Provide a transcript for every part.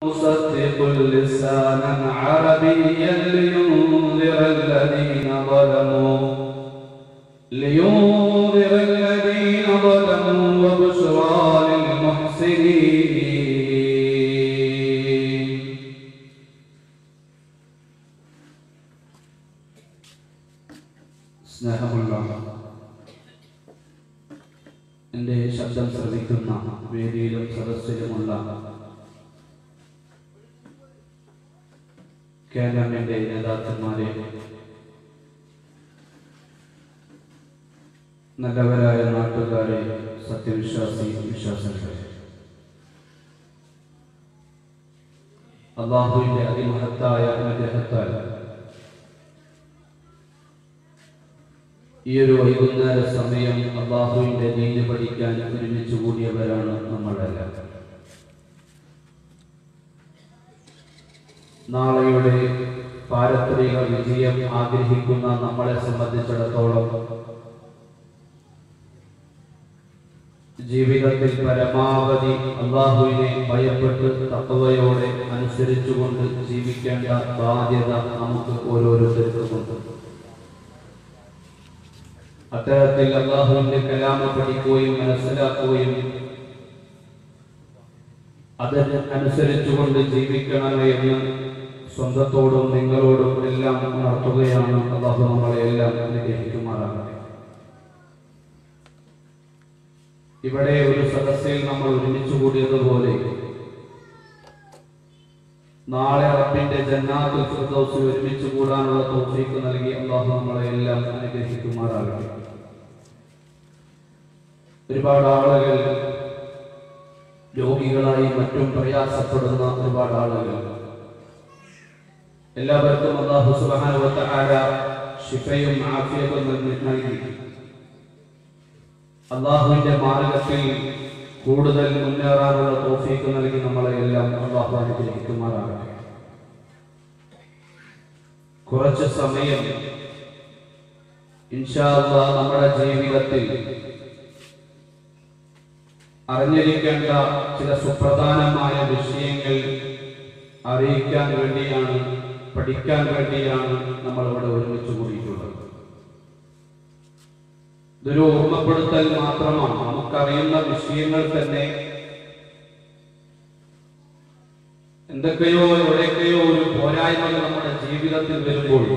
مصدق لسانا عربيا لينذر الذين ظلموا لينذر الذين ظلموا وبشرى للمحسنين സ്നേഹമുള്ള എൻ്റെ ശബ്ദം ശ്രവിക്കുന്ന വേദിയിലും സദസ്സിലുമുള്ള കേരളത്തിന്റെ നേതാക്കന്മാരെ നല്ലവരായ നാട്ടുകാരെ സത്യവിശ്വാസി വിശ്വാസങ്ങളെ അള്ളാഹുവിന്റെ അതിമഹത്തായ അനുഗ്രഹത്താൽ ഈ ഒരു വൈകുന്നേര സമയം അള്ളാഹുവിന്റെ നീതി പഠിക്കാൻ ഒരുമിച്ച് കൂടിയവരാണ് നമ്മളെല്ലാം നാളെയുടെ പാരത്രിക വിജയം ആഗ്രഹിക്കുന്ന നമ്മളെ സംബന്ധിച്ചിടത്തോളം ജീവിതത്തിൽ പരമാവധി അള്ളാഹുവിനെ ഭയപ്പെട്ട് തത്വയോടെ അനുസരിച്ചുകൊണ്ട് ജീവിക്കേണ്ട ബാധ്യത നമുക്ക് ഓരോരുത്തർക്കുമുണ്ട് അത്തരത്തിൽ അള്ളാഹുവിന്റെ കലാമ പഠിക്കുകയും മനസ്സിലാക്കുകയും അതിന് അനുസരിച്ചുകൊണ്ട് ജീവിക്കണമേ എന്ന് സ്വന്തത്തോടും നിങ്ങളോടും എല്ലാം ഉണർത്തുകയാണ് അള്ളാഹു നമ്മളെ എല്ലാം അനുഗ്രഹിക്കുമാറാകട്ടെ ഇവിടെ ഒരു സദസ്സിൽ നമ്മൾ ഒരുമിച്ച് കൂടിയതുപോലെ നാളെ റബ്ബിന്റെ ജന്നാത്തുൽ ഫിർദൗസിൽ ഒരുമിച്ച് കൂടാനുള്ള തൗഫീഖ് നൽകി അള്ളാഹു നമ്മളെ എല്ലാം അനുഗ്രഹിക്കുമാറാകട്ടെ ഒരുപാട് ആളുകൾ രോഗികളായി മറ്റും പ്രയാസപ്പെടുന്ന ഒരുപാട് ആളുകൾ എല്ലാവർക്കും അള്ളാഹു സുബ്ഹാനഹു വ തആല ശിഫയും ആഫിയത്തും നൽകി- നൽകി അള്ളാഹുവിന്റെ മാർഗത്തിൽ കൂടുതൽ മുന്നേറാനുള്ള തോഫീക്ക് നൽകി നമ്മളെ എല്ലാം അള്ളാഹു അനുഗ്രഹിക്കുമാറാകട്ടെ കുറച്ച് സമയം ഇൻഷാ അള്ളാഹ് നമ്മുടെ ജീവിതത്തിൽ അറിഞ്ഞിരിക്കേണ്ട ചില സുപ്രധാനമായ വിഷയങ്ങൾ അറിയിക്കാൻ വേണ്ടിയാണ് പഠിക്കാൻ വേണ്ടിയാണ് നമ്മൾ ഇവിടെ ഒരുമിച്ച് കൂടിയിട്ടുള്ളത് ഇതൊരു ഓർമ്മപ്പെടുത്തൽ മാത്രമാണ് നമുക്കറിയുന്ന വിഷയങ്ങൾ തന്നെ എന്തൊക്കെയോ എവിടെയൊക്കെയോ ഒരു പോരായ്മകൾ നമ്മുടെ ജീവിതത്തിൽ വരുമ്പോൾ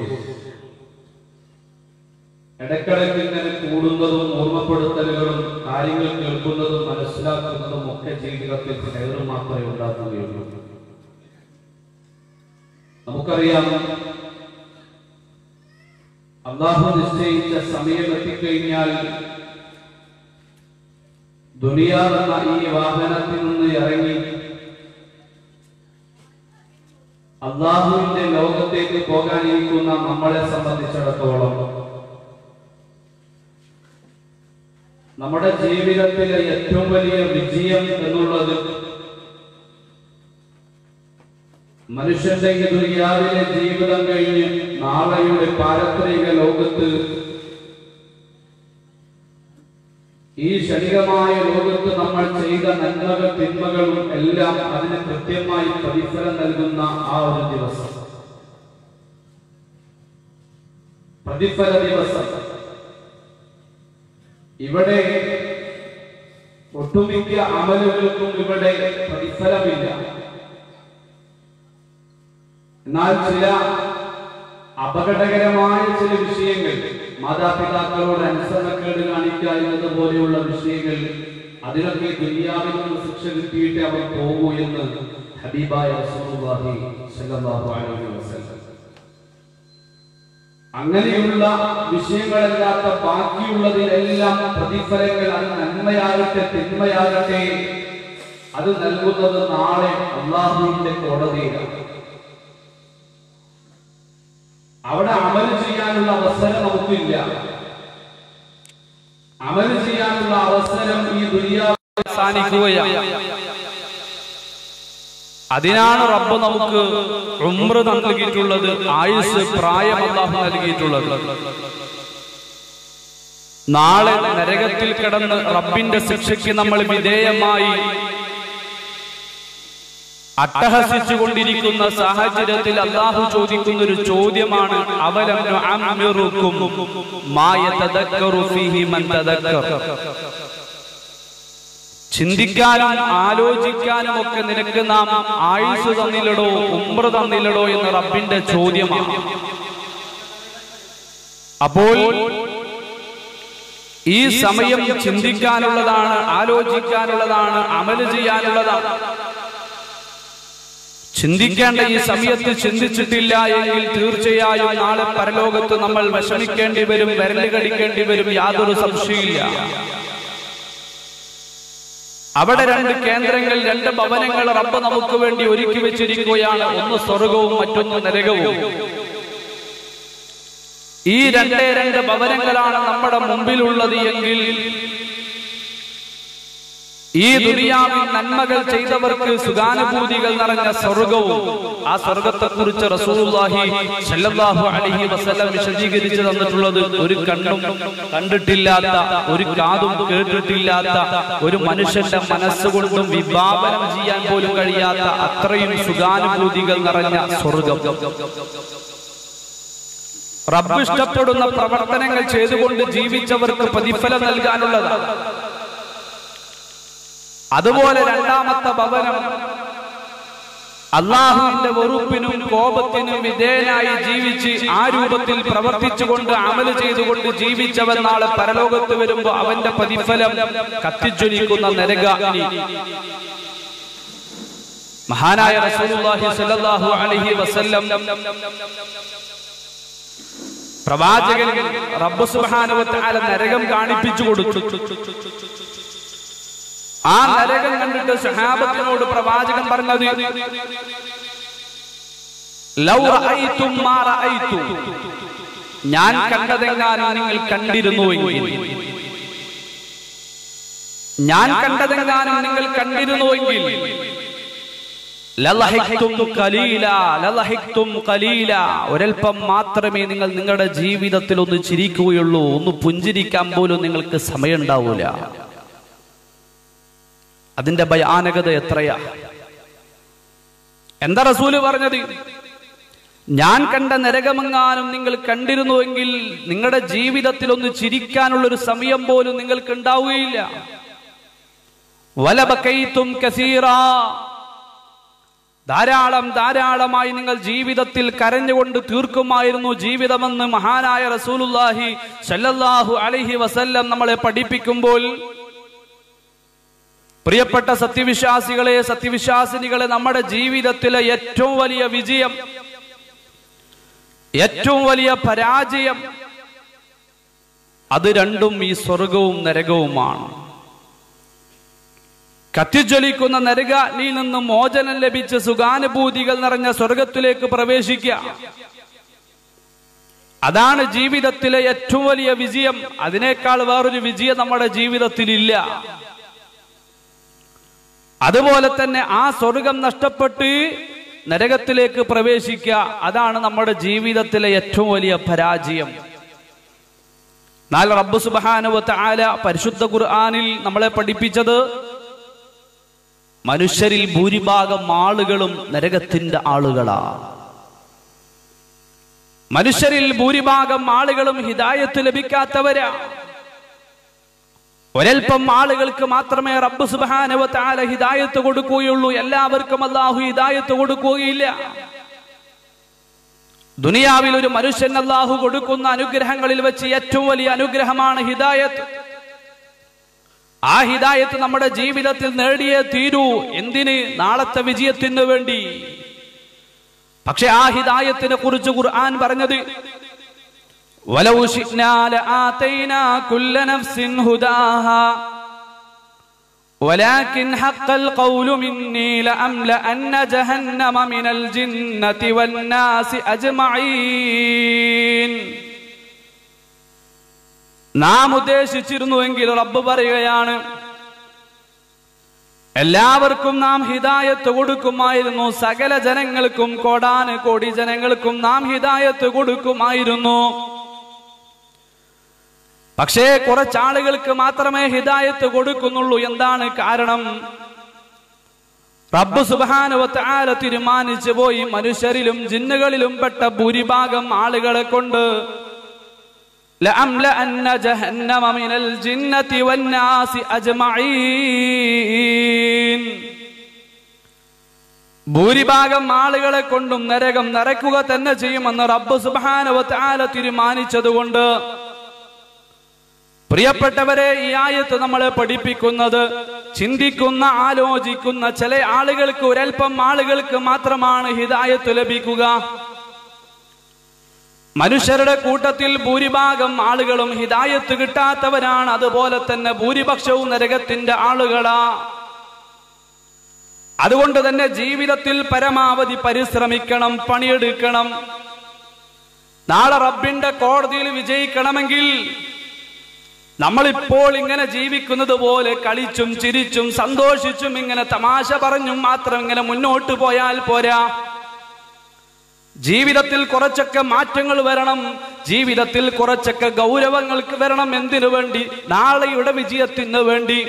ഇടയ്ക്കിടയ്ക്ക് ഇങ്ങനെ കൂടുന്നതും ഓർമ്മപ്പെടുത്തലുകളും കാര്യങ്ങൾ കേൾക്കുന്നതും മനസ്സിലാക്കുന്നതും ഒക്കെ ജീവിതത്തിൽ കയറ് മാത്രമേ ഉണ്ടാക്കുകയുള്ളൂ നമുക്കറിയാം അള്ളാഹു നിശ്ചയിച്ച സമയം എത്തിക്കഴിഞ്ഞാൽ ദുനിയാവെന്ന ഈ വാഹനത്തിൽ നിന്ന് ഇറങ്ങി അള്ളാഹുവിന്റെ ലോകത്തേക്ക് പോകാനിരിക്കുന്ന നമ്മളെ സംബന്ധിച്ചിടത്തോളം നമ്മുടെ ജീവിതത്തിലെ ഏറ്റവും വലിയ വിജയം എന്നുള്ളത് മനുഷ്യന്റെ ഈ ദുര്യാവിലെ ജീവിതം കഴിഞ്ഞ് നാളെയുടെ പാരത്രിക ലോകത്ത് ഈ ക്ഷണികമായ ലോകത്ത് നമ്മൾ ചെയ്ത നന്മകൾ തിന്മകളും എല്ലാം അതിന് കൃത്യമായി പ്രതിഫലം നൽകുന്ന ആ ഒരു ദിവസം പ്രതിഫല ദിവസം ഇവിടെ ഒട്ടുമിക്ക അമലുകൾക്കും ഇവിടെ പ്രതിഫലമില്ല എന്നാൽ ചില അപകടകരമായ ചില വിഷയങ്ങൾ മാതാപിതാക്കളോട് അനുസരണക്കേട് കാണിക്കുക എന്നതുപോലെയുള്ള വിഷയങ്ങൾ അതിനൊക്കെ ദുനിയാവിൽ നിന്ന് ശിക്ഷ കിട്ടിയിട്ട് അവർ പോകൂ എന്ന് ഹബീബായ റസൂലുള്ളാഹി സ്വല്ലല്ലാഹു അലൈഹി വസല്ലം അങ്ങനെയുള്ള വിഷയങ്ങളല്ലാത്ത ബാക്കിയുള്ളതിനെല്ലാം പ്രതിഫലങ്ങൾ അത് നന്മയാകട്ടെ തിന്മയാകട്ടെ അത് നൽകുന്നത് നാളെ അള്ളാഹുവിന്റെ കോടതിയിലാണ് അവിടെ അമല് ചെയ്യാനുള്ള അവസരം നമുക്കില്ല അമല് ചെയ്യാനുള്ള അവസരം ഈ ദുര്യാവ് അവസാനിക്കുകയാണ് അതിനാണ് റബ്ബ് നമുക്ക് ഉംറ നൽകിയിട്ടുള്ളത് ആയുസ് പ്രായം അല്ലാഹു നൽകിയിട്ടുള്ളത് നാളെ നരകത്തിൽ കിടന്ന് റബ്ബിന്റെ ശിക്ഷയ്ക്ക് നമ്മൾ വിധേയമായി അട്ടഹസിച്ചു കൊണ്ടിരിക്കുന്ന സാഹചര്യത്തിൽ അള്ളാഹു ചോദിക്കുന്ന ഒരു ചോദ്യമാണ് അവലം നുഅമ്മിറുക്കും മാ യതദക്കറു ഫീഹി മൻ തദക്കർ ചിന്തിക്കാനും ആലോചിക്കാനും ഒക്കെ നിനക്ക് നാം ആയുസ് തന്നില്ലടോ ഉമ്ര തന്നില്ലടോ എന്ന റബ്ബിന്റെ ചോദ്യമാണ് അപ്പോൾ ഈ സമയം ചിന്തിക്കാനുള്ളതാണ് ആലോചിക്കാനുള്ളതാണ് അമല് ചെയ്യാനുള്ളതാണ് ചിന്തിക്കേണ്ട ഈ സമയത്ത് ചിന്തിച്ചിട്ടില്ല എങ്കിൽ തീർച്ചയായും നാളെ പരലോകത്ത് നമ്മൾ വിഷമിക്കേണ്ടി വരും വിരല് കടിക്കേണ്ടി വരും യാതൊരു സംശയമില്ല അവിടെ രണ്ട് കേന്ദ്രങ്ങൾ രണ്ട് ഭവനങ്ങൾ റബ്ബ് നമുക്ക് വേണ്ടി ഒരുക്കി വെച്ചിരിക്കുകയാണ് ഒന്ന് സ്വർഗവും മറ്റൊന്ന് നരകവും ഈ രണ്ടേ രണ്ട് ഭവനങ്ങളാണ് നമ്മുടെ മുമ്പിലുള്ളത് എങ്കിൽ ഈ ദുനിയാവിൽ നന്മകൾ ചെയ്തവർക്ക് സുഖാനുഭൂതികൾ നിറഞ്ഞ സ്വർഗവും ആ സ്വർഗത്തെ കുറിച്ച് റസൂലുള്ളാഹി സല്ലല്ലാഹു അലൈഹി വസല്ലം വിശദീകരിച്ചു തന്നിട്ടുള്ളത് ഒരു കണ്ണും കണ്ടിട്ടില്ലാത്ത ഒരു കാതും കേട്ടിട്ടില്ലാത്ത ഒരു മനുഷ്യന്റെ മനസ്സുകൊണ്ടും വിഭാവനം ചെയ്യാൻ പോലും കഴിയാത്ത അത്രയും സുഖാനുഭൂതികൾ നിറഞ്ഞ സ്വർഗം റബ്ബ് ഇഷ്ടപ്പെടുന്ന പ്രവർത്തനങ്ങൾ ചെയ്തുകൊണ്ട് ജീവിച്ചവർക്ക് പ്രതിഫലം നൽകാനുള്ളതാണ് അതുപോലെ രണ്ടാമത്തെ ഭവനം അള്ളാഹുവിന്റെ വെറുപ്പിനും കോപത്തിനും വിധേയനായി ജീവിച്ച് ആ രൂപത്തിൽ പ്രവർത്തിച്ചുകൊണ്ട് അമല് ചെയ്തുകൊണ്ട് ജീവിച്ചവൻ നാളെ പരലോകത്ത് വരുമ്പോ അവന്റെ പ്രതിഫലം കത്തിജ്വലിക്കുന്ന നരകാഗ്നി മഹാനായ റസൂലുള്ളാഹി സ്വല്ലല്ലാഹു അലൈഹി വസല്ലം പ്രവാചകൻ റബ്ബ് സുബ്ഹാനഹു വ തആല നരകം കാണിപ്പിച്ചു കൊടുത്തു ആ നരകം കണ്ടിട്ട് സഹാബത്തിനോട് പ്രവാചകൻ പറഞ്ഞത് ലൗ റഅയ്തും മാ റഅയ്തു ഞാൻ കണ്ടതെങ്ങാനും നിങ്ങൾ കണ്ടിരുന്നുവെങ്കിൽ ഞാൻ കണ്ടതെങ്ങാനും നിങ്ങൾ കണ്ടിരുന്നുവെങ്കിൽ ലലഹിക്തും ഖലീല ലലഹിക്തും ഖലീല ഒരൽപ്പം മാത്രമേ നിങ്ങൾ നിങ്ങളുടെ ജീവിതത്തിൽ ഒന്ന് ചിരിക്കുകയുള്ളൂ ഒന്ന് പുഞ്ചിരിക്കാൻ പോലും നിങ്ങൾക്ക് സമയം ഉണ്ടാവൂല അതിന്റെ ഭയാനകത എത്രയാ എന്താ റസൂല് പറഞ്ഞത് ഞാൻ കണ്ട നരകമെങ്ങാനും നിങ്ങൾ കണ്ടിരുന്നുവെങ്കിൽ നിങ്ങളുടെ ജീവിതത്തിൽ ഒന്ന് ചിരിക്കാനുള്ള ഒരു സമയം പോലും നിങ്ങൾക്ക് ഉണ്ടാവുകയില്ല വലബക്കൈത്തും കസീറ ധാരാളം ധാരാളമായി നിങ്ങൾ ജീവിതത്തിൽ കരഞ്ഞുകൊണ്ട് തീർക്കുമായിരുന്നു ജീവിതമെന്ന് മഹാനായ റസൂലുല്ലാഹി സല്ലല്ലാഹു അലൈഹി വസല്ലം നമ്മളെ പഠിപ്പിക്കുമ്പോൾ പ്രിയപ്പെട്ട സത്യവിശ്വാസികളെ സത്യവിശ്വാസിനികളെ നമ്മുടെ ജീവിതത്തിലെ ഏറ്റവും വലിയ വിജയം ഏറ്റവും വലിയ പരാജയം അത് രണ്ടും ഈ സ്വർഗവും നരകവുമാണ് കത്തിജ്വലിക്കുന്ന നരകാഗ്നിയിൽ നിന്ന് മോചനം ലഭിച്ച് സുഖാനുഭൂതികൾ നിറഞ്ഞ സ്വർഗത്തിലേക്ക് പ്രവേശിക്കുക അതാണ് ജീവിതത്തിലെ ഏറ്റവും വലിയ വിജയം അതിനേക്കാൾ വേറൊരു വിജയം നമ്മുടെ ജീവിതത്തിലില്ല അതുപോലെ തന്നെ ആ സ്വർഗം നഷ്ടപ്പെട്ട് നരകത്തിലേക്ക് പ്രവേശിക്കുക അതാണ് നമ്മുടെ ജീവിതത്തിലെ ഏറ്റവും വലിയ പരാജയം എന്നാൽ റബ്ബ് സുബാനുവത്ത് ആല പരിശുദ്ധ ഖുർആാനിൽ നമ്മളെ പഠിപ്പിച്ചത് മനുഷ്യരിൽ ഭൂരിഭാഗം ആളുകളും നരകത്തിന്റെ ആളുകളാ മനുഷ്യരിൽ ഭൂരിഭാഗം ആളുകളും ഹിദായത്ത് ലഭിക്കാത്തവരാ ഒരൽപ്പം ആളുകൾക്ക് മാത്രമേ റബ്ബ് സുബാനവ താല ഹിദായത്ത് കൊടുക്കുകയുള്ളൂ എല്ലാവർക്കും അള്ളാഹു ഹിദായത്ത് കൊടുക്കുകയില്ല ദുനിയാവിൽ ഒരു മനുഷ്യൻ അള്ളാഹു കൊടുക്കുന്ന അനുഗ്രഹങ്ങളിൽ വെച്ച് ഏറ്റവും വലിയ അനുഗ്രഹമാണ് ഹിദായത്ത് ആ ഹിദായത്ത് നമ്മുടെ ജീവിതത്തിൽ നേടിയേ തീരൂ എന്തിന് നാളത്തെ വിജയത്തിന് വേണ്ടി പക്ഷെ ആ ഹിദായത്തിനെ കുറിച്ച് ഖുർആൻ പറഞ്ഞത് ولو شئنا لآتينا كل نفس هداها ولكن حق القول مني لأملأن جهنم من الجنة والناس أجمعين നാം ഉദ്ദേശിച്ചിരുന്നുവെങ്കിൽ റബ്ബ് പറയുകയാണ് എല്ലാവർക്കും നാം ഹിദായത്ത് കൊടുക്കുമായിരുന്നു സകല ജനങ്ങൾക്കും കോടാന് കോടി ജനങ്ങൾക്കും നാം ഹിദായത്ത് കൊടുക്കുമായിരുന്നു പക്ഷേ കുറച്ചാളുകൾക്ക് മാത്രമേ ഹിദായത്ത് കൊടുക്കുന്നുള്ളൂ എന്താണ് കാരണം റബ്ബ് സുബാനുവത്ത് ആല തീരുമാനിച്ചു പോയി മനുഷ്യരിലും ജിന്നുകളിലും പെട്ട ഭൂരിഭാഗം ആളുകളെ കൊണ്ട് لأملأن جهنم من الجنة والناس أجمعين ഭൂരിഭാഗം ആളുകളെ കൊണ്ടും നരകം നിറയ്ക്കുക തന്നെ ചെയ്യുമെന്ന് റബ്ബ് സുബാനവത്ത് ആല തീരുമാനിച്ചതുകൊണ്ട് പ്രിയപ്പെട്ടവരെ ഈ ആയത്ത് നമ്മളെ പഠിപ്പിക്കുന്നത് ചിന്തിക്കുന്ന ആലോചിക്കുന്ന ചില ആളുകൾക്ക് ഒരൽപ്പം ആളുകൾക്ക് മാത്രമാണ് ഹിദായത്ത് ലഭിക്കുക മനുഷ്യരുടെ കൂട്ടത്തിൽ ഭൂരിഭാഗം ആളുകളും ഹിദായത്ത് കിട്ടാത്തവരാണ് അതുപോലെ തന്നെ ഭൂരിപക്ഷവും നരകത്തിന്റെ ആളുകളാ അതുകൊണ്ട് തന്നെ ജീവിതത്തിൽ പരമാവധി പരിശ്രമിക്കണം പണിയെടുക്കണം നാളെ റബ്ബിന്റെ കോടതിയിൽ വിജയിക്കണമെങ്കിൽ നമ്മളിപ്പോൾ ഇങ്ങനെ ജീവിക്കുന്നത് പോലെ കളിച്ചും ചിരിച്ചും സന്തോഷിച്ചും ഇങ്ങനെ തമാശ പറഞ്ഞും മാത്രം ഇങ്ങനെ മുന്നോട്ട് പോയാൽ പോരാ ജീവിതത്തിൽ കുറച്ചൊക്കെ മാറ്റങ്ങൾ വരണം ജീവിതത്തിൽ കുറച്ചൊക്കെ ഗൗരവങ്ങൾക്ക് വരണം എന്തിനു വേണ്ടി നാളെയുടെ വിജയത്തിന് വേണ്ടി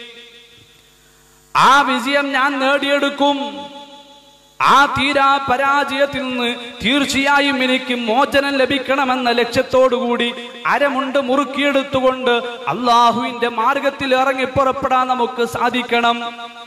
ആ വിജയം ഞാൻ നേടിയെടുക്കും ആ തീരാ പരാജയത്തിൽ നിന്ന് തീർച്ചയായും എനിക്ക് മോചനം ലഭിക്കണമെന്ന ലക്ഷ്യത്തോടുകൂടി അരമുണ്ട് മുറുക്കിയെടുത്തുകൊണ്ട് അള്ളാഹുവിന്റെ മാർഗത്തിൽ ഇറങ്ങി പുറപ്പെടാൻ നമുക്ക് സാധിക്കണം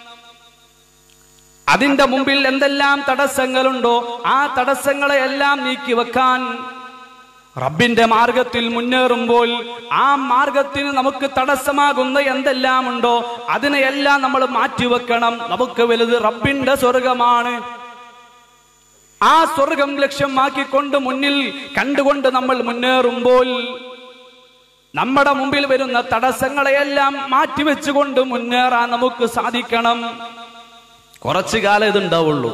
അതിന്റെ മുമ്പിൽ എന്തെല്ലാം തടസ്സങ്ങളുണ്ടോ ആ തടസ്സങ്ങളെ എല്ലാം നീക്കി വെക്കാൻ റബ്ബിന്റെ മാർഗത്തിൽ മുന്നേറുമ്പോൾ ആ മാർഗത്തിന് നമുക്ക് തടസ്സമാകുന്ന എന്തെല്ലാം ഉണ്ടോ അതിനെയെല്ലാം നമ്മൾ മാറ്റിവെക്കണം നമുക്ക് വലുത് റബ്ബിന്റെ സ്വർഗമാണ് ആ സ്വർഗം ലക്ഷ്യമാക്കിക്കൊണ്ട് മുന്നിൽ കണ്ടുകൊണ്ട് നമ്മൾ മുന്നേറുമ്പോൾ നമ്മുടെ മുമ്പിൽ വരുന്ന തടസ്സങ്ങളെയെല്ലാം മാറ്റിവെച്ചുകൊണ്ട് മുന്നേറാൻ നമുക്ക് സാധിക്കണം കുറച്ചു കാലം ഇതുണ്ടാവുള്ളൂ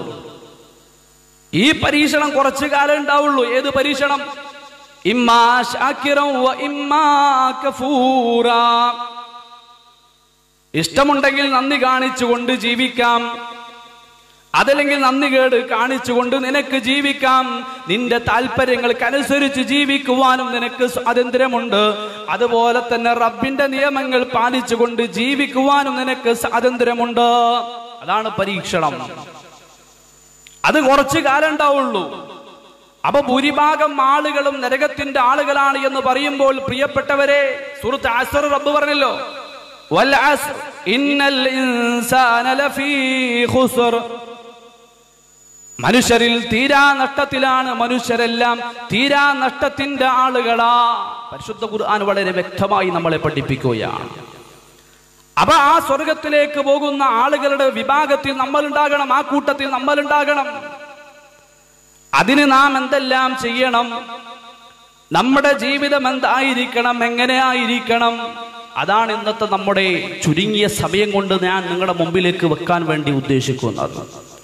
ഈ പരീക്ഷണം കുറച്ചു കാലം ഉണ്ടാവുള്ളൂ ഏത് പരീക്ഷണം ഇമ്മാ ശാക്കിറം വ ഇമ്മാ കഫൂറാ ഇഷ്ടമുണ്ടെങ്കിൽ നന്ദി കാണിച്ചുകൊണ്ട് ജീവിക്കാം അതല്ലെങ്കിൽ നന്ദി കേട് കാണിച്ചുകൊണ്ട് നിനക്ക് ജീവിക്കാം നിന്റെ താല്പര്യങ്ങൾക്കനുസരിച്ച് ജീവിക്കുവാനും നിനക്ക് സ്വാതന്ത്ര്യമുണ്ട് അതുപോലെ തന്നെ റബ്ബിന്റെ നിയമങ്ങൾ പാലിച്ചുകൊണ്ട് ജീവിക്കുവാനും നിനക്ക് സ്വാതന്ത്ര്യമുണ്ട് അതാണ് പരീക്ഷണം അത് കുറച്ചു കാലം ഉണ്ടാവുള്ളൂ അപ്പൊ ഭൂരിഭാഗം ആളുകളും നരകത്തിന്റെ ആളുകളാണ് എന്ന് പറയുമ്പോൾ പ്രിയപ്പെട്ടവരെ സുഹൃത്ത് അസർ റബ്ബ് പറഞ്ഞല്ലോ വൽ അസ്ർ ഇന്നൽ ഇൻസാന ലഫീ ഖുസ്ർ മനുഷ്യരിൽ തീരാ നഷ്ടത്തിലാണ് മനുഷ്യരെല്ലാം തീരാ നഷ്ടത്തിന്റെ ആളുകളാ പരിശുദ്ധ ഖുർആൻ വളരെ വ്യക്തമായി നമ്മളെ പഠിപ്പിക്കുകയാണ് അപ്പൊ ആ സ്വർഗത്തിലേക്ക് പോകുന്ന ആളുകളുടെ വിഭാഗത്തിൽ നമ്മൾ ഉണ്ടാകണം ആ കൂട്ടത്തിൽ നമ്മൾ ഉണ്ടാകണം അതിന് നാം എന്തെല്ലാം ചെയ്യണം നമ്മുടെ ജീവിതം എന്തായിരിക്കണം എങ്ങനെ ആയിരിക്കണം അതാണ് ഇന്നത്തെ നമ്മുടെ ചുരുങ്ങിയ സമയം കൊണ്ട് ഞാൻ നിങ്ങളുടെ മുമ്പിലേക്ക് വെക്കാൻ വേണ്ടി ഉദ്ദേശിക്കുന്നത്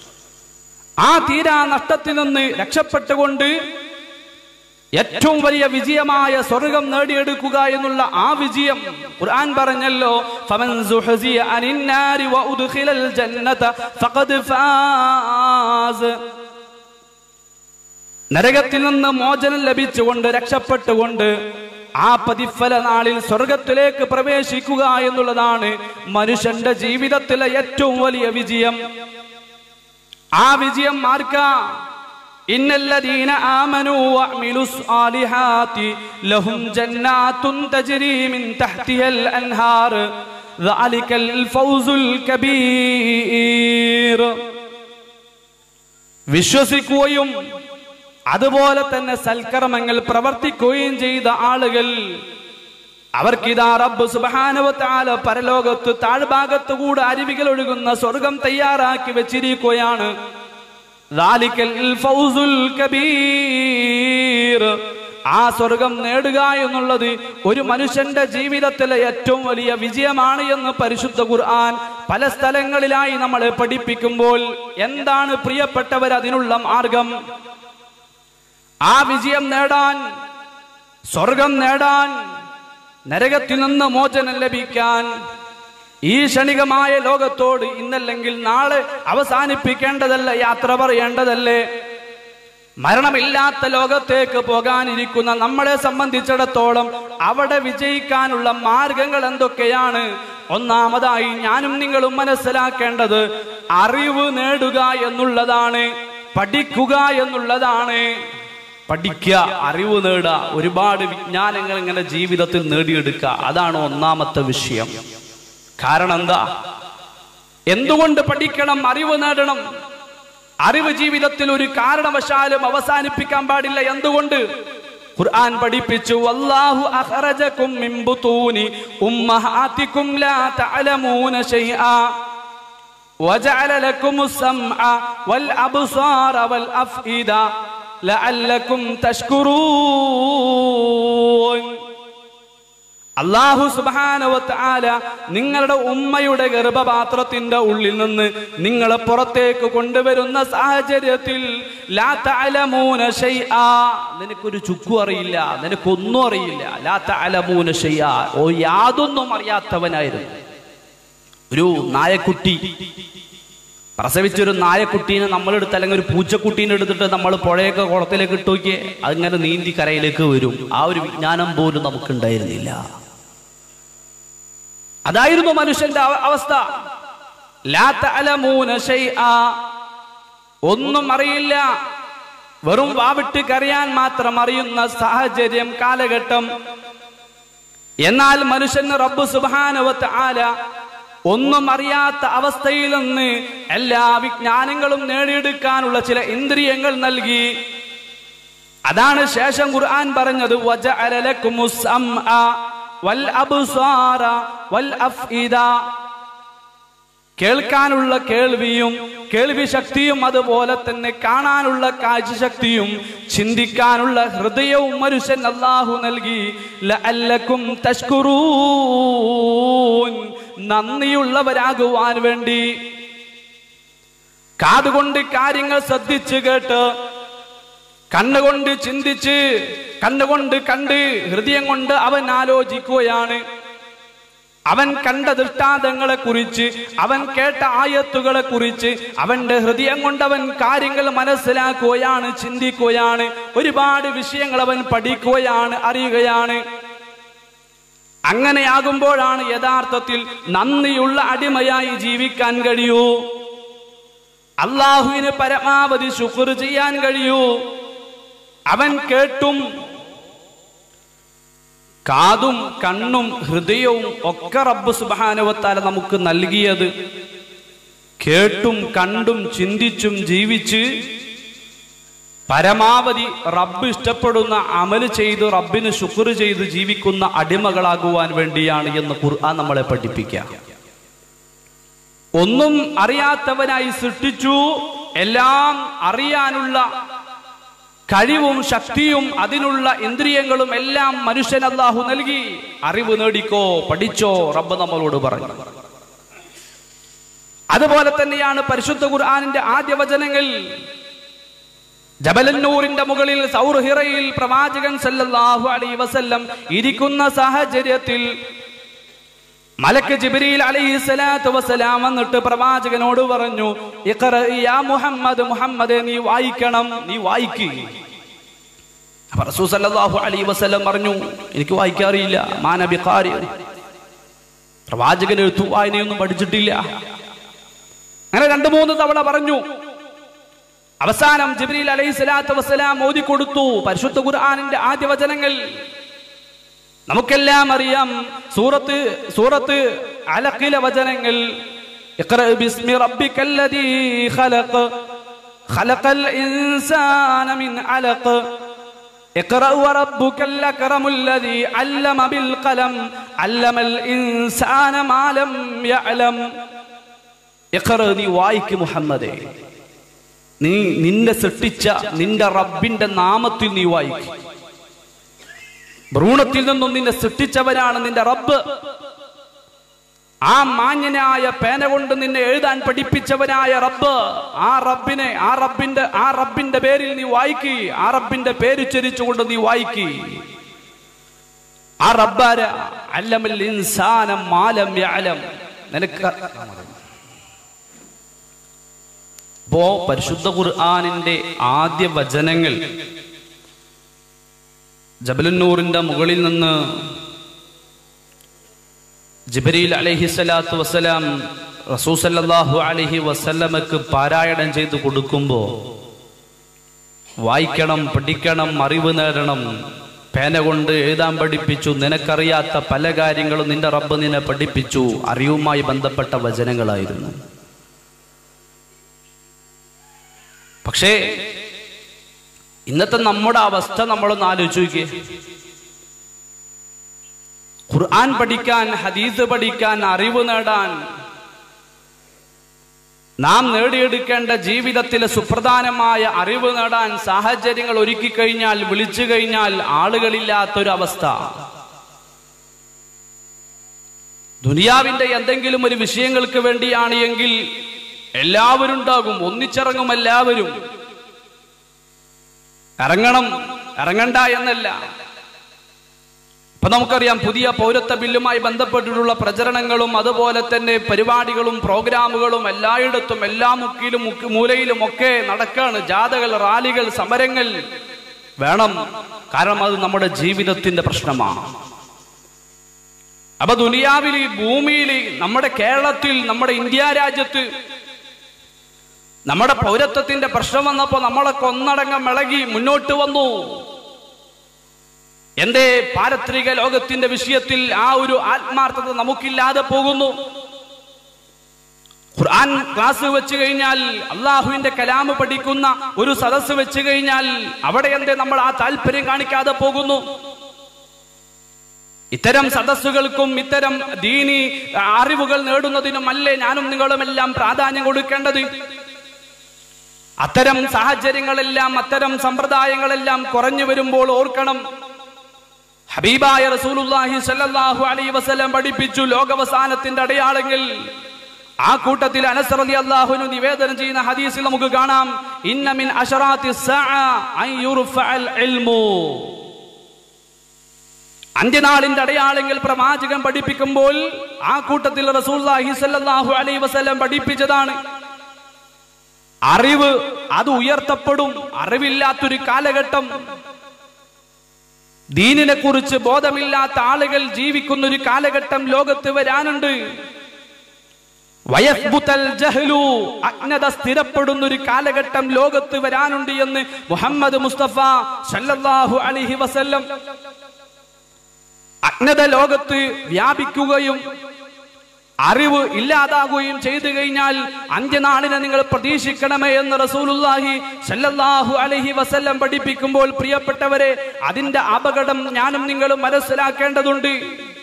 ആ തീരാ നഷ്ടത്തിൽ നിന്ന് രക്ഷപ്പെട്ടുകൊണ്ട് ഏറ്റവും വലിയ വിജയമായ സ്വർഗം നേടിയെടുക്കുക എന്നുള്ള ആ വിജയം ഖുർആൻ പറഞ്ഞല്ലോ ഫമൻ സുഹസിയ അനിന്നാരി വഉദ്ഖിലൽ ജന്നത ഫഖദ് ഫാസ് നരകത്തിൽ നിന്ന് മോചനം ലഭിച്ചുകൊണ്ട് രക്ഷപ്പെട്ടുകൊണ്ട് ആ പ്രതിഫല നാളിൽ സ്വർഗത്തിലേക്ക് പ്രവേശിക്കുക എന്നുള്ളതാണ് മനുഷ്യന്റെ ജീവിതത്തിലെ ഏറ്റവും വലിയ വിജയം ആ വിജയം ആർക്കാ ഇന്നല്ലദീന ആമനു വഅമിലു സ്വാലിഹാത്തി ലഹും ജന്നാത്തുൻ തജ്രി മിൻ തഹ്തിഹൽ അൻഹാർ ദാലികൽ ഫൗസുൽ കബീർ വിശ്വസിക്കുകയും അതുപോലെ തന്നെ സൽക്കർമ്മങ്ങൾ പ്രവർത്തിക്കുകയും ചെയ്ത ആളുകൾ അവർക്കിതാ റബ്ബ് സുബാനവത്താല പരലോകത്ത് താഴ്ഭാഗത്ത് കൂടെ അരുവികൾ ഒഴുകുന്ന സ്വർഗം തയ്യാറാക്കി വെച്ചിരിക്കുകയാണ് ദാലിക്കൽ ഫൗസുൽ കബീർ ആ സ്വർഗം നേടുക എന്നുള്ളത് ഒരു മനുഷ്യന്റെ ജീവിതത്തിലെ ഏറ്റവും വലിയ വിജയമാണ് എന്ന് പരിശുദ്ധ ഖുർആൻ പല സ്ഥലങ്ങളിലായി നമ്മളെ പഠിപ്പിക്കുമ്പോൾ എന്താണ് പ്രിയപ്പെട്ടവർ അതിനുള്ള മാർഗം ആ വിജയം നേടാൻ സ്വർഗം നേടാൻ നരകത്തിൽ നിന്ന് മോചനം ലഭിക്കാൻ ഈ ക്ഷണികമായ ലോകത്തോട് ഇന്നല്ലെങ്കിൽ നാളെ അവസാനിപ്പിക്കേണ്ടതല്ല യാത്ര പറയേണ്ടതല്ലേ മരണമില്ലാത്ത ലോകത്തേക്ക് പോകാനിരിക്കുന്ന നമ്മളെ സംബന്ധിച്ചിടത്തോളം അവിടെ വിജയിക്കാനുള്ള മാർഗങ്ങൾ എന്തൊക്കെയാണ് ഒന്നാമതായി ഞാനും നിങ്ങളും മനസ്സിലാക്കേണ്ടത് അറിവ് നേടുക എന്നുള്ളതാണ് പഠിക്കുക എന്നുള്ളതാണ് പഠിക്കുക അറിവ് നേടുക ഒരുപാട് വിജ്ഞാനങ്ങൾ ഇങ്ങനെ ജീവിതത്തിൽ നേടിയെടുക്കുക അതാണ് ഒന്നാമത്തെ വിഷയം കാരണം എന്താ എന്തുകൊണ്ട് പഠിക്കണം അറിവ് നേടണം അറിവ് ജീവിതത്തിൽ ഒരു കാരണവശാലും അവസാനിപ്പിക്കാൻ പാടില്ല എന്തുകൊണ്ട് ഖുർആൻ പഠിപ്പിച്ചു വല്ലാഹു അഖറജകും മിൻ ബുതൂനി ഉമ്മഹാതികും ലാ തഅലമൂന ശൈആ وجعل لكم السمع والأبصار والأفئدة لعلكم تشكرون അള്ളാഹു സുബാനവത്താല നിങ്ങളുടെ ഉമ്മയുടെ ഗർഭപാത്രത്തിന്റെ ഉള്ളിൽ നിന്ന് നിങ്ങളെ പുറത്തേക്ക് കൊണ്ടുവരുന്ന സാഹചര്യത്തിൽ ലാ തഅലമൂന ശൈആ. നിനക്കൊരു ചുക്കു അറിയില്ല നിനക്കൊന്നും അറിയില്ല ലാ തഅലമൂന ശൈആ. ഓ യാതൊന്നും അറിയാത്തവനായിരുന്നു ഒരു നായക്കുട്ടി പ്രസവിച്ചൊരു നായക്കുട്ടീനെ നമ്മളെടുത്ത് അല്ലെങ്കിൽ ഒരു പൂച്ചക്കുട്ടീനെ എടുത്തിട്ട് നമ്മൾ പുഴയൊക്കെ കുളത്തിലേക്ക് ഇട്ട് നോക്കിയേ അതിങ്ങനെ നീന്തി കരയിലേക്ക് വരും ആ ഒരു വിജ്ഞാനം പോലും നമുക്കുണ്ടായിരുന്നില്ല അതായിരുന്നു മനുഷ്യന്റെ അവ- അവസ്ഥ ലാ തഅലമൂന ശൈആ. ഒന്നും അറിയില്ല വെറും വാവിട്ട് കരയാൻ മാത്രം അറിയുന്ന സാഹചര്യം കാലഘട്ടം എന്നാൽ മനുഷ്യന് റബ്ബ് സുബാനവത്ത് ആല ഒന്നും അറിയാത്ത അവസ്ഥയിൽ നിന്ന് എല്ലാ വിജ്ഞാനങ്ങളും നേടിയെടുക്കാനുള്ള ചില ഇന്ദ്രിയങ്ങൾ നൽകി അതാണ് ശേഷം ഖുർആൻ പറഞ്ഞത് വജഅല ലക്കുമുസ് സംഅ വൽ അബ്സാറ വൽ അഫ്ഇദ കേൾക്കാനുള്ള കേൾവിയും കേൾവി ശക്തിയും അതുപോലെ തന്നെ കാണാനുള്ള കാഴ്ചശക്തിയും ചിന്തിക്കാനുള്ള ഹൃദയവും മനുഷ്യൻ അള്ളാഹു നൽകി ലഅല്ലക്കും തഷ്കുറൂൻ നന്ദിയുള്ളവരാകുവാൻ വേണ്ടി കാതുകൊണ്ട് കാര്യങ്ങൾ ശ്രദ്ധിച്ചു കേട്ട് കണ്ണുകൊണ്ട് ചിന്തിച്ച് കണ്ണുകൊണ്ട് കണ്ട് ഹൃദയം കൊണ്ട് അവൻ ആലോചിക്കുകയാണ് അവൻ കണ്ട ദൃഷ്ടാന്തങ്ങളെ കുറിച്ച് അവൻ കേട്ട ആയത്തുകളെ കുറിച്ച് അവന്റെ ഹൃദയം കൊണ്ട് അവൻ കാര്യങ്ങൾ മനസ്സിലാക്കുകയാണ് ചിന്തിക്കുകയാണ് ഒരുപാട് വിഷയങ്ങൾ അവൻ പഠിക്കുകയാണ് അറിയുകയാണ് അങ്ങനെയാകുമ്പോഴാണ് യഥാർത്ഥത്തിൽ നന്ദിയുള്ള അടിമയായി ജീവിക്കാൻ കഴിയൂ അള്ളാഹുവിന് പരമാവധി ശുക്ർ ചെയ്യാൻ കഴിയൂ അവൻ കേട്ടും കാതും കണ്ണും ഹൃദയവും ഒക്കെ റബ്ബ് സുബാനുവത്താല നമുക്ക് നൽകിയത് കേട്ടും കണ്ടും ചിന്തിച്ചും ജീവിച്ച് പരമാവധി റബ്ബ് ഇഷ്ടപ്പെടുന്ന അമല് ചെയ്ത് റബ്ബിന് ശുക്ർ ചെയ്ത് ജീവിക്കുന്ന അടിമകളാകുവാൻ വേണ്ടിയാണ് എന്ന് ഖുർആൻ നമ്മളെ പഠിപ്പിക്കുക ഒന്നും അറിയാത്തവനായി സൃഷ്ടിച്ചു എല്ലാം അറിയാനുള്ള കഴിവും ശക്തിയും അതിനുള്ള ഇന്ദ്രിയങ്ങളും എല്ലാം മനുഷ്യൻ അല്ലാഹു നൽകി അറിവ് നേടിക്കോ പഠിച്ചോ റബ്ബ് നമ്മളോട് പറഞ്ഞു അതുപോലെ തന്നെയാണ് പരിശുദ്ധ ഖുർആാനിന്റെ ആദ്യ വചനങ്ങൾ ജബലന്നൂറിന്റെ മുകളിൽ സൗർഹിറയിൽ പ്രവാചകൻ സല്ലല്ലാഹു അലൈഹി വസല്ലം ഇരിക്കുന്ന സാഹചര്യത്തിൽ മലക്ക് ജിബ്രീൽ അലൈഹി സ്വലാത്തു വസ്സലാം വന്നിട്ട് പ്രവാചകനോട് പറഞ്ഞു ഇഖ്റ യാ മുഹമ്മദ് മുഹമ്മദ് നീ വായിക്കണം നീ വായിക്ക് അപ്പൊ റസൂൽ സല്ലല്ലാഹു അലൈഹി വസല്ലം പറഞ്ഞു എനിക്ക് വായിക്കാറിയില്ല മാനബി ഖാരി പ്രവാചകൻ എഴുത്തു വായനയൊന്നും പഠിച്ചിട്ടില്ല അങ്ങനെ രണ്ടു മൂന്ന് തവണ പറഞ്ഞു അവസാനം ജിബ്രീൽ അലൈഹി സ്വലാത്തു വസ്സലാം ഓതി കൊടുത്തു പരിശുദ്ധ ഖുർആാനിന്റെ ആദ്യ വചനങ്ങൾ നമുക്കെല്ലാം അറിയാം സൂറത്ത് സൂറത്ത് അലക്കിലെ വചനങ്ങൾ ഇഖ്റ ബിസ്മി റബ്ബിക്കല്ലദീ ഖലഖ് ഖലഖൽ ഇൻസാന മിൻ അലഖ് اقرأ وربك الأكرم الذي علم بالقلم علم الإنسان ما لم يعلم اقرأ നീ വായിക്ക് മുഹമ്മദേ നീ നിന്നെ സൃഷ്ടിച്ച നിന്റെ റബ്ബിന്റെ നാമത്തിൽ നീ വായിക്കും ഭ്രൂണത്തിൽ നിന്നും നിന്നെ സൃഷ്ടിച്ചവരാണ് നിന്റെ റബ്ബ് ആ മാന്യനായ പേന കൊണ്ട് നിന്നെ എഴുതാൻ പഠിപ്പിച്ചവനായ റബ്ബ് ആ റബ്ബിനെ ആ റബ്ബിന്റെ ആ റബ്ബിന്റെ പേരിൽ നീ വായിക്കി ആ റബ്ബിന്റെ പേരുച്ചരിച്ചുകൊണ്ട് നീ വായിക്കി ആ റബ്ബാര അല്ലമൽ ഇൻസാനം മാലം യഅലം നിനക്ക് ഇപ്പോ പരിശുദ്ധ ഖുർആാനിന്റെ ആദ്യ വചനങ്ങൾ ജബലുന്നൂറിന്റെ മുകളിൽ നിന്ന് ജിബരീൽ അലഹിസ്സലാത്തു വസ്സലാം റസൂസല്ലാഹു അലഹി വസല്ലമക്ക് പാരായണം ചെയ്തു കൊടുക്കുമ്പോൾ വായിക്കണം പഠിക്കണം അറിവ് നേടണം പേന കൊണ്ട് എഴുതാൻ പഠിപ്പിച്ചു നിനക്കറിയാത്ത പല കാര്യങ്ങളും നിന്റെ റബ്ബ് നിന്നെ പഠിപ്പിച്ചു അറിവുമായി ബന്ധപ്പെട്ട വചനങ്ങളായിരുന്നു പക്ഷേ ഇന്നത്തെ നമ്മുടെ അവസ്ഥ നമ്മളൊന്ന് ആലോചിച്ച് നോക്കിയേ ഖുർആൻ പഠിക്കാൻ ഹദീസ് പഠിക്കാൻ അറിവ് നേടാൻ നാം നേടിയെടുക്കേണ്ട ജീവിതത്തിലെ സുപ്രധാനമായ അറിവ് നേടാൻ സാഹചര്യങ്ങൾ ഒരുക്കി കഴിഞ്ഞാൽ വിളിച്ചു കഴിഞ്ഞാൽ ആളുകളില്ലാത്തൊരവസ്ഥ ദുനിയാവിന്റെ എന്തെങ്കിലും ഒരു വിഷയങ്ങൾക്ക് വേണ്ടിയാണ് എങ്കിൽ എല്ലാവരും ഉണ്ടാകും ഒന്നിച്ചിറങ്ങും എല്ലാവരും ഇറങ്ങണം ഇറങ്ങണ്ട എന്നല്ല ഇപ്പൊ നമുക്കറിയാം പുതിയ പൗരത്വ ബില്ലുമായി ബന്ധപ്പെട്ടിട്ടുള്ള പ്രചരണങ്ങളും അതുപോലെ തന്നെ പരിപാടികളും പ്രോഗ്രാമുകളും എല്ലായിടത്തും എല്ലാ മുക്കിലും മുക്ക് മൂലയിലും ഒക്കെ നടക്കാണ് ജാഥകൾ റാലികൾ സമരങ്ങൾ വേണം കാരണം അത് നമ്മുടെ ജീവിതത്തിന്റെ പ്രശ്നമാണ് അപ്പൊ ദുനിയാവിൽ ഈ ഭൂമിയിൽ നമ്മുടെ കേരളത്തിൽ നമ്മുടെ ഇന്ത്യ രാജ്യത്ത് നമ്മുടെ പൗരത്വത്തിന്റെ പ്രശ്നം വന്നപ്പോ നമ്മളൊക്കെ ഒന്നടങ്കം ഇളകി മുന്നോട്ട് വന്നു എന്തേ പാരത്രിക ലോകത്തിന്റെ വിഷയത്തിൽ ആ ഒരു ആത്മാർത്ഥത നമുക്കില്ലാതെ പോകുന്നു ഖുർആൻ ക്ലാസ് വെച്ച് കഴിഞ്ഞാൽ അള്ളാഹുവിന്റെ കലാമ് പഠിക്കുന്ന ഒരു സദസ്സ് വെച്ച് കഴിഞ്ഞാൽ അവിടെ എന്തേ നമ്മൾ ആ താല്പര്യം കാണിക്കാതെ പോകുന്നു ഇത്തരം സദസ്സുകൾക്കും ഇത്തരം ദീനി അറിവുകൾ നേടുന്നതിനും അല്ലേ ഞാനും നിങ്ങളും എല്ലാം പ്രാധാന്യം കൊടുക്കേണ്ടത് അത്തരം സാഹചര്യങ്ങളെല്ലാം അത്തരം സമ്പ്രദായങ്ങളെല്ലാം കുറഞ്ഞു വരുമ്പോൾ ഓർക്കണം ഹബീബായ റസൂലുള്ളാഹി സല്ലല്ലാഹു അലൈഹി വസല്ലം പഠിപ്പിച്ചു ലോകവസാനത്തിന്റെ അടയാളങ്ങൾ ആ കൂട്ടത്തിൽ അനസ് റളിയല്ലാഹുവിനു നിവേദനം ചെയ്യുന്ന ഹദീസിൽ നമുക്ക് കാണാം ഇന്ന മിൻ അശറാത്തി സഅ അൻ യുർഫഅൽ ഇൽമു അന്ത്യനാളിന്റെ അടയാളങ്ങൾ പ്രവാചകൻ പഠിപ്പിക്കുമ്പോൾ ആ കൂട്ടത്തിൽ റസൂലുള്ളാഹി സല്ലല്ലാഹു അലൈഹി വസല്ലം പഠിപ്പിച്ചതാണ് അറിവ് അത് ഉയർത്തപ്പെടും അറിവില്ലാത്തൊരു കാലഘട്ടം ദീനിനെ കുറിച്ച് ബോധമില്ലാത്ത ആളുകൾ ജീവിക്കുന്ന ഒരു കാലഘട്ടം ലോകത്ത് വരാനുണ്ട് വയസ്ബുത്തൽ ജഹ്ലു അജ്ഞത സ്ഥിരപ്പെടുന്ന ഒരു കാലഘട്ടം ലോകത്ത് വരാനുണ്ട് എന്ന് മുഹമ്മദ് മുസ്തഫ സല്ലല്ലാഹു അലൈഹി വസല്ലം അജ്ഞത ലോകത്ത് വ്യാപിക്കുകയും അറിവ് ഇല്ലാതാകുകയും ചെയ്തു കഴിഞ്ഞാൽ അന്ത്യനാളിനെ നിങ്ങൾ പ്രതീക്ഷിക്കണമേ എന്ന് റസൂലുള്ളാഹി സല്ലല്ലാഹു അലൈഹി വസല്ലം പഠിപ്പിക്കുമ്പോൾ പ്രിയപ്പെട്ടവരെ അതിന്റെ അപകടം ഞാനും നിങ്ങളും മനസ്സിലാക്കേണ്ടതുണ്ട്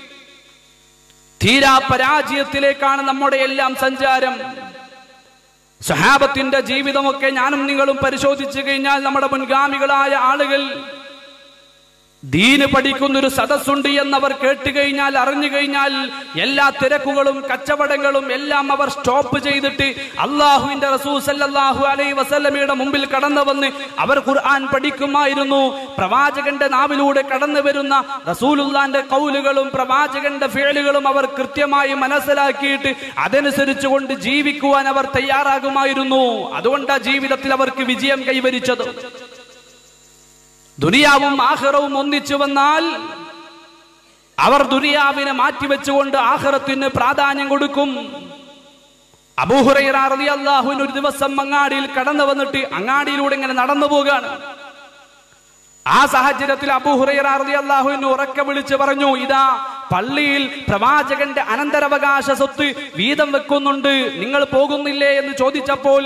തീരാ പരാജയത്തിലേക്കാണ് നമ്മുടെ എല്ലാം സഞ്ചാരം സഹാബത്തിന്റെ ജീവിതമൊക്കെ ഞാനും നിങ്ങളും പരിശോധിച്ചു കഴിഞ്ഞാൽ നമ്മുടെ മുൻഗാമികളായ ആളുകൾ ദീന് പഠിക്കുന്ന ഒരു സദസ്സുണ്ട് എന്നവർ കേട്ട് കഴിഞ്ഞാൽ അറിഞ്ഞു കഴിഞ്ഞാൽ എല്ലാ തിരക്കുകളും കച്ചവടങ്ങളും എല്ലാം അവർ സ്റ്റോപ്പ് ചെയ്തിട്ട് അള്ളാഹുവിന്റെ റസൂ സല്ലല്ലാഹു അലൈഹി വസല്ലമയുടെ മുമ്പിൽ കടന്നു വന്ന് അവർ ഖുർആൻ പഠിക്കുമായിരുന്നു പ്രവാചകന്റെ നാവിലൂടെ കടന്നു വരുന്ന റസൂലുള്ളാന്റെ കൗലുകളും പ്രവാചകന്റെ ഫേലുകളും അവർ കൃത്യമായി മനസ്സിലാക്കിയിട്ട് അതനുസരിച്ച് കൊണ്ട് ജീവിക്കുവാൻ അവർ തയ്യാറാകുമായിരുന്നു അതുകൊണ്ടാണ് ജീവിതത്തിൽ അവർക്ക് വിജയം കൈവരിച്ചത് ദുനിയാവും ആഹ്റവും ഒന്നിച്ചു വന്നാൽ അവർ ദുനിയാവിനെ മാറ്റിവെച്ചുകൊണ്ട് ആഹ്റത്തിന് പ്രാധാന്യം കൊടുക്കും അബൂഹുറൈറാഹുവിന് ഒരു ദിവസം അങ്ങാടിയിൽ കടന്നു വന്നിട്ട് അങ്ങാടിയിലൂടെ ഇങ്ങനെ നടന്നു പോവുകയാണ് ആ സാഹചര്യത്തിൽ അബൂഹുറൈറാഹി അള്ളാഹുവിന് ഉറക്കെ വിളിച്ച് പറഞ്ഞു ഇതാ പള്ളിയിൽ പ്രവാചകന്റെ അനന്തരാവകാശ സ്വത്ത് വീതം വെക്കുന്നുണ്ട് നിങ്ങൾ പോകുന്നില്ലേ എന്ന് ചോദിച്ചപ്പോൾ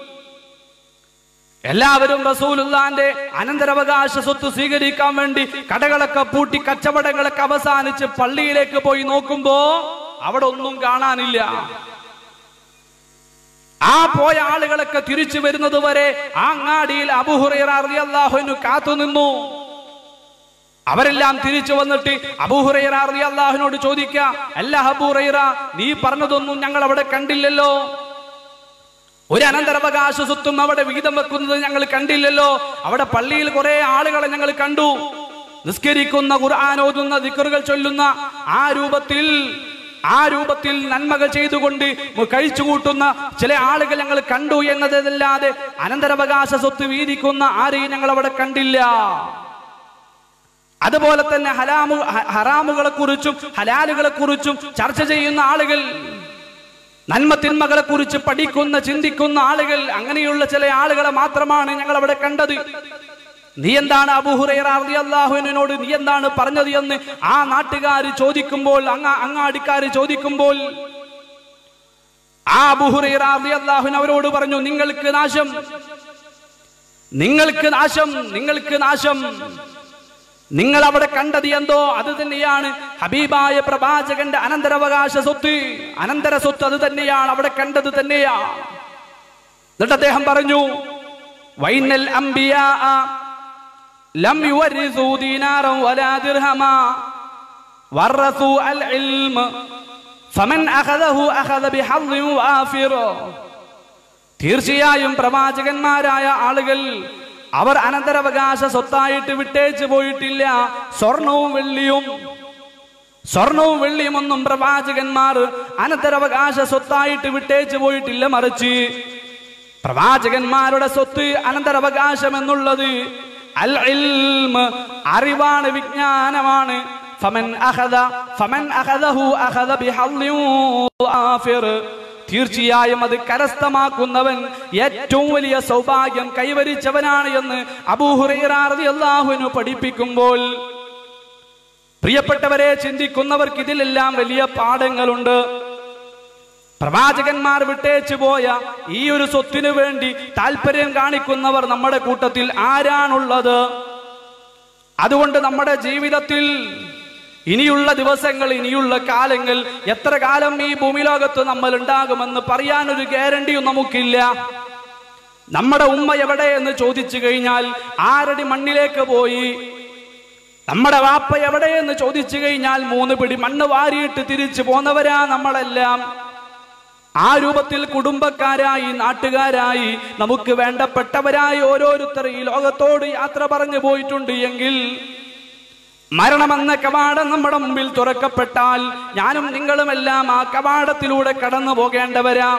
എല്ലാവരും റസൂലുള്ളാന്റെ അനന്തരാവകാശ സ്വത്ത് സ്വീകരിക്കാൻ വേണ്ടി കടകളൊക്കെ പൂട്ടി കച്ചവടങ്ങളൊക്കെ അവസാനിച്ച് പള്ളിയിലേക്ക് പോയി നോക്കുമ്പോ അവിടെ ഒന്നും കാണാനില്ല ആ പോയ ആളുകളൊക്കെ തിരിച്ചു വരുന്നത് വരെ ആ അങ്ങാടിയിൽ അബുഹുറൈറാഹുവിനു കാത്തു നിന്നു അവരെല്ലാം തിരിച്ചു വന്നിട്ട് അബൂഹുറൈറി അള്ളാഹുവിനോട് ചോദിക്ക അല്ല അബൂറൈറ നീ പറഞ്ഞതൊന്നും ഞങ്ങൾ അവിടെ കണ്ടില്ലല്ലോ ഒരു അനന്തരാവകാശ സ്വത്തും അവിടെ വിഹിതം വെക്കുന്നത് ഞങ്ങൾ കണ്ടില്ലല്ലോ അവിടെ പള്ളിയിൽ കുറെ ആളുകളെ ഞങ്ങൾ കണ്ടു നിസ്കരിക്കുന്ന ഖുർആൻ ഓതുന്ന ദിക്കറുകൾ ചൊല്ലുന്ന ആ രൂപത്തിൽ ആ രൂപത്തിൽ നന്മകൾ ചെയ്തുകൊണ്ട് കഴിച്ചു കൂട്ടുന്ന ചില ആളുകൾ ഞങ്ങൾ കണ്ടു എന്നതല്ലാതെ അനന്തരാവകാശ സ്വത്ത് വീതിക്കുന്ന ആരെയും ഞങ്ങൾ അവിടെ കണ്ടില്ല അതുപോലെ തന്നെ ഹലാമു ഹ- ഹറാമുകളെ കുറിച്ചും ഹലാലുകളെ കുറിച്ചും ചർച്ച ചെയ്യുന്ന ആളുകൾ നന്മ തിന്മകളെ കുറിച്ച് പഠിക്കുന്ന ചിന്തിക്കുന്ന ആളുകൾ അങ്ങനെയുള്ള ചില ആളുകളെ മാത്രമാണ് ഞങ്ങൾ അവിടെ കണ്ടത് നീ എന്താണ് അബുഹുറൈറാഹുവിനോട് നീ എന്താണ് പറഞ്ഞത് എന്ന് ആ നാട്ടുകാർ ചോദിക്കുമ്പോൾ അങ്ങ അങ്ങാടിക്കാർ ചോദിക്കുമ്പോൾ ആ അബുഹുറൈറാഹുൻ അവരോട് പറഞ്ഞു നിങ്ങൾക്ക് നാശം നിങ്ങൾക്ക് നാശം നിങ്ങൾക്ക് നാശം നിങ്ങൾ അവിടെ കണ്ടത് എന്തോ അത് തന്നെയാണ് ഹബീബായ പ്രവാചകന്റെ അനന്തരാവകാശ സ്വത്ത് അനന്തര സ്വത്ത് അത് തന്നെയാണ് അവിടെ കണ്ടത് തന്നെയാ എന്നിട്ട് അദ്ദേഹം പറഞ്ഞു വൈനൽ അംബിയാ ലം യുവരിസു ദീനാറൻ വലാ ദിർഹമാ വറസു അൽ ഇൽമ ഫമൻ അഖദഹു അഖദ ബിഹദ്ദിൻ വാഫിർ തീർച്ചയായും പ്രവാചകന്മാരായ ആളുകൾ അവർ അനന്തരാവകാശ സ്വത്തായിട്ട് വിട്ടേച്ചു പോയിട്ടില്ല സ്വർണവും വെള്ളിയും സ്വർണവും വെള്ളിയും ഒന്നും പ്രവാചകന്മാർ അനന്തരാവകാശ സ്വത്തായിട്ട് വിട്ടേച്ചു പോയിട്ടില്ല മറിച്ച് പ്രവാചകന്മാരുടെ സ്വത്ത് അനന്തരാവകാശം എന്നുള്ളത് അൽ ഇൽമ് അറിവാണ് വിജ്ഞാനമാണ് ഫമൻ അഖദ ഫമൻ അഖദഹു അഖദ ബിഹദ്ദിൻ വാഫിർ തീർച്ചയായും അത് കരസ്ഥമാക്കുന്നവൻ ഏറ്റവും വലിയ സൗഭാഗ്യം കൈവരിച്ചവനാണ് എന്ന് അബൂഹുറൈറാഹുവിനു പഠിപ്പിക്കുമ്പോൾ പ്രിയപ്പെട്ടവരെ ചിന്തിക്കുന്നവർക്ക് ഇതിലെല്ലാം വലിയ പാഠങ്ങളുണ്ട് പ്രവാചകന്മാർ വിട്ടേച്ചു പോയ ഈ ഒരു സ്വത്തിനു വേണ്ടി താല്പര്യം കാണിക്കുന്നവർ നമ്മുടെ കൂട്ടത്തിൽ ആരാണുള്ളത് അതുകൊണ്ട് നമ്മുടെ ജീവിതത്തിൽ ഇനിയുള്ള ദിവസങ്ങൾ ഇനിയുള്ള കാലങ്ങൾ എത്ര കാലം ഈ ഭൂമിലോകത്ത് നമ്മൾ ഉണ്ടാകുമെന്ന് പറയാനൊരു ഗ്യാരണ്ടിയും നമുക്കില്ല നമ്മുടെ ഉമ്മ എവിടെ എന്ന് ചോദിച്ചു കഴിഞ്ഞാൽ ആരടി മണ്ണിലേക്ക് പോയി നമ്മുടെ വാപ്പ എവിടെ എന്ന് ചോദിച്ചു കഴിഞ്ഞാൽ മൂന്ന് പിടി മണ്ണ് വാരിയിട്ട് തിരിച്ചു പോന്നവരാ നമ്മളെല്ലാം ആ രൂപത്തിൽ കുടുംബക്കാരായി നാട്ടുകാരായി നമുക്ക് വേണ്ടപ്പെട്ടവരായി ഓരോരുത്തർ ഈ ലോകത്തോട് യാത്ര പറഞ്ഞു പോയിട്ടുണ്ട് എങ്കിൽ മരണമെന്ന കവാടം നമ്മുടെ മുമ്പിൽ തുറക്കപ്പെട്ടാൽ ഞാനും നിങ്ങളുമെല്ലാം ആ കവാടത്തിലൂടെ കടന്നു പോകേണ്ടവരാ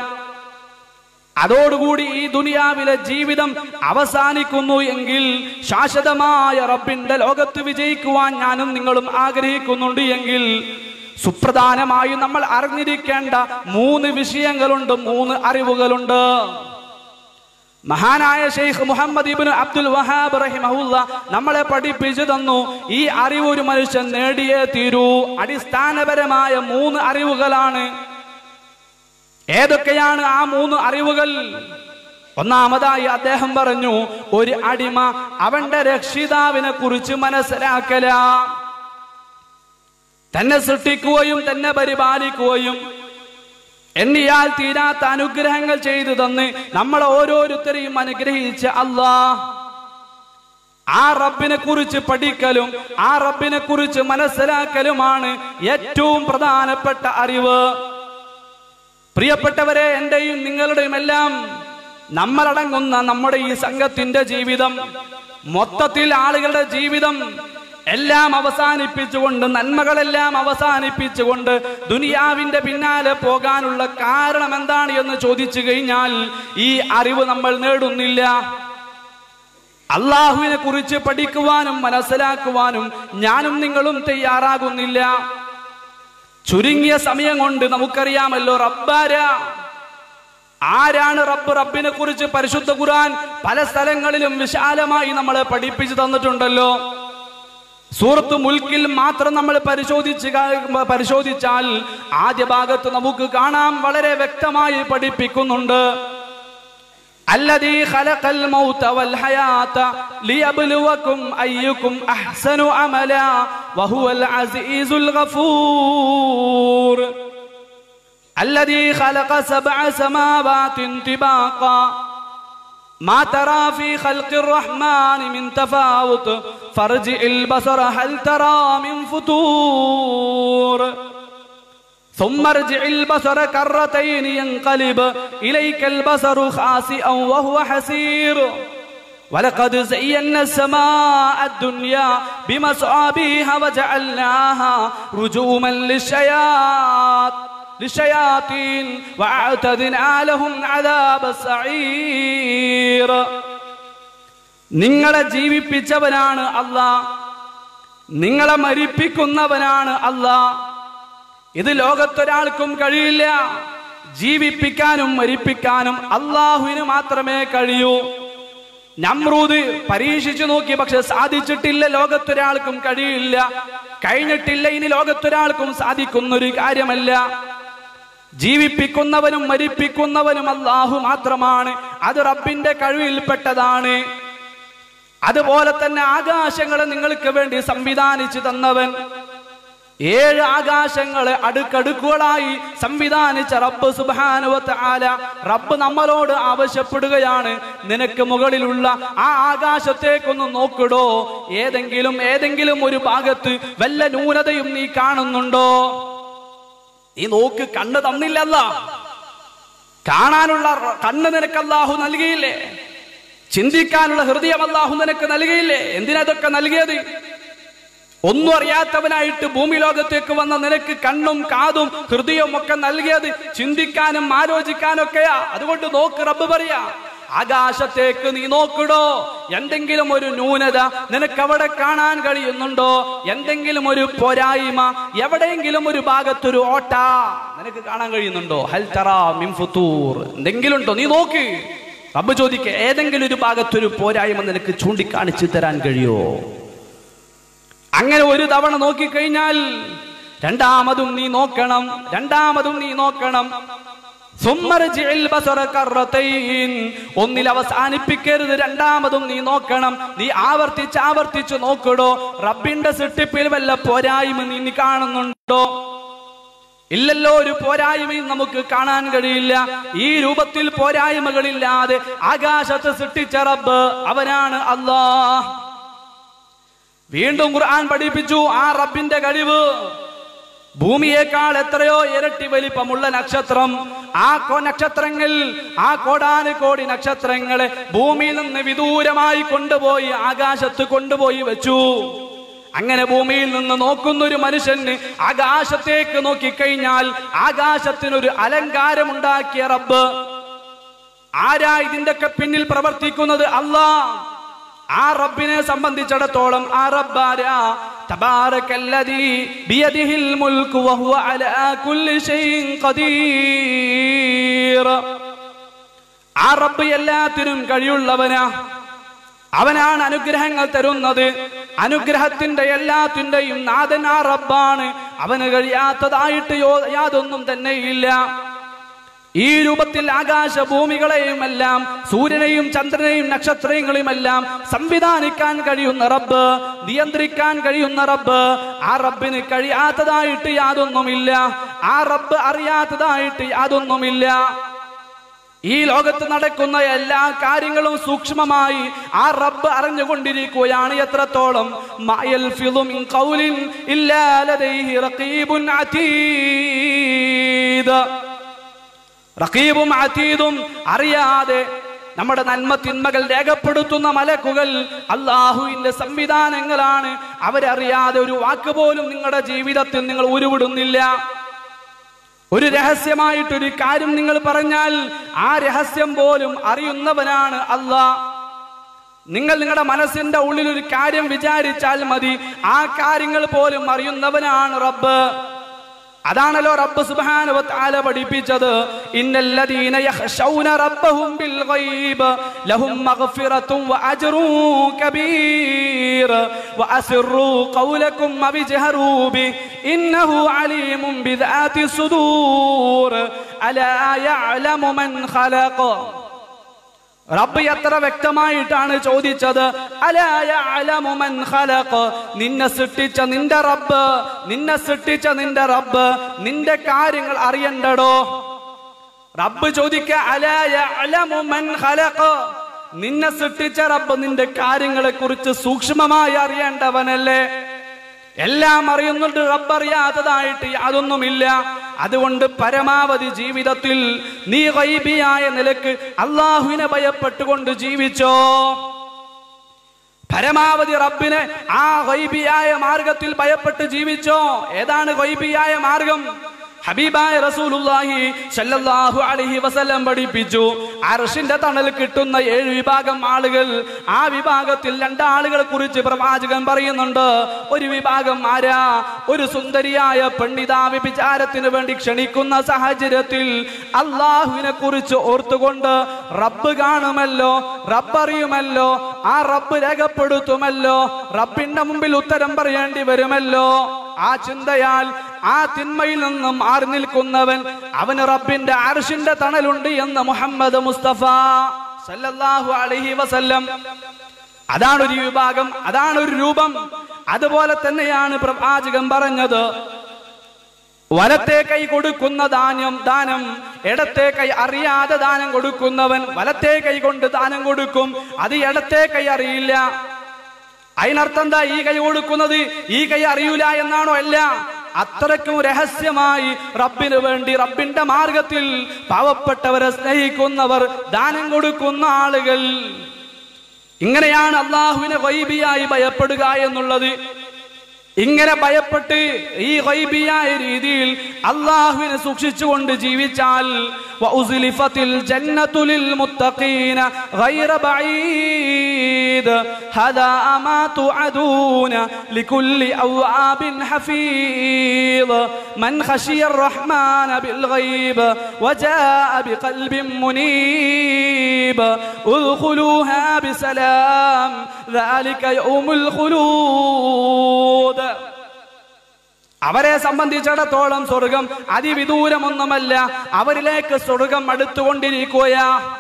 അതോടുകൂടി ഈ ദുനിയാവിലെ ജീവിതം അവസാനിക്കുന്നു എങ്കിൽ ശാശ്വതമായ റബ്ബിന്റെ ലോകത്ത് വിജയിക്കുവാൻ ഞാനും നിങ്ങളും ആഗ്രഹിക്കുന്നുണ്ട് എങ്കിൽ സുപ്രധാനമായും നമ്മൾ അറിഞ്ഞിരിക്കേണ്ട മൂന്ന് വിഷയങ്ങളുണ്ട് മൂന്ന് അറിവുകളുണ്ട് മഹാനായ ഷെയ്ഖ് മുഹമ്മദ് ഇബ്നു അബ്ദുൽ വഹാബ് റഹിമഹുല്ല നമ്മളെ പഠിപ്പിച്ചു തന്നു ഈ അറിവ് ഒരു മനുഷ്യൻ നേടിയേ തീരൂ അടിസ്ഥാനപരമായ മൂന്ന് അറിവുകളാണ് ഏതൊക്കെയാണ് ആ മൂന്ന് അറിവുകൾ ഒന്നാമതായി അദ്ദേഹം പറഞ്ഞു ഒരു അടിമ അവന്റെ രക്ഷിതാവിനെ കുറിച്ച് മനസ്സിലാക്കല തന്നെ സൃഷ്ടിക്കുകയും തന്നെ പരിപാലിക്കുകയും എണ്ണിയാൽ തീരാത്ത അനുഗ്രഹങ്ങൾ ചെയ്തു തന്ന് നമ്മൾ ഓരോരുത്തരെയും അനുഗ്രഹിച്ച അല്ലാ ആ റബ്ബിനെ കുറിച്ച് പഠിക്കലും ആ റബ്ബിനെ കുറിച്ച് മനസ്സിലാക്കലുമാണ് ഏറ്റവും പ്രധാനപ്പെട്ട അറിവ് പ്രിയപ്പെട്ടവരെ എന്റെയും നിങ്ങളുടെയും എല്ലാം നമ്മളടങ്ങുന്ന നമ്മുടെ ഈ സംഘത്തിന്റെ ജീവിതം മൊത്തത്തിൽ ആളുകളുടെ ജീവിതം എല്ലാം അവസാനിപ്പിച്ചുകൊണ്ട് നന്മകളെല്ലാം അവസാനിപ്പിച്ചുകൊണ്ട് ദുനിയാവിന്റെ പിന്നാലെ പോകാനുള്ള കാരണം എന്താണ് എന്ന് ചോദിച്ചു കഴിഞ്ഞാൽ ഈ അറിവ് നമ്മൾ നേടുന്നില്ല അള്ളാഹുവിനെ കുറിച്ച് പഠിക്കുവാനും മനസ്സിലാക്കുവാനും ഞാനും നിങ്ങളും തയ്യാറാകുന്നില്ല ചുരുങ്ങിയ സമയം കൊണ്ട് നമുക്കറിയാമല്ലോ റബ്ബാര ആരാണ് റബ്ബ് റബ്ബിനെ കുറിച്ച് പരിശുദ്ധ ഖുർആൻ പല സ്ഥലങ്ങളിലും വിശാലമായി നമ്മളെ പഠിപ്പിച്ചു തന്നിട്ടുണ്ടല്ലോ സൂറത്ത് മുൽക്കിൽ മാത്രം നമ്മൾ പരിശോധിച്ച് കാ- പരിശോധിച്ചാൽ ആദ്യ ഭാഗത്ത് നമുക്ക് കാണാം വളരെ വ്യക്തമായി പഠിപ്പിക്കുന്നുണ്ട് الذي خلق الموت والحياة ليبلوكم أيكم أحسن عملا وهو العزيز الغفور الذي خلق سبع سماوات طباقا ما ترى في خلق الرحمن من تفاوت فارجع البصر هل ترى من فتور ثم ارجع البصر كرتين ينقلب إليك البصر خاسئا وهو حسير ولقد زينا السماء الدنيا بمصابيح وجعلناها رجوما للشياط للشياطين وأعتدنا لهم عذاب السعير നിങ്ങളെ ജീവിപ്പിച്ചവനാണ് അള്ളാഹ് നിങ്ങളെ മരിപ്പിക്കുന്നവനാണ് അല്ലാ ഇത് ലോകത്തൊരാൾക്കും കഴിയില്ല ജീവിപ്പിക്കാനും മരിപ്പിക്കാനും അള്ളാഹുവിന് മാത്രമേ കഴിയൂ നമ്രൂദ് പരീക്ഷിച്ചു നോക്കി പക്ഷെ സാധിച്ചിട്ടില്ല ലോകത്തൊരാൾക്കും കഴിയില്ല കഴിഞ്ഞിട്ടില്ല ഇനി ലോകത്തൊരാൾക്കും സാധിക്കുന്നൊരു കാര്യമല്ല ജീവിപ്പിക്കുന്നവനും മരിപ്പിക്കുന്നവനും അള്ളാഹു മാത്രമാണ് അത് റബ്ബിന്റെ കഴിവിൽപ്പെട്ടതാണ് അതുപോലെ തന്നെ ആകാശങ്ങളെ നിങ്ങൾക്ക് വേണ്ടി സംവിധാനിച്ചു തന്നവൻ ഏഴ് ആകാശങ്ങളെ അടുക്കടുക്കുകളായി സംവിധാനിച്ച റബ്ബ് സുബാനുവത്ത് ആല റബ്ബ് നമ്മളോട് ആവശ്യപ്പെടുകയാണ് നിനക്ക് മുകളിലുള്ള ആ ആകാശത്തേക്കൊന്ന് നോക്കിടോ ഏതെങ്കിലും ഏതെങ്കിലും ഒരു ഭാഗത്ത് വല്ല ന്യൂനതയും നീ കാണുന്നുണ്ടോ നീ നോക്ക് കണ്ണ് തന്നില്ലല്ല കാണാനുള്ള റ- കണ്ണ് നിനക്ക് അല്ലാഹു നൽകിയില്ലേ ചിന്തിക്കാനുള്ള ഹൃദയം അല്ലാഹു നിനക്ക് നൽകിയില്ലേ എന്തിനതൊക്കെ നൽകിയത് ഒന്നും അറിയാത്തവനായിട്ട് ഭൂമി ലോകത്തേക്ക് വന്ന നിനക്ക് കണ്ണും കാതും ഹൃദയവും ഒക്കെ നൽകിയത് ചിന്തിക്കാനും ആലോചിക്കാനും ഒക്കെയാ അതുകൊണ്ട് നോക്ക് റബ്ബ് പറയാ ആകാശത്തേക്ക് നീ നോക്കിടോ എന്തെങ്കിലും ഒരു ന്യൂനത നിനക്ക് അവിടെ കാണാൻ കഴിയുന്നുണ്ടോ എന്തെങ്കിലും ഒരു പോരായ്മ എവിടെയെങ്കിലും ഒരു ഭാഗത്തൊരു ഓട്ട നിനക്ക് കാണാൻ കഴിയുന്നുണ്ടോ ഹൽ തറാ മിൻ ഫുതൂർ എന്തെങ്കിലും ഉണ്ടോ നീ നോക്ക് റബ്ബ് ചോദിക്ക ഏതെങ്കിലും ഒരു ഭാഗത്തൊരു പോരായ്മ നിനക്ക് ചൂണ്ടിക്കാണിച്ചു തരാൻ കഴിയോ അങ്ങനെ ഒരു തവണ നോക്കിക്കഴിഞ്ഞാൽ രണ്ടാമതും നീ നോക്കണം രണ്ടാമതും നീ നോക്കണം സുമ്മർജിഇൽ ബസറ കർറതൈൻ. ഒന്നിൽ അവസാനിപ്പിക്കരുത് രണ്ടാമതും നീ നോക്കണം നീ ആവർത്തിച്ച് ആവർത്തിച്ച് നോക്കടോ റബ്ബിന്റെ സൃഷ്ടിപ്പിൽ വല്ല പോരായ്മ നീ നീ കാണുന്നുണ്ടോ ഇല്ലല്ലോ ഒരു പോരായ്മയും നമുക്ക് കാണാൻ കഴിയില്ല ഈ രൂപത്തിൽ പോരായ്മകളില്ലാതെ ആകാശത്ത് സൃഷ്ടിച്ച റബ്ബ് അവനാണ് അല്ലാഹ് വീണ്ടും ഖുർആൻ പഠിപ്പിച്ചു ആ റബ്ബിന്റെ കഴിവ് ഭൂമിയേക്കാൾ എത്രയോ ഇരട്ടി വലിപ്പമുള്ള നക്ഷത്രം ആ കോ നക്ഷത്രങ്ങൾ ആ കോടാന് കോടി നക്ഷത്രങ്ങളെ ഭൂമിയിൽ നിന്ന് വിദൂരമായി കൊണ്ടുപോയി ആകാശത്ത് കൊണ്ടുപോയി വെച്ചു അങ്ങനെ ഭൂമിയിൽ നിന്ന് നോക്കുന്ന ഒരു മനുഷ്യന് ആകാശത്തേക്ക് നോക്കിക്കഴിഞ്ഞാൽ ആകാശത്തിനൊരു അലങ്കാരമുണ്ടാക്കിയ റബ്ബ് ആരാ ഇതിന്റെയൊക്കെ പിന്നിൽ പ്രവർത്തിക്കുന്നത് അല്ലാ ആ റബ്ബിനെ സംബന്ധിച്ചിടത്തോളം ആ റബ്ബാരാ തബാറക്കല്ലദീ ബിയദിഹിൽ മുൽക്കു വഹുവ അലാ കുല്ലി ഷൈഇൻ ഖദീർ ആ റബ്ബ് എല്ലാത്തിനും കഴിവുള്ളവനാ അവനാണ് അനുഗ്രഹങ്ങൾ തരുന്നത് അനുഗ്രഹത്തിന്റെ എല്ലാത്തിന്റെയും നാഥൻ ആ റബ്ബാണ് അവന് കഴിയാത്തതായിട്ട് യോ- യാതൊന്നും തന്നെ ഇല്ല ഈ രൂപത്തിൽ ആകാശ ഭൂമികളെയും എല്ലാം സൂര്യനെയും ചന്ദ്രനെയും നക്ഷത്രങ്ങളെയും എല്ലാം സംവിധാനിക്കാൻ കഴിയുന്ന റബ്ബ് നിയന്ത്രിക്കാൻ കഴിയുന്ന റബ്ബ് ആ റബ്ബിന് കഴിയാത്തതായിട്ട് യാതൊന്നുമില്ല ആ റബ്ബ് അറിയാത്തതായിട്ട് യാതൊന്നുമില്ല ഈ ലോകത്ത് നടക്കുന്ന എല്ലാ കാര്യങ്ങളും സൂക്ഷ്മമായി ആ റബ്ബ് അറിഞ്ഞുകൊണ്ടിരിക്കുകയാണ് എത്രത്തോളം മായൽ ഫിളു മിൻ ഖൗലിൻ ഇല്ലാ ലദൈഹി റഖീബുൻ അതീദ് റഖീബും അതീദും അറിയാതെ നമ്മുടെ നന്മ തിന്മകൾ രേഖപ്പെടുത്തുന്ന മലക്കുകൾ അള്ളാഹുവിന്റെ സംവിധാനങ്ങളാണ് അവരറിയാതെ ഒരു വാക്ക് പോലും നിങ്ങളുടെ ജീവിതത്തിൽ നിങ്ങൾ ഉരുവിടുന്നില്ല ഒരു രഹസ്യമായിട്ടൊരു കാര്യം നിങ്ങൾ പറഞ്ഞാൽ ആ രഹസ്യം പോലും അറിയുന്നവനാണ് അള്ളാഹ് നിങ്ങൾ നിങ്ങളുടെ മനസ്സിന്റെ ഉള്ളിൽ ഒരു കാര്യം വിചാരിച്ചാൽ മതി ആ കാര്യങ്ങൾ പോലും അറിയുന്നവനാണ് റബ്ബ് അതാണല്ലോ റബ്ബ് സുബ്ഹാനഹു വ തആല പഠിപ്പിച്ചത് ഇന്നല്ലദീന യഖ്ശൗന റബ്ബഹും ബിൽ ഗൈബ് ലഹും മഗ്ഫിറത്തും വ അജ്റുൻ കബീർ വ അസിറു ഖൗലക്കും വജ്ഹറൂ ബി ഇന്നഹു അലീമും ബിദാതി സുദൂർ അലാ യഅലമു മൻ ഖലഖ റബ്ബ് എത്ര വ്യക്തമായിട്ടാണ് ചോദിച്ചത് അലാ യഅലമു മൻ ഖലഖ നിന്നെ സൃഷ്ടിച്ച നിന്റെ റബ്ബ് നിന്നെ സൃഷ്ടിച്ച നിന്റെ റബ്ബ് നിന്റെ കാര്യങ്ങൾ അറിയണ്ടടോ റബ്ബ് ചോദിക്ക അലാ യഅലമു മൻ ഖലഖ നിന്നെ സൃഷ്ടിച്ച റബ്ബ് നിന്റെ കാര്യങ്ങളെ കുറിച്ച് സൂക്ഷ്മമായി അറിയേണ്ടവനല്ലേ എല്ലാം അറിയുന്നുണ്ട് റബ്ബ് അറിയാത്തതായിട്ട് യാതൊന്നുമില്ല അതുകൊണ്ട് പരമാവധി ജീവിതത്തിൽ നീ ഗൈബിയായ നിലക്ക് അള്ളാഹുവിനെ ഭയപ്പെട്ടുകൊണ്ട് ജീവിച്ചോ പരമാവധി റബ്ബിനെ ആ ഗൈബിയായ മാർഗത്തിൽ ഭയപ്പെട്ട് ജീവിച്ചോ ഏതാണ് ഗൈബിയായ മാർഗം ഹബീബായ റസൂലുള്ളാഹി സല്ലല്ലാഹു അലൈഹി വസല്ലം പഠിപ്പിച്ചു അർഷിന്റെ തണൽ കിട്ടുന്ന ഏഴ് വിഭാഗം ആളുകൾ ആ വിഭാഗത്തിൽ രണ്ടാളുകളെ കുറിച്ച് പ്രവാചകൻ പറയുന്നുണ്ട് ഒരു വിഭാഗം ആരാ ഒരു സുന്ദരിയായ പെണ്ണിതാ വിചാരത്തിന് വേണ്ടി ക്ഷണിക്കുന്ന സാഹചര്യത്തിൽ അള്ളാഹുവിനെ കുറിച്ച് ഓർത്തുകൊണ്ട് റബ്ബ് കാണുമല്ലോ റബ്ബ് അറിയുമല്ലോ ആ റബ്ബ് രേഖപ്പെടുത്തുമല്ലോ റബ്ബിന്റെ മുമ്പിൽ ഉത്തരം പറയേണ്ടി വരുമല്ലോ ആ ചിന്തയാൽ ആ തിന്മയിൽ നിന്നും മാറി നിൽക്കുന്നവൻ അവന് റബ്ബിന്റെ അർഷിന്റെ തണലുണ്ട് എന്ന് മുഹമ്മദ് മുസ്തഫ സല്ലല്ലാഹു അലൈഹി വസല്ലം അതാണ് ഒരു വിഭാഗം അതാണ് ഒരു രൂപം അതുപോലെ തന്നെയാണ് പ്രവാചകൻ പറഞ്ഞത് വലത്തെ കൈ കൊടുക്കുന്ന ദാനം ദാനം ഇടത്തെ കൈ അറിയാതെ ദാനം കൊടുക്കുന്നവൻ വലത്തെ കൈ കൊണ്ട് ദാനം കൊടുക്കും അത് ഇടത്തെ കൈ അറിയില്ല അതിനർത്ഥം എന്താ ഈ കൈ കൊടുക്കുന്നത് ഈ കൈ അറിയൂല എന്നാണോ അല്ല അത്രയ്ക്കും രഹസ്യമായി റബ്ബിന് വേണ്ടി റബ്ബിന്റെ മാർഗത്തിൽ പാവപ്പെട്ടവരെ സ്നേഹിക്കുന്നവർ ദാനം കൊടുക്കുന്ന ആളുകൾ ഇങ്ങനെയാണ് അള്ളാഹുവിനെ വൈബിയായി ഭയപ്പെടുക എന്നുള്ളത് ഇങ്ങനെ ഭയപ്പെട്ട് ഈ ഗൈബിയായ രീതിയിൽ അള്ളാഹുവിനെ സൂക്ഷിച്ചുകൊണ്ട് ജീവിച്ചാൽ وأزلفت الجنة للمتقين غير بعيد هذا ما توعدون لكل أواب حفيظ من خشي الرحمن بالغيب وجاء بقلب منيب ادخلوها بسلام ذلك يوم الخلود അവരെ സംബന്ധിച്ചിടത്തോളം സ്വർഗം അതിവിദൂരമൊന്നുമല്ല അവരിലേക്ക് സ്വർഗം അടുത്തുകൊണ്ടിരിക്കുക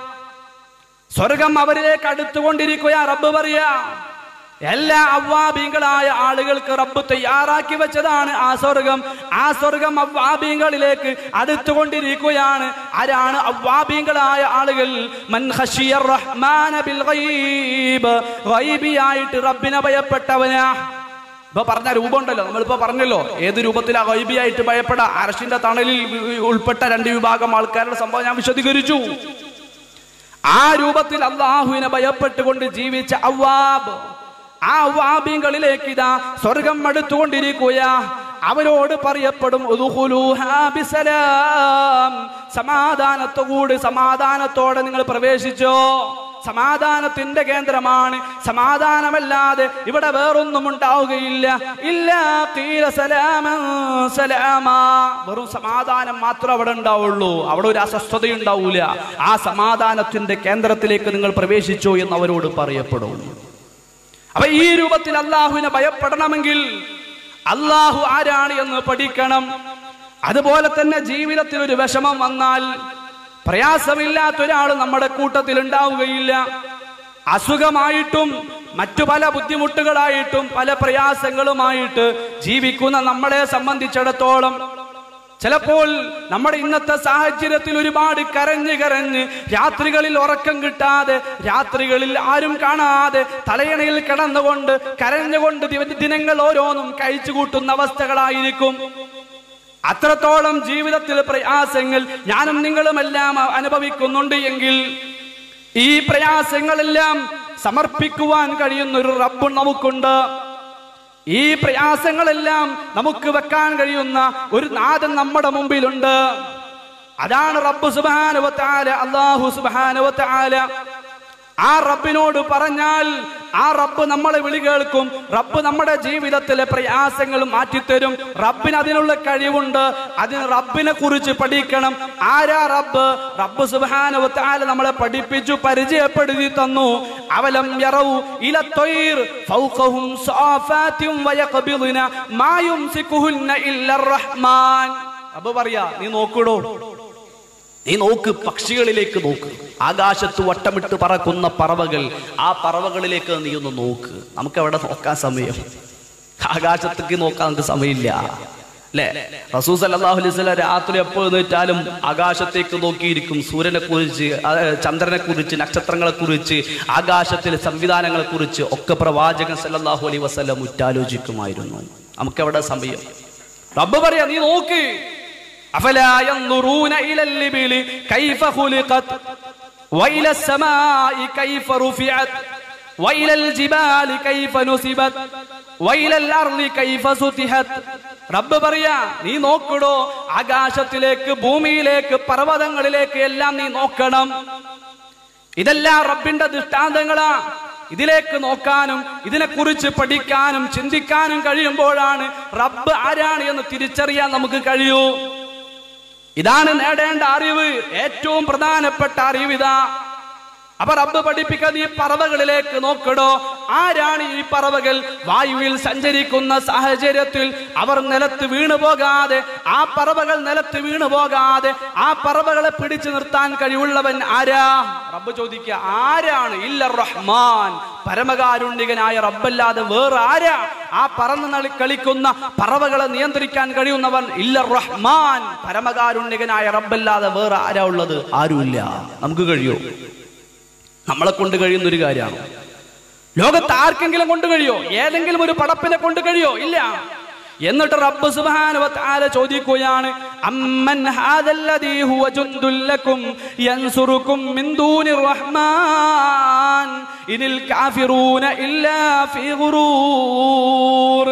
സ്വർഗം അവരിലേക്ക് അടുത്തുകൊണ്ടിരിക്കുക റബ്ബ് പറയാ എല്ലാ അവ്വാബീങ്ങളായ ആളുകൾക്ക് റബ്ബ് തയ്യാറാക്കി വെച്ചതാണ് ആ സ്വർഗം ആ സ്വർഗം അവ്വാബീങ്ങളിലേക്ക് അടുത്തുകൊണ്ടിരിക്കുകയാണ് ആരാണ് അവ്വാബീങ്ങളായ ആളുകൾ മൻ ഖശിയർ റഹ്മാന ബിൽ ഗൈബ് ഗൈബിയായിട്ട് റബ്ബിനെ ഭയപ്പെട്ടവനാ ഇപ്പൊ പറഞ്ഞ രൂപം ഉണ്ടല്ലോ നമ്മളിപ്പോ പറഞ്ഞല്ലോ ഏത് രൂപത്തിലാ ഗൈബിയായിട്ട് ഭയപ്പെടാ അരശിന്റെ തണലിൽ ഉൾപ്പെട്ട രണ്ട് വിഭാഗം ആൾക്കാരുടെ സംഭവം ഞാൻ വിശദീകരിച്ചു ആ രൂപത്തിൽ അള്ളാഹുവിനെ ഭയപ്പെട്ടുകൊണ്ട് ജീവിച്ച അവ്വാബ് ആ അവ്വാബികളിലേക്ക് ഇതാ സ്വർഗം അടുത്തുകൊണ്ടിരിക്കുക അവരോട് പറയപ്പെടും ഉദ്ഖുലൂഹാ ബിസലാം. സമാധാനത്തോട് സമാധാനത്തോടെ നിങ്ങൾ പ്രവേശിച്ചോ സമാധാനത്തിന്റെ കേന്ദ്രമാണ് സമാധാനമല്ലാതെ ഇവിടെ വേറൊന്നും ഉണ്ടാവുകയില്ല ഇല്ല കീല സലാമൻ സലാമാ വെറും സമാധാനം മാത്രം അവിടെ ഉണ്ടാവുള്ളൂ അവിടെ ഒരു അസ്വസ്ഥത ഉണ്ടാവൂല ആ സമാധാനത്തിന്റെ കേന്ദ്രത്തിലേക്ക് നിങ്ങൾ പ്രവേശിച്ചോ എന്ന് അവരോട് പറയപ്പെടും അപ്പൊ ഈ രൂപത്തിൽ അള്ളാഹുവിനെ ഭയപ്പെടണമെങ്കിൽ അള്ളാഹു ആരാണ് എന്ന് പഠിക്കണം അതുപോലെ തന്നെ ജീവിതത്തിൽ ഒരു വിഷമം വന്നാൽ പ്രയാസമില്ലാത്ത ഒരാൾ നമ്മുടെ കൂട്ടത്തിൽ ഉണ്ടാവുകയില്ല അസുഖമായിട്ടും മറ്റു പല ബുദ്ധിമുട്ടുകളായിട്ടും പല പ്രയാസങ്ങളുമായിട്ട് ജീവിക്കുന്ന നമ്മളെ സംബന്ധിച്ചിടത്തോളം ചിലപ്പോൾ നമ്മുടെ ഇന്നത്തെ സാഹചര്യത്തിൽ ഒരുപാട് കരഞ്ഞ് കരഞ്ഞ് രാത്രികളിൽ ഉറക്കം കിട്ടാതെ രാത്രികളിൽ ആരും കാണാതെ തലയണയിൽ കിടന്നുകൊണ്ട് കരഞ്ഞുകൊണ്ട് ദിവ- ദിനങ്ങൾ ഓരോന്നും കഴിച്ചു കൂട്ടുന്ന അവസ്ഥകളായിരിക്കും അത്രത്തോളം ജീവിതത്തിൽ പ്രയാസങ്ങൾ ഞാനും നിങ്ങളുമെല്ലാം അനുഭവിക്കുന്നുണ്ട് എങ്കിൽ ഈ പ്രയാസങ്ങളെല്ലാം സമർപ്പിക്കുവാൻ കഴിയുന്ന ഒരു റബ്ബ് നമുക്കുണ്ട് ഈ പ്രയാസങ്ങളെല്ലാം നമുക്ക് വെക്കാൻ കഴിയുന്ന ഒരു നാഥൻ നമ്മുടെ മുമ്പിലുണ്ട് അതാണ് റബ്ബ് സുബാനുവത്താല അള്ളാഹു സുബാനുവത്താല ആ റബ്ബിനോട് പറഞ്ഞാൽ ആ റബ്ബ് നമ്മളെ വിളി കേൾക്കും റബ്ബ് നമ്മുടെ ജീവിതത്തിലെ പ്രയാസങ്ങൾ മാറ്റിത്തരും റബ്ബിന് അതിനുള്ള കഴിവുണ്ട് അതിന് റബ്ബിനെ കുറിച്ച് പഠിക്കണം ആരാ റബ്ബ് റബ്ബ് സുബാനുവത്താല നമ്മളെ പഠിപ്പിച്ചു പരിചയപ്പെടുത്തി തന്നു അവലം യറവു ഇല ത്വയ്ർ ഫൗഖഹും സാഫാത്തിൻ വയഖബിദ്ന മാ യുംസികുഹുന്ന ഇല്ലർ റഹ്മാൻ റബ്ബ് പറയാ നീ നോക്കടോ നീ നോക്ക് പക്ഷികളിലേക്ക് നോക്ക് ആകാശത്ത് വട്ടമിട്ട് പറക്കുന്ന പറവകൾ ആ പറവകളിലേക്ക് നീ ഒന്ന് നോക്ക് നമുക്ക് എവിടെ നോക്കാൻ സമയം ആകാശത്തേക്ക് നോക്കാൻ നമുക്ക് സമയമില്ല അല്ലേ റസൂ സല്ലല്ലാഹു അലൈഹി വസല്ലം രാത്രി എപ്പോൾ എഴുന്നേറ്റാലും ആകാശത്തേക്ക് നോക്കിയിരിക്കും സൂര്യനെ കുറിച്ച് ചന്ദ്രനെ കുറിച്ച് നക്ഷത്രങ്ങളെ കുറിച്ച് ആകാശത്തിലെ സംവിധാനങ്ങളെ കുറിച്ച് ഒക്കെ പ്രവാചകൻ സല്ലല്ലാഹു അലൈഹി വസല്ലം ഉറ്റാലോചിക്കുമായിരുന്നു നമുക്ക് എവിടെ സമയം റബ്ബ് പറയാ നീ നോക്ക് أفلا ينظرون إلى الإبل كيف خلقت وإلى السماء كيف رفعت വൈലൽ ജിബാലി കൈഫ നുസിബത് വൈലൽ അർളി കൈഫ സുതിഹത് റബ്ബ് പറയാ നീ നോക്കടോ ആകാശത്തിലേക്ക് ഭൂമിയിലേക്ക് പർവ്വതങ്ങളിലേക്ക് എല്ലാം നീ നോക്കണം ഇതെല്ലാം റബ്ബിന്റെ ദൃഷ്ടാന്തങ്ങളാ ഇതിലേക്ക് നോക്കാനും ഇതിനെക്കുറിച്ച് പഠിക്കാനും ചിന്തിക്കാനും കഴിയുമ്പോഴാണ് റബ്ബ് ആരാണ് എന്ന് തിരിച്ചറിയാൻ നമുക്ക് കഴിയൂ ഇതാണ് നേടേണ്ട അറിവ് ഏറ്റവും പ്രധാനപ്പെട്ട അറിവ് ഇതാ അപ്പൊ റബ്ബ് പഠിപ്പിക്കുന്ന ഈ പറവകളിലേക്ക് നോക്കടോ ആരാണ് ഈ പറവകൾ വായുവിൽ സഞ്ചരിക്കുന്ന സാഹചര്യത്തിൽ അവർ നിലത്ത് വീണു പോകാതെ ആ പറവകൾ നിലത്ത് വീണു പോകാതെ ആ പറവകളെ പിടിച്ചു നിർത്താൻ കഴിവുള്ളവൻ ആരാ റബ്ബ് ചോദിക്കുക ആരാണ് ഇല്ല റഹ്മാൻ പരമകാരുണ്യകനായ റബ്ബല്ലാതെ വേറെ ആരാ ആ പറന്ന് നളി- കളിക്കുന്ന പറവകളെ നിയന്ത്രിക്കാൻ കഴിയുന്നവൻ ഇല്ല റഹ്മാൻ പരമകാരുണ്യകനായ റബ്ബല്ലാതെ വേറെ ആരാ ഉള്ളത് ആരുമില്ല നമുക്ക് കഴിയോ നമ്മളെ കൊണ്ട് കഴിയുന്ന ഒരു കാര്യമാണ് ലോകത്ത് ആർക്കെങ്കിലും കൊണ്ട് കഴിയോ ഏതെങ്കിലും ഒരു പടപ്പിനെ കൊണ്ട് കഴിയോ ഇല്ല എന്നിട്ട് റബ്ബ് സുബ്ഹാനഹു വ തആല ചോദിക്കുകയാണ് അമ്മൻ ഹാദല്ലദീ ഹുവ ജുന്ദുൽ ലക്കും യൻസുറുക്കും മിൻ ദൂനിർ റഹ്മാൻ ഇനിൽ കാഫിറൂന ഇല്ലാ ഫീ ഗുറൂർ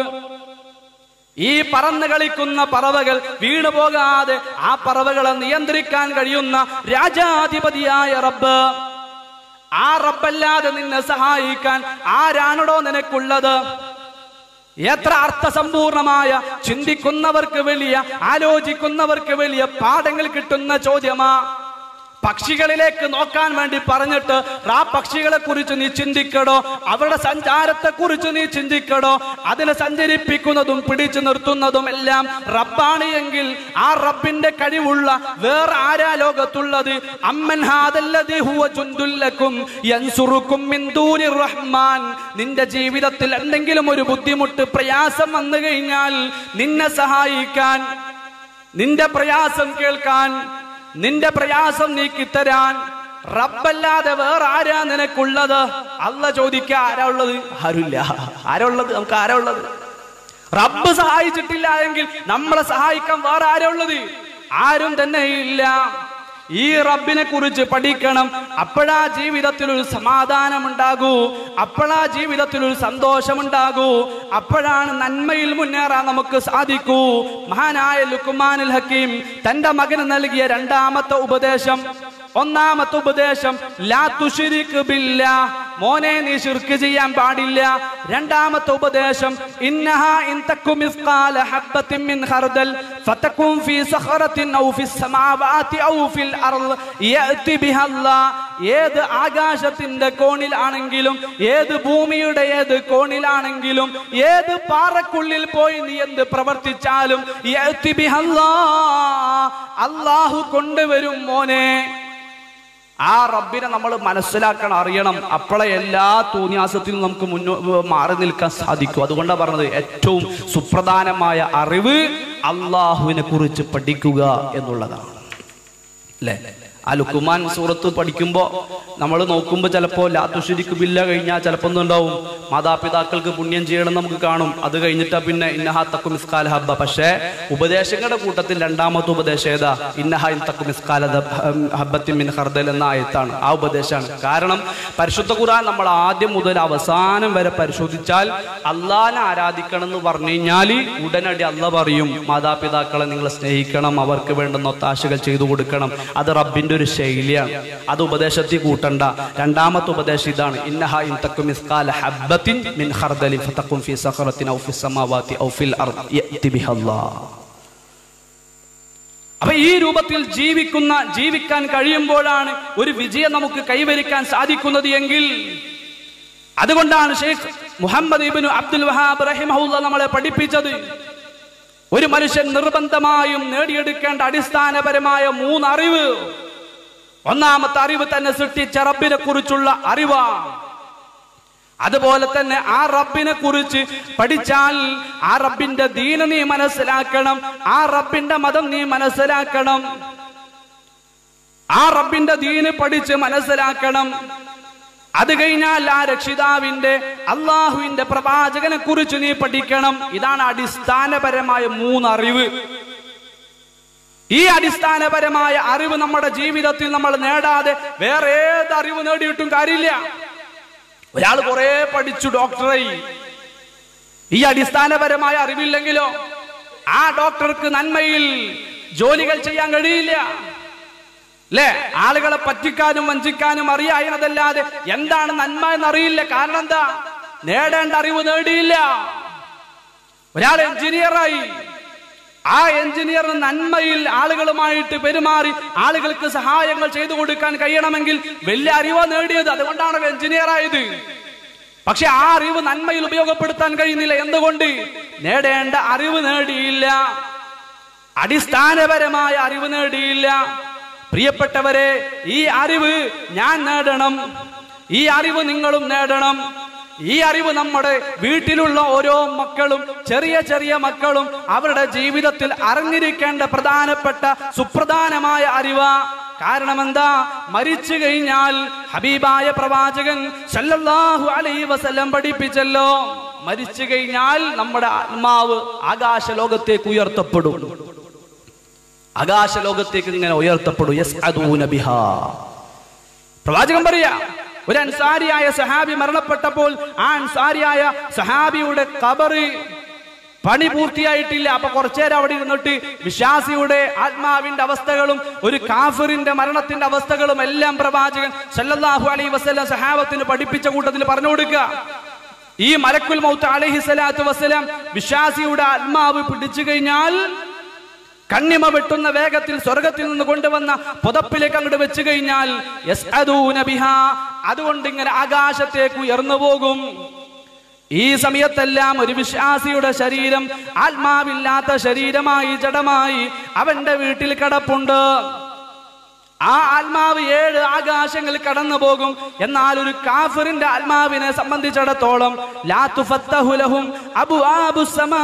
ഈ പറന്ന് കളിക്കുന്ന പറവകൾ വീണു പോകാതെ ആ പറവകളെ നിയന്ത്രിക്കാൻ കഴിയുന്ന രാജാധിപതിയായ റബ്ബ് ആ റബ്ബല്ലാതെ നിന്നെ സഹായിക്കാൻ ആരാണോ നിനക്കുള്ളത് എത്ര അർത്ഥസമ്പൂർണമായ ചിന്തിക്കുന്നവർക്ക് വലിയ ആലോചിക്കുന്നവർക്ക് വലിയ പാഠങ്ങൾ കിട്ടുന്ന ചോദ്യമാ പക്ഷികളിലേക്ക് നോക്കാൻ വേണ്ടി പറഞ്ഞിട്ട് ആ പക്ഷികളെ കുറിച്ച് നീ ചിന്തിക്കടോ അവരുടെ സഞ്ചാരത്തെ കുറിച്ച് നീ ചിന്തിക്കടോ അതിനെ സഞ്ചരിപ്പിക്കുന്നതും പിടിച്ചു നിർത്തുന്നതും എല്ലാം റബ്ബാണ് എങ്കിൽ ആ റബ്ബിന്റെ കഴിവുള്ള വേറെ ആരാ ലോകത്തുള്ളത് അമ്മൻ ഹാദല്ലദീ ഹുവ ജുന്ദുല്ലക്കും യൻസുറുക്കും മിൻ ദൂനിർ റഹ്മാൻ നിന്റെ ജീവിതത്തിൽ എന്തെങ്കിലും ഒരു ബുദ്ധിമുട്ട് പ്രയാസം വന്നു കഴിഞ്ഞാൽ നിന്നെ സഹായിക്കാൻ നിന്റെ പ്രയാസം കേൾക്കാൻ നിന്റെ പ്രയാസം നീക്കിത്തരാൻ റബ്ബല്ലാതെ വേറെ ആരാ നിനക്കുള്ളത് അല്ല ചോദിക്ക ആരാ ഉള്ളത് ആരുമില്ല ആരാ ഉള്ളത് നമുക്ക് ആരാ ഉള്ളത് റബ്ബ് സഹായിച്ചിട്ടില്ല എങ്കിൽ നമ്മളെ സഹായിക്കാൻ വേറെ ആരാ ഉള്ളത് ആരും തന്നെ ഇല്ല ഈ റബ്ബിനെ കുറിച്ച് പഠിക്കണം അപ്പോഴാ ജീവിതത്തിൽ ഒരു സമാധാനം ഉണ്ടാകൂ അപ്പോഴാ ജീവിതത്തിൽ ഒരു സന്തോഷമുണ്ടാകൂ അപ്പോഴാണ് നന്മയിൽ മുന്നേറാൻ നമുക്ക് സാധിക്കൂ മഹാനായ ലുക്കുമാനുൽ ഹക്കീം തന്റെ മകന് നൽകിയ രണ്ടാമത്തെ ഉപദേശം ഒന്നാമത്തെ ഉപദേശം ലാ തുഷിരിക്ക് ബില്ല മോനെ നീ ശിർക്ക് ചെയ്യാൻ പാടില്ല രണ്ടാമത്തെ ഉപദേശം ഇന്നഹ ഇൻ തക്കു മിസ്കാല ഹബ്ബത്തിൻ മിൻ ഖർദൽ ഫതകും ഫീ സഖറത്തിൻ ഔ ഫിസ് സമാവാതി ഔ ഫിൽ അർള് യഅതി ബിഹല്ലാ ഏത് ആകാശത്തിന്റെ കോണിലാണെങ്കിലും ഏത് ഭൂമിയുടെ ഏത് കോണിലാണെങ്കിലും ഏത് പാറക്കുള്ളിൽ പോയി നീ എന്ത് പ്രവർത്തിച്ചാലും യഅതി ബിഹല്ലാ അല്ലാഹു കൊണ്ടുവരും മോനെ ആ റബ്ബിനെ നമ്മൾ മനസ്സിലാക്കണം അറിയണം അപ്പോഴെ എല്ലാ തോന്നിയാസത്തിനും നമുക്ക് മുന്നോ മാറി നിൽക്കാൻ സാധിക്കും അതുകൊണ്ടാണ് പറഞ്ഞത് ഏറ്റവും സുപ്രധാനമായ അറിവ് അള്ളാഹുവിനെ കുറിച്ച് പഠിക്കുക എന്നുള്ളതാണ് അല്ലേ ആ ലുക്കുമാൻ സൂറത്ത് പഠിക്കുമ്പോൾ നമ്മൾ നോക്കുമ്പോൾ ചിലപ്പോൾ ലാത്തുഷിരിക്ക് ബില്ല കഴിഞ്ഞാൽ ചിലപ്പോൾ എന്തുണ്ടാവും മാതാപിതാക്കൾക്ക് പുണ്യം ചെയ്യണം നമുക്ക് കാണും അത് കഴിഞ്ഞിട്ടാ പിന്നെ ഇന്നഹ തക്കു മിസ്കാല ഹബ്ബ പക്ഷേ ഉപദേശങ്ങളുടെ കൂട്ടത്തിൽ രണ്ടാമത്തെ ഉപദേശം ഏതാ ഇന്നഹ ഇൻ തക്കു മിസ്കാല ഹബ്ബത്തിൻ മിൻ ഹർദൽ എന്ന ആയത്താണ് ആ ഉപദേശമാണ് കാരണം പരിശുദ്ധ ഖുർആൻ നമ്മൾ ആദ്യം മുതൽ അവസാനം വരെ പരിശോധിച്ചാൽ അള്ളാനെ ആരാധിക്കണം എന്ന് പറഞ്ഞു കഴിഞ്ഞാൽ ഉടനടി അല്ല പറയും മാതാപിതാക്കളെ നിങ്ങൾ സ്നേഹിക്കണം അവർക്ക് വേണ്ടുന്ന ഒത്താശകൾ ചെയ്തു കൊടുക്കണം അത് റബ്ബിന്റെ ഒരു ശൈലിയാണ് അത് ഉപദേശത്തിൽ കൂട്ടണ്ട രണ്ടാമത്തെ ഉപദേശം ഇതാണ് ഇന്നഹ ഇൻ തക്കു മിസ്കാല ഹബ്ബത്തിൻ മിൻ ഖർദലി ഫതഖും ഫീ സഖറത്തിൻ ഔ ഫിസ് സമാവാതി ഔ ഫിൽ അർദ് യഅതി ബിഹല്ലാഹ് അപ്പൊ ഈ രൂപത്തിൽ ജീവിക്കുന്ന ജീവിക്കാൻ കഴിയുമ്പോഴാണ് ഒരു വിജയം നമുക്ക് കൈവരിക്കാൻ സാധിക്കുന്നത് എങ്കിൽ അതുകൊണ്ടാണ് ഷെയ്ഖ് മുഹമ്മദ് ഇബ്നു അബ്ദുൽ വഹാബ് റഹിമഹുല്ല നമ്മളെ പഠിപ്പിച്ചത് ഒരു മനുഷ്യൻ നിർബന്ധമായും നേടിയെടുക്കേണ്ട അടിസ്ഥാനപരമായ മൂന്ന് അറിവ് ഒന്നാമത്തെ അറിവ് തന്നെ സൃഷ്ടിച്ച റബ്ബിനെ കുറിച്ചുള്ള അറിവാണ് അതുപോലെ തന്നെ ആ റബ്ബിനെ കുറിച്ച് പഠിച്ചാൽ ആ റബ്ബിന്റെ ദീന നീ മനസ്സിലാക്കണം ആ റബ്ബിന്റെ മതം നീ മനസ്സിലാക്കണം ആ റബ്ബിന്റെ ദീന് പഠിച്ച് മനസ്സിലാക്കണം അത് കഴിഞ്ഞാൽ ആ രക്ഷിതാവിന്റെ അള്ളാഹുവിന്റെ പ്രവാചകനെ കുറിച്ച് നീ പഠിക്കണം ഇതാണ് അടിസ്ഥാനപരമായ മൂന്ന് അറിവ് ഈ അടിസ്ഥാനപരമായ അറിവ് നമ്മുടെ ജീവിതത്തിൽ നമ്മൾ നേടാതെ വേറെ ഏത് അറിവ് നേടിയിട്ടും കാര്യമില്ല ഒരാൾ കുറെ പഠിച്ചു ഡോക്ടറായി ഈ അടിസ്ഥാനപരമായ അറിവില്ലെങ്കിലോ ആ ഡോക്ടർക്ക് നന്മയിൽ ജോലികൾ ചെയ്യാൻ കഴിയില്ല അല്ലേ ആളുകളെ പറ്റിക്കാനും വഞ്ചിക്കാനും അറിയാവുന്നതല്ലാതെ എന്താണ് നന്മ എന്നറിയില്ല കാരണം എന്താ നേടേണ്ട അറിവ് നേടിയില്ല ഒരാൾ എഞ്ചിനീയറായി ആ എഞ്ചിനീയറിന് നന്മയിൽ ആളുകളുമായിട്ട് പെരുമാറി ആളുകൾക്ക് സഹായങ്ങൾ ചെയ്തു കൊടുക്കാൻ കഴിയണമെങ്കിൽ വലിയ അറിവാ നേടിയത് അതുകൊണ്ടാണ് എഞ്ചിനീയർ ആയത് പക്ഷെ ആ അറിവ് നന്മയിൽ ഉപയോഗപ്പെടുത്താൻ കഴിയുന്നില്ല എന്തുകൊണ്ട് നേടേണ്ട അറിവ് നേടിയില്ല അടിസ്ഥാനപരമായ അറിവ് നേടിയില്ല പ്രിയപ്പെട്ടവരെ ഈ അറിവ് ഞാൻ നേടണം ഈ അറിവ് നിങ്ങളും നേടണം ഈ അറിവ് നമ്മുടെ വീട്ടിലുള്ള ഓരോ മക്കളും ചെറിയ ചെറിയ മക്കളും അവരുടെ ജീവിതത്തിൽ അറിഞ്ഞിരിക്കേണ്ട പ്രധാനപ്പെട്ട സുപ്രധാനമായ അറിവ് കാരണം എന്താ മരിച്ചു കഴിഞ്ഞാൽ ഹബീബായ പ്രവാചകൻ സല്ലല്ലാഹു അലൈഹി വസല്ലം പഠിപ്പിച്ചല്ലോ മരിച്ചു കഴിഞ്ഞാൽ നമ്മുടെ ആത്മാവ് ആകാശ ലോകത്തേക്ക് ഉയർത്തപ്പെടും ആകാശ ലോകത്തേക്ക് ഇങ്ങനെ ഉയർത്തപ്പെടും യസ്അദൂന ബിഹാ പ്രവാചകൻ പറയാ ഒരു അൻസാരിയായ സഹാബി മരണപ്പെട്ടപ്പോൾ ആ അൻസാരിയായ സഹാബിയുടെ കബറ് പണി പൂർത്തിയായിട്ടില്ല അപ്പൊ കുറച്ചേരം അവിടെ ഇരുന്നിട്ട് വിശ്വാസിയുടെ ആത്മാവിന്റെ അവസ്ഥകളും ഒരു കാഫിറിന്റെ മരണത്തിന്റെ അവസ്ഥകളും എല്ലാം പ്രവാചകൻ സല്ലല്ലാഹു അലൈഹി വസല്ലം സഹാബത്തിന് പഠിപ്പിച്ച കൂട്ടത്തിൽ പറഞ്ഞു കൊടുക്കുക ഈ മലക്കുൽ മൗത്ത് അലൈഹി സ്വലാത്തു വസ്സലാം വിശ്വാസിയുടെ ആത്മാവ് പിടിച്ചു കഴിഞ്ഞാൽ കണ്ണിമ വെട്ടുന്ന വേഗത്തിൽ സ്വർഗത്തിൽ നിന്ന് കൊണ്ടുവന്ന പുതപ്പിലേക്ക് അങ്ങോട്ട് വെച്ചു കഴിഞ്ഞാൽ യസ്അദൂന ബിഹാ അതുകൊണ്ട് ഇങ്ങനെ ആകാശത്തേക്ക് ഉയർന്നു പോകും ഈ സമയത്തെല്ലാം ഒരു വിശ്വാസിയുടെ ശരീരം ആത്മാവില്ലാത്ത ശരീരമായി ജഡമായി അവന്റെ വീട്ടിൽ കിടപ്പുണ്ട് ആ ആത്മാവ് ഏഴ് ആകാശങ്ങൾ കടന്നു പോകും എന്നാൽ ഒരു കാഫിറിന്റെ ആത്മാവിനെ സംബന്ധിച്ചിടത്തോളം ലാ തുഫത്തഹു ലഹും അബ്വാബു സമാ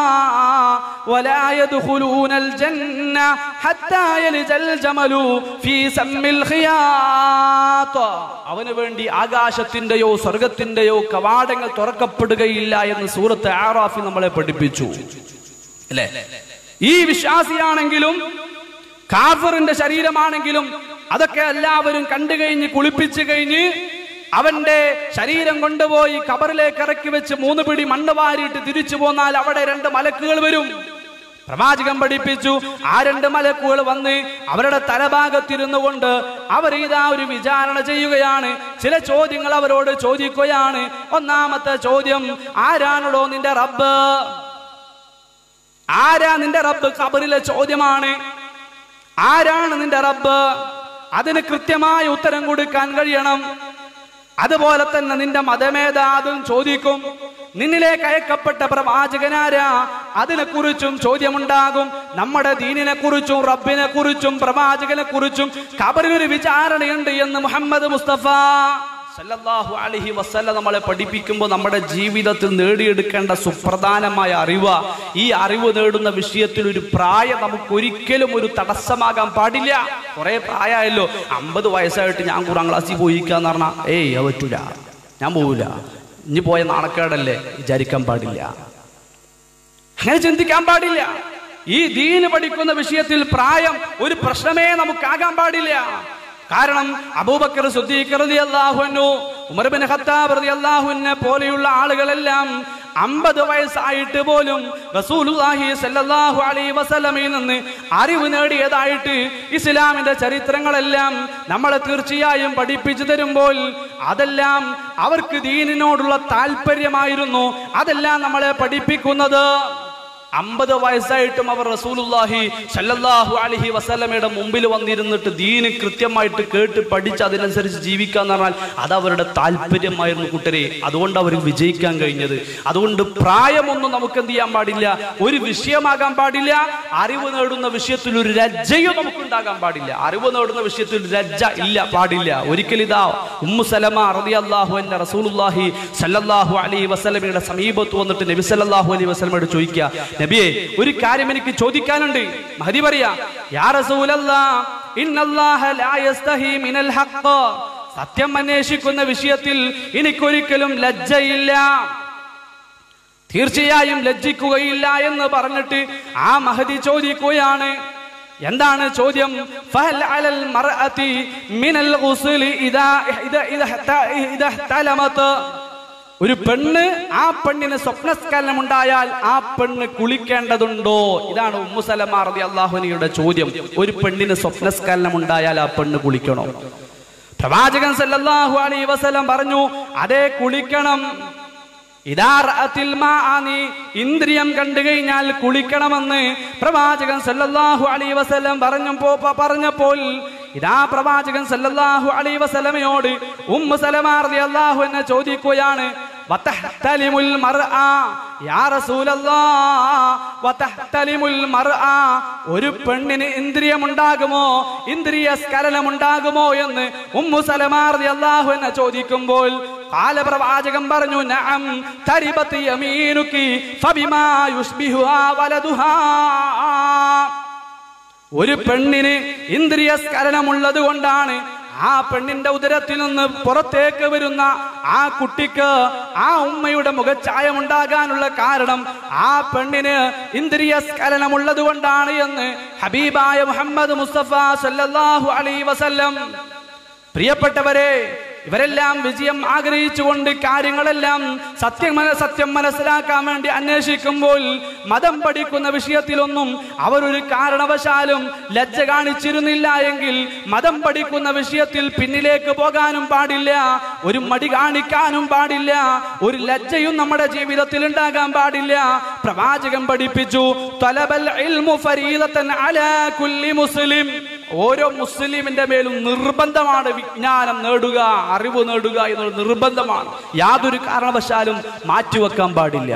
വലാ യദ്ഖുലൂനൽ ജന്ന ഹത്താ യൽജൽ ജമലു ഫീ സമ്മിൽ ഖിയാത്ത് അവന് വേണ്ടി ആകാശത്തിന്റെയോ സ്വർഗത്തിന്റെയോ കവാടങ്ങൾ തുറക്കപ്പെടുകയില്ല എന്ന് സൂറത്ത് ആറാഫിൽ നമ്മളെ പഠിപ്പിച്ചു അല്ലേ ഈ വിശ്വാസിയാണെങ്കിലും കാഫറിന്റെ ശരീരമാണെങ്കിലും അതൊക്കെ എല്ലാവരും കണ്ടു കഴിഞ്ഞ് കുളിപ്പിച്ചു കഴിഞ്ഞ് അവന്റെ ശരീരം കൊണ്ടുപോയി കബറിലേക്ക് ഇറക്കി വെച്ച് മൂന്ന് പിടി മണ്ണ് വാരിയിട്ട് തിരിച്ചു പോന്നാൽ അവിടെ രണ്ട് മലക്കുകൾ വരും പ്രവാചകൻ പഠിപ്പിച്ചു ആ രണ്ട് മലക്കുകൾ വന്ന് അവരുടെ തലഭാഗത്തിരുന്നു കൊണ്ട് അവർ ഇതാ ഒരു വിചാരണ ചെയ്യുകയാണ് ചില ചോദ്യങ്ങൾ അവരോട് ചോദിക്കുകയാണ് ഒന്നാമത്തെ ചോദ്യം ആരാണല്ലോ നിന്റെ റബ്ബ് ആരാ നിന്റെ റബ്ബ് കബറിലെ ചോദ്യമാണ് ആരാണ് നിന്റെ റബ്ബ് അതിന് കൃത്യമായ ഉത്തരം കൊടുക്കാൻ കഴിയണം അതുപോലെ തന്നെ നിന്റെ മതമേതാ അതും ചോദിക്കും നിന്നിലേക്ക് അയക്കപ്പെട്ട പ്രവാചകനാരാ അതിനെക്കുറിച്ചും ചോദ്യമുണ്ടാകും നമ്മുടെ ദീനിനെ കുറിച്ചും റബ്ബിനെ കുറിച്ചും പ്രവാചകനെ കുറിച്ചും കബറിനൊരു വിചാരണയുണ്ട് എന്ന് മുഹമ്മദ് മുസ്തഫ സല്ലല്ലാഹു അലൈഹി വസല്ല നമ്മളെ പഠിപ്പിക്കുമ്പോൾ നമ്മുടെ ജീവിതത്തിൽ നേടിയെടുക്കേണ്ട സുപ്രധാനമായ അറിവ് ഈ അറിവ് നേടുന്ന വിഷയത്തിൽ ഒരു പ്രായം നമുക്ക് ഒരിക്കലും ഒരു തടസ്സമാകാൻ പാടില്ല കുറെ പ്രായമായല്ലോ അമ്പത് വയസ്സായിട്ട് ഞാൻ കൂറാം ക്ലാസ്സിൽ പോയിക്കാന്ന് പറഞ്ഞാൽ ഏയ് അത് പറ്റൂല ഞാൻ പോവില്ല ഇനി പോയ നാണക്കേടല്ലേ വിചാരിക്കാൻ പാടില്ല അങ്ങനെ ചിന്തിക്കാൻ പാടില്ല ഈ ദീന് പഠിക്കുന്ന വിഷയത്തിൽ പ്രായം ഒരു പ്രശ്നമേ നമുക്കാകാൻ പാടില്ല കാരണം അബൂബക്കർ സുദ്ദീഖ് റളിയല്ലാഹു അൻഹു ഉമർ ബിൻ ഖത്താബ് റളിയല്ലാഹുവിനെ പോലെയുള്ള ആളുകളെല്ലാം അമ്പത് വയസ്സായിട്ട് പോലും റസൂലുള്ളാഹി സല്ലല്ലാഹു അലൈഹി വസല്ലമയിൽ നിന്ന് അറിവ് നേടിയതായിട്ട് ഇസ്ലാമിന്റെ ചരിത്രങ്ങളെല്ലാം നമ്മളെ തീർച്ചയായും പഠിപ്പിച്ചു തരുമ്പോൾ അതെല്ലാം അവർക്ക് ദീനിനോടുള്ള താല്പര്യമായിരുന്നു അതെല്ലാം നമ്മളെ പഠിപ്പിക്കുന്നത് അമ്പത് വയസ്സായിട്ടും അവർ റസൂലുല്ലാഹി സല്ലല്ലാഹു അലൈഹി വസല്ലമയുടെ മുമ്പിൽ വന്നിരുന്നിട്ട് ദീന് കൃത്യമായിട്ട് കേട്ട് പഠിച്ച് അതിനനുസരിച്ച് ജീവിക്കാന്ന് പറഞ്ഞാൽ അത് അവരുടെ താല്പര്യമായിരുന്നു കൂട്ടരെ അതുകൊണ്ട് അവർക്ക് വിജയിക്കാൻ കഴിഞ്ഞത് അതുകൊണ്ട് പ്രായമൊന്നും നമുക്ക് എന്ത് ചെയ്യാൻ പാടില്ല ഒരു വിഷയമാകാൻ പാടില്ല അറിവ് നേടുന്ന വിഷയത്തിൽ ഒരു ലജ്ജയും നമുക്കുണ്ടാകാൻ പാടില്ല അറിവ് നേടുന്ന വിഷയത്തിൽ ഒരു ലജ്ജ ഇല്ല പാടില്ല ഒരിക്കൽ ഇതാ ഉമ്മു സലമ റളിയല്ലാഹു അൻഹ റസൂലുള്ളാഹി സല്ലല്ലാഹു അലൈഹി വസല്ലമയുടെ സമീപത്ത് വന്നിട്ട് നബി സല്ലല്ലാഹു അലൈഹി വസല്ലമയോട് ചോദിക്കുക നബിയെ ഒരു കാര്യം എനിക്ക് ചോദിക്കാനുണ്ട് മഹദി പറയാ യാ റസൂലല്ലാ ഇന്നല്ലാഹ ലാ യസ്തഹി മിനൽ ഹഖ് സത്യം അന്വേഷിക്കുന്ന വിഷയത്തിൽ എനിക്കൊരിക്കലും ലജ്ജയില്ല തീർച്ചയായും ലജ്ജിക്കുകയില്ല എന്ന് പറഞ്ഞിട്ട് ആ മഹദി ചോദിക്കുകയാണ് എന്താണ് ചോദ്യം ഫഹൽ അലൽ മർഅതി മിനൽ ഗുസ്ലി ഇദാ ഇദാ ഇദാ ഇദാ ഇഹ്തലമത് ഒരു പെണ്ണ് ആ പെണ്ണിന് സ്വപ്നസ്ഖലനം ഉണ്ടായാൽ ആ പെണ്ണ് കുളിക്കേണ്ടതുണ്ടോ ഇതാണ് ഉമ്മുസലമ റതി അള്ളാഹുനിയുടെ ചോദ്യം ഒരു പെണ്ണിന് സ്വപ്നസ്ഖലനം ഉണ്ടായാൽ ആ പെണ്ണ് കുളിക്കണോ പ്രവാചകൻ സല്ലല്ലാഹു അലൈഹി വസല്ലം പറഞ്ഞു അതേ കുളിക്കണം ഇതാ റഅത്തിൽ മാഅ നീ ഇന്ദ്രിയം കണ്ടു കഴിഞ്ഞാൽ കുളിക്കണമെന്ന് പ്രവാചകൻ സല്ലല്ലാഹു അലൈഹി വസല്ലം പറഞ്ഞപ്പോ പറഞ്ഞപ്പോൾ ഇതാ പ്രവാചകൻ സല്ലല്ലാഹു അലൈഹി വസല്ലമയോട് ഉമ്മു സലമ റളിയല്ലാഹു എന്നെ ചോദിക്കുകയാണ് വതഹ്തലിമുൽ മർആ യാ റസൂലല്ലാഹ് വതഹ്തലിമുൽ മർആ ഒരു പെണ്ണിന് ഇന്ദ്രിയമുണ്ടാകുമോ ഇന്ദ്രിയ സ്ഖലനമുണ്ടാകുമോ എന്ന് ഉമ്മു സലമ റളിയല്ലാഹു എന്നെ ചോദിക്കുമ്പോൾ കാലപ്രവാചകം പറഞ്ഞു നഅം തരിബത്ത് യമീനുക്കി ഫബിമാ യുഷ്ബിഹുഹാ വലതുഹാ ഒരു പെണ്ണിന് ഇന്ദ്രിയ സ്ഖലനമുള്ളത് കൊണ്ടാണ് ആ പെണ്ണിന്റെ ഉദരത്തിൽ നിന്ന് പുറത്തേക്ക് വരുന്ന ആ കുട്ടിക്ക് ആ ഉമ്മയുടെ മുഖഛായം ഉണ്ടാകാനുള്ള കാരണം ആ പെണ്ണിന് ഇന്ദ്രിയ സ്ഖലനമുള്ളത് കൊണ്ടാണ് എന്ന് ഹബീബായ മുഹമ്മദ് മുസ്തഫ സല്ലല്ലാഹു അലൈഹി വസല്ലം പ്രിയപ്പെട്ടവരെ ഇവരെല്ലാം വിജയം ആഗ്രഹിച്ചുകൊണ്ട് കാര്യങ്ങളെല്ലാം സത്യം മന- സത്യം മനസ്സിലാക്കാൻ വേണ്ടി അന്വേഷിക്കുമ്പോൾ മതം പഠിക്കുന്ന വിഷയത്തിലൊന്നും അവരൊരു കാരണവശാലും ലജ്ജ കാണിച്ചിരുന്നില്ല എങ്കിൽ മതം പഠിക്കുന്ന വിഷയത്തിൽ പിന്നിലേക്ക് പോകാനും പാടില്ല ഒരു മടി കാണിക്കാനും പാടില്ല ഒരു ലജ്ജയും നമ്മുടെ ജീവിതത്തിൽ ഉണ്ടാകാൻ പാടില്ല പ്രവാചകൻ പഠിപ്പിച്ചു ത്വലബൽ ഇൽമു ഫരീദത്തൻ അലാ കുല്ലി മുസ്ലിം ഓരോ മുസ്ലിമിന്റെ മേലും നിർബന്ധമാണ് വിജ്ഞാനം നേടുക അറിവ് നേടുക എന്നുള്ള നിർബന്ധമാണ് യാതൊരു കാരണവശാലും മാറ്റിവെക്കാൻ പാടില്ല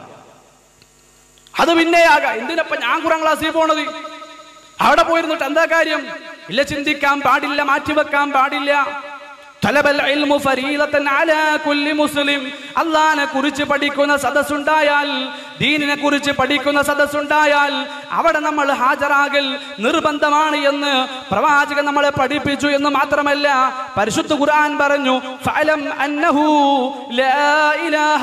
അത് പിന്നെയാകാം എന്തിനപ്പ ഞാൻ കുറാം ക്ലാസ്സിൽ പോണത് അവിടെ പോയിരുന്നിട്ട് എന്താ കാര്യം ഇല്ല ചിന്തിക്കാൻ പാടില്ല മാറ്റിവെക്കാൻ പാടില്ല തലബൽ ഇൽമു ഫരീലത്തൻ അലാ കുല്ലി മുസ്ലിം അള്ളാനെ കുറിച്ച് പഠിക്കുന്ന സദസ്സുണ്ടായാൽ ദീനിനെ കുറിച്ച് പഠിക്കുന്ന സദസ്സുണ്ടായാൽ അവിടെ നമ്മൾ ഹാജരാകൽ നിർബന്ധമാണ് എന്ന് പ്രവാചകൻ നമ്മളെ പഠിപ്പിച്ചു എന്ന് മാത്രമല്ല പരിശുദ്ധ ഖുർആൻ പറഞ്ഞു ഫലം അന്നഹു ലാ ഇലാഹ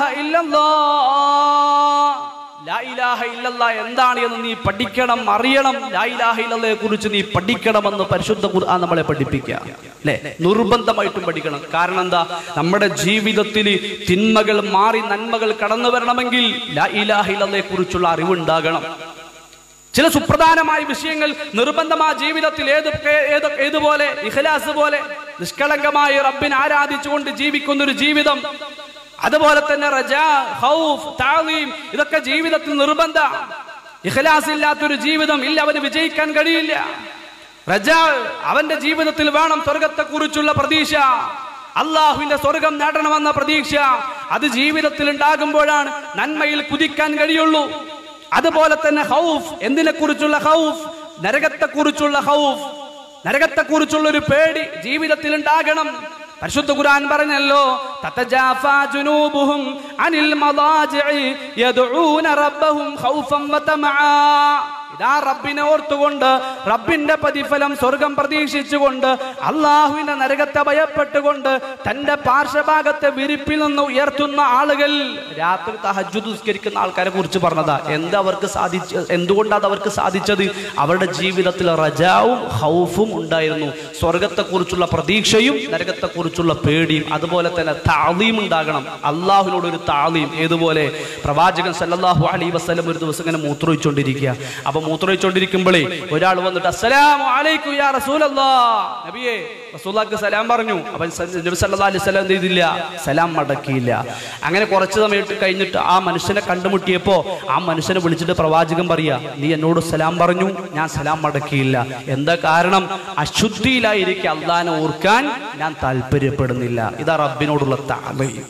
ഇല്ലല്ലാഹ് ലാ ഇലാഹ ഇല്ലല്ലാ എന്താണ് എന്ന് നീ പഠിക്കണം അറിയണം ലാ ഇലാഹ ഇല്ലല്ലയെ കുറിച്ച് നീ പഠിക്കണമെന്ന് പരിശുദ്ധ ഖുർആൻ നമ്മളെ പഠിപ്പിക്കുക അല്ലെ നിർബന്ധമായിട്ടും പഠിക്കണം കാരണം എന്താ നമ്മുടെ ജീവിതത്തിൽ തിന്മകൾ മാറി നന്മകൾ കടന്നു വരണമെങ്കിൽ ലാ ഇലാഹ ഇല്ലല്ലയെ കുറിച്ചുള്ള അറിവുണ്ടാകണം ചില സുപ്രധാനമായ വിഷയങ്ങൾ നിർബന്ധമാ ജീവിതത്തിൽ ഏത് ഏത് ഏതുപോലെ ഇഖലാസ് പോലെ നിഷ്കളങ്കമായി റബ്ബിനെ ആരാധിച്ചുകൊണ്ട് ജീവിക്കുന്ന ഒരു ജീവിതം അതുപോലെ തന്നെ റജാ ഹൗഫ് താളീം ഇതൊക്കെ ജീവിതത്തിൽ നിർബന്ധ ഇഖലാസ് ഇല്ലാത്തൊരു ജീവിതം ഇല്ല അവന് വിജയിക്കാൻ കഴിയില്ല റജാ അവന്റെ ജീവിതത്തിൽ വേണം സ്വർഗത്തെ കുറിച്ചുള്ള പ്രതീക്ഷ അള്ളാഹുവിന്റെ സ്വർഗം നേടണമെന്ന പ്രതീക്ഷ അത് ജീവിതത്തിൽ ഉണ്ടാകുമ്പോഴാണ് നന്മയിൽ കുതിക്കാൻ കഴിയുള്ളൂ അതുപോലെ തന്നെ ഹൗഫ് എന്തിനെ കുറിച്ചുള്ള ഹൗഫ് നരകത്തെ കുറിച്ചുള്ള ഹൗഫ് നരകത്തെ കുറിച്ചുള്ള ഒരു പേടി ജീവിതത്തിൽ ഉണ്ടാകണം പരിശുദ്ധ ഖുർആൻ പറഞ്ഞല്ലോ തതജാഫാ ജുനൂബുഹും അനിൽ മദാജിഇ യദ്ഊന റബ്ബഹും ഖൗഫൻ വതമആ ഇതാ റബ്ബിനെ ഓർത്തുകൊണ്ട് റബ്ബിന്റെ പ്രതിഫലം സ്വർഗം പ്രതീക്ഷിച്ചുകൊണ്ട് അള്ളാഹുവിന്റെ നരകത്തെ ഭയപ്പെട്ടുകൊണ്ട് തന്റെ പാർശ്വഭാഗത്തെ വിരിപ്പിൽ നിന്ന് ഉയർത്തുന്ന ആളുകൾ രാത്രി തഹജ്ജുദ് നിസ്കരിക്കുന്ന ആൾക്കാരെ കുറിച്ച് പറഞ്ഞതാ എന്താ അവർക്ക് സാധിച്ച എന്തുകൊണ്ടാണ് അവർക്ക് സാധിച്ചത് അവരുടെ ജീവിതത്തിൽ റജാവും ഹൗഫും ഉണ്ടായിരുന്നു സ്വർഗത്തെക്കുറിച്ചുള്ള പ്രതീക്ഷയും നരകത്തെക്കുറിച്ചുള്ള പേടിയും അതുപോലെ തന്നെ താളീം ഉണ്ടാകണം അള്ളാഹുവിനോട് ഒരു താളീം ഏതുപോലെ പ്രവാചകൻ സല്ലല്ലാഹു അലൈഹി വസല്ലം ഒരു ദിവസം ഇങ്ങനെ മൂത്രമൊഴിച്ചുകൊണ്ടിരിക്കുക അപ്പൊ മൂത്രമൊഴിച്ചുകൊണ്ടിരിക്കുമ്പോഴേ ഒരാൾ വന്നിട്ട് അസ്സലാമു അലൈക്കും യാ റസൂലല്ലാ നബിയേ റസൂലാക്ക് സലാം പറഞ്ഞു അപ്പൊ സ- നബി സല്ലല്ലാഹു അലൈഹി വസല്ലം എന്ത് ചെയ്തില്ല സലാം മടക്കിയില്ല അങ്ങനെ കുറച്ച് സമയത്ത് കഴിഞ്ഞിട്ട് ആ മനുഷ്യനെ കണ്ടുമുട്ടിയപ്പോ ആ മനുഷ്യനെ വിളിച്ചിട്ട് പ്രവാചകൻ പറയാ നീ എന്നോട് സലാം പറഞ്ഞു ഞാൻ സലാം മടക്കിയില്ല എന്താ കാരണം അശുദ്ധിയിലായിരിക്കും അള്ളാനെ ഓർക്കാൻ ഞാൻ താല്പര്യപ്പെടുന്നില്ല ഇതാ റബ്ബിനോടുള്ള താളയും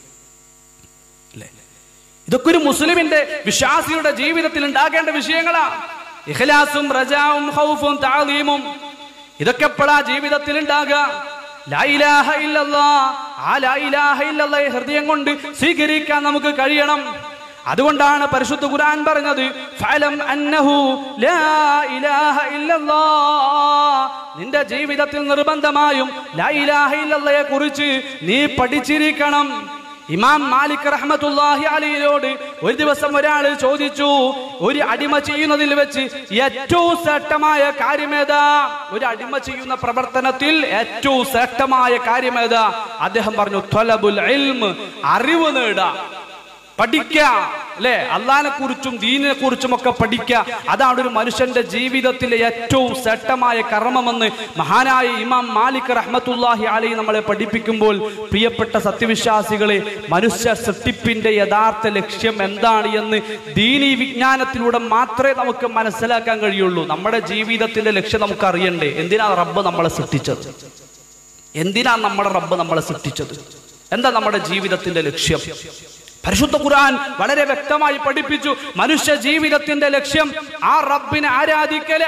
ഇതൊക്കെ ഒരു മുസ്ലിമിന്റെ വിശ്വാസിയുടെ ജീവിതത്തിൽ ഉണ്ടാകേണ്ട വിഷയങ്ങളാ ഇഖ്ലാസും റജാവും ഹൗഫും താളീമും ഇതൊക്കെ എപ്പോഴാ ജീവിതത്തിൽ ഉണ്ടാകുക ലാ ഇലാഹ ഇല്ലല്ലാ. ആ ലാ ഇലാഹ ഇല്ലല്ലാഹയെ ഹൃദയം കൊണ്ട് സ്വീകരിക്കാൻ നമുക്ക് കഴിയണം അതുകൊണ്ടാണ് പരിശുദ്ധ ഖുർആൻ പറഞ്ഞത് ഫലം അന്നഹു ലാ ഇലാഹ ഇല്ലല്ലാ. നിന്റെ ജീവിതത്തിൽ നിർബന്ധമായും ലാ ഇലാഹ ഇല്ലല്ലയെ കുറിച്ച് നീ പഠിച്ചിരിക്കണം ഇമാം മാലിക് റഹ്മത്തുല്ലാഹി അലിയിലോട് ഒരു ദിവസം ഒരാൾ ചോദിച്ചു ഒരു അടിമ ചെയ്യുന്നതിൽ വെച്ച് ഏറ്റവും ശ്രേഷ്ഠമായ കാര്യമേതാ ഒരു അടിമ ചെയ്യുന്ന പ്രവർത്തനത്തിൽ ഏറ്റവും ശ്രേഷ്ഠമായ കാര്യമേതാ അദ്ദേഹം പറഞ്ഞു ത്വലബുൽ ഇൽമ് അറിവ് നേടാ പഠിക്ക അല്ലെ അള്ളഹാനെ കുറിച്ചും ദീനിനെ കുറിച്ചും ഒക്കെ പഠിക്ക അതാണ് ഒരു മനുഷ്യന്റെ ജീവിതത്തിലെ ഏറ്റവും ശ്രേഷ്ഠമായ കർമ്മമെന്ന് മഹാനായ ഇമാം മാലിക് റഹ്മത്തുല്ലാഹി അലി നമ്മളെ പഠിപ്പിക്കുമ്പോൾ പ്രിയപ്പെട്ട സത്യവിശ്വാസികളെ മനുഷ്യ സൃഷ്ടിപ്പിന്റെ യഥാർത്ഥ ലക്ഷ്യം എന്താണ് എന്ന് ദീനി വിജ്ഞാനത്തിലൂടെ മാത്രമേ നമുക്ക് മനസ്സിലാക്കാൻ കഴിയുള്ളൂ നമ്മുടെ ജീവിതത്തിന്റെ ലക്ഷ്യം നമുക്ക് അറിയണ്ടേ എന്തിനാ റബ്ബ് നമ്മളെ സൃഷ്ടിച്ചത് എന്തിനാ നമ്മുടെ റബ്ബ് നമ്മളെ സൃഷ്ടിച്ചത് എന്താ നമ്മുടെ ജീവിതത്തിന്റെ ലക്ഷ്യം പരിശുദ്ധ ഖുർആൻ വളരെ വ്യക്തമായി പഠിപ്പിച്ചു മനുഷ്യ ജീവിതത്തിന്റെ ലക്ഷ്യം ആ റബ്ബിനെ ആരാധിക്കല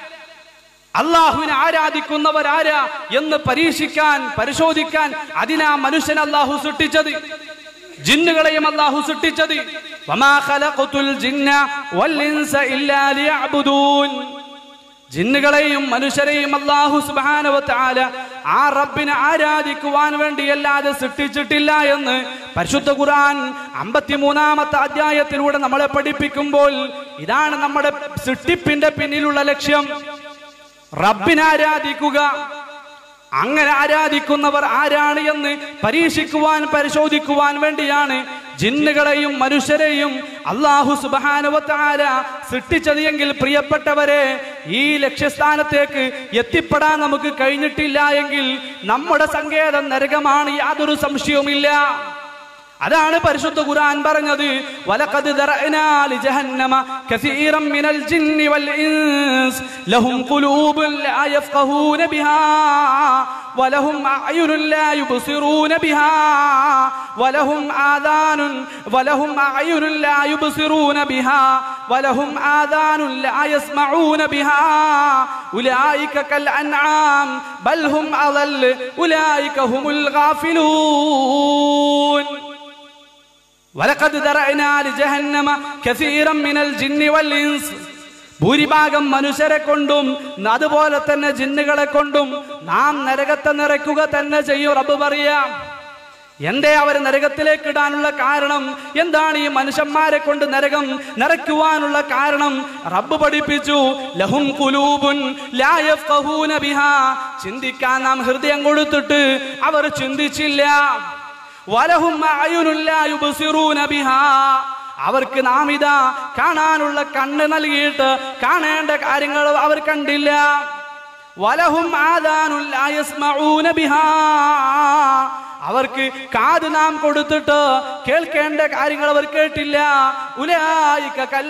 അള്ളാഹുവിനെ ആരാധിക്കുന്നവരാരാ എന്ന് പരീക്ഷിക്കാൻ പരിശോധിക്കാൻ അതിനാ മനുഷ്യൻ അള്ളാഹു സൃഷ്ടിച്ചത് ജിന്നുകളെയും അള്ളാഹു സൃഷ്ടിച്ചത് വമാ ഖലഖതുൽ ജിന്ന വൽ ഇൻസ ഇല്ലാ ലിയഅ്ബുദൂൻ ജിന്നുകളെയും മനുഷ്യരെയും അള്ളാഹു സുബാനവത്താല ആ റബ്ബിനെ ആരാധിക്കുവാൻ വേണ്ടിയല്ലാതെ സൃഷ്ടിച്ചിട്ടില്ല എന്ന് പരിശുദ്ധ ഖുർആൻ അമ്പത്തിമൂന്നാമത്തെ അധ്യായത്തിലൂടെ നമ്മളെ പഠിപ്പിക്കുമ്പോൾ ഇതാണ് നമ്മുടെ സൃഷ്ടിപ്പിന്റെ പിന്നിലുള്ള ലക്ഷ്യം റബ്ബിനെ ആരാധിക്കുക അങ്ങനെ ആരാധിക്കുന്നവർ ആരാണ് എന്ന് പരീക്ഷിക്കുവാൻ പരിശോധിക്കുവാൻ വേണ്ടിയാണ് ജിന്നുകളെയും മനുഷ്യരെയും അള്ളാഹു സുബാനുവത്താര സൃഷ്ടിച്ചത് എങ്കിൽ പ്രിയപ്പെട്ടവരെ ഈ ലക്ഷ്യസ്ഥാനത്തേക്ക് എത്തിപ്പെടാൻ നമുക്ക് കഴിഞ്ഞിട്ടില്ല എങ്കിൽ നമ്മുടെ സങ്കേതം നരകമാണ് യാതൊരു സംശയവുമില്ല അതാണ് പരിശുദ്ധ ഖുർആൻ പറഞ്ഞത് വലഖദ് ദറഅനാ ലിജഹന്നമ കസീറൻ മിനൽ ജിന്നി വൽ ഇൻസ് ലഹും ഖുലൂബുൻ ലാ യഫ്ഖഹൂന ബിഹാ ولهم أعين لا يبصرون بها ولهم آذان ولهم أعين لا يبصرون بها ولهم آذان لا يسمعون بها أولئك كالأنعام بل هم أضل أولئك هم الغافلون ولقد ذرأنا لجهنم كثيرا من الجن والإنس ഭൂരിഭാഗം മനുഷ്യരെ കൊണ്ടും അതുപോലെ തന്നെ ജിന്നുകളെ കൊണ്ടും നാം നരകത്തെ നിറയ്ക്കുക തന്നെ ചെയ്യും റബ്ബ് പറയാം എന്തേ അവർ നരകത്തിലേക്ക് ഇടാനുള്ള കാരണം എന്താണ് ഈ മനുഷ്യന്മാരെ കൊണ്ട് നരകം നിറയ്ക്കുവാനുള്ള കാരണം റബ്ബ് പഠിപ്പിച്ചു ലഹും കുലൂബുൻ ലാ യഫ്ഖഹൂന ബിഹാ ചിന്തിക്കാൻ നാം ഹൃദയം കൊടുത്തിട്ട് അവർ ചിന്തിച്ചില്ല വലഹും അഅയുനുൻ ലാ യുബ്സിറൂന ബിഹാ അവർക്ക് നാം ഇതാ കാണാനുള്ള കണ്ണ് നൽകിയിട്ട് കാണേണ്ട കാര്യങ്ങൾ അവർ കണ്ടില്ല വലഹും ആദാനുൽ ലാ യസ്മഊന ബിഹാ അവർക്ക് കാത് നാം കൊടുത്തിട്ട് കേൾക്കേണ്ട കാര്യങ്ങൾ അവർ കേട്ടില്ല ഉലായിക കൽ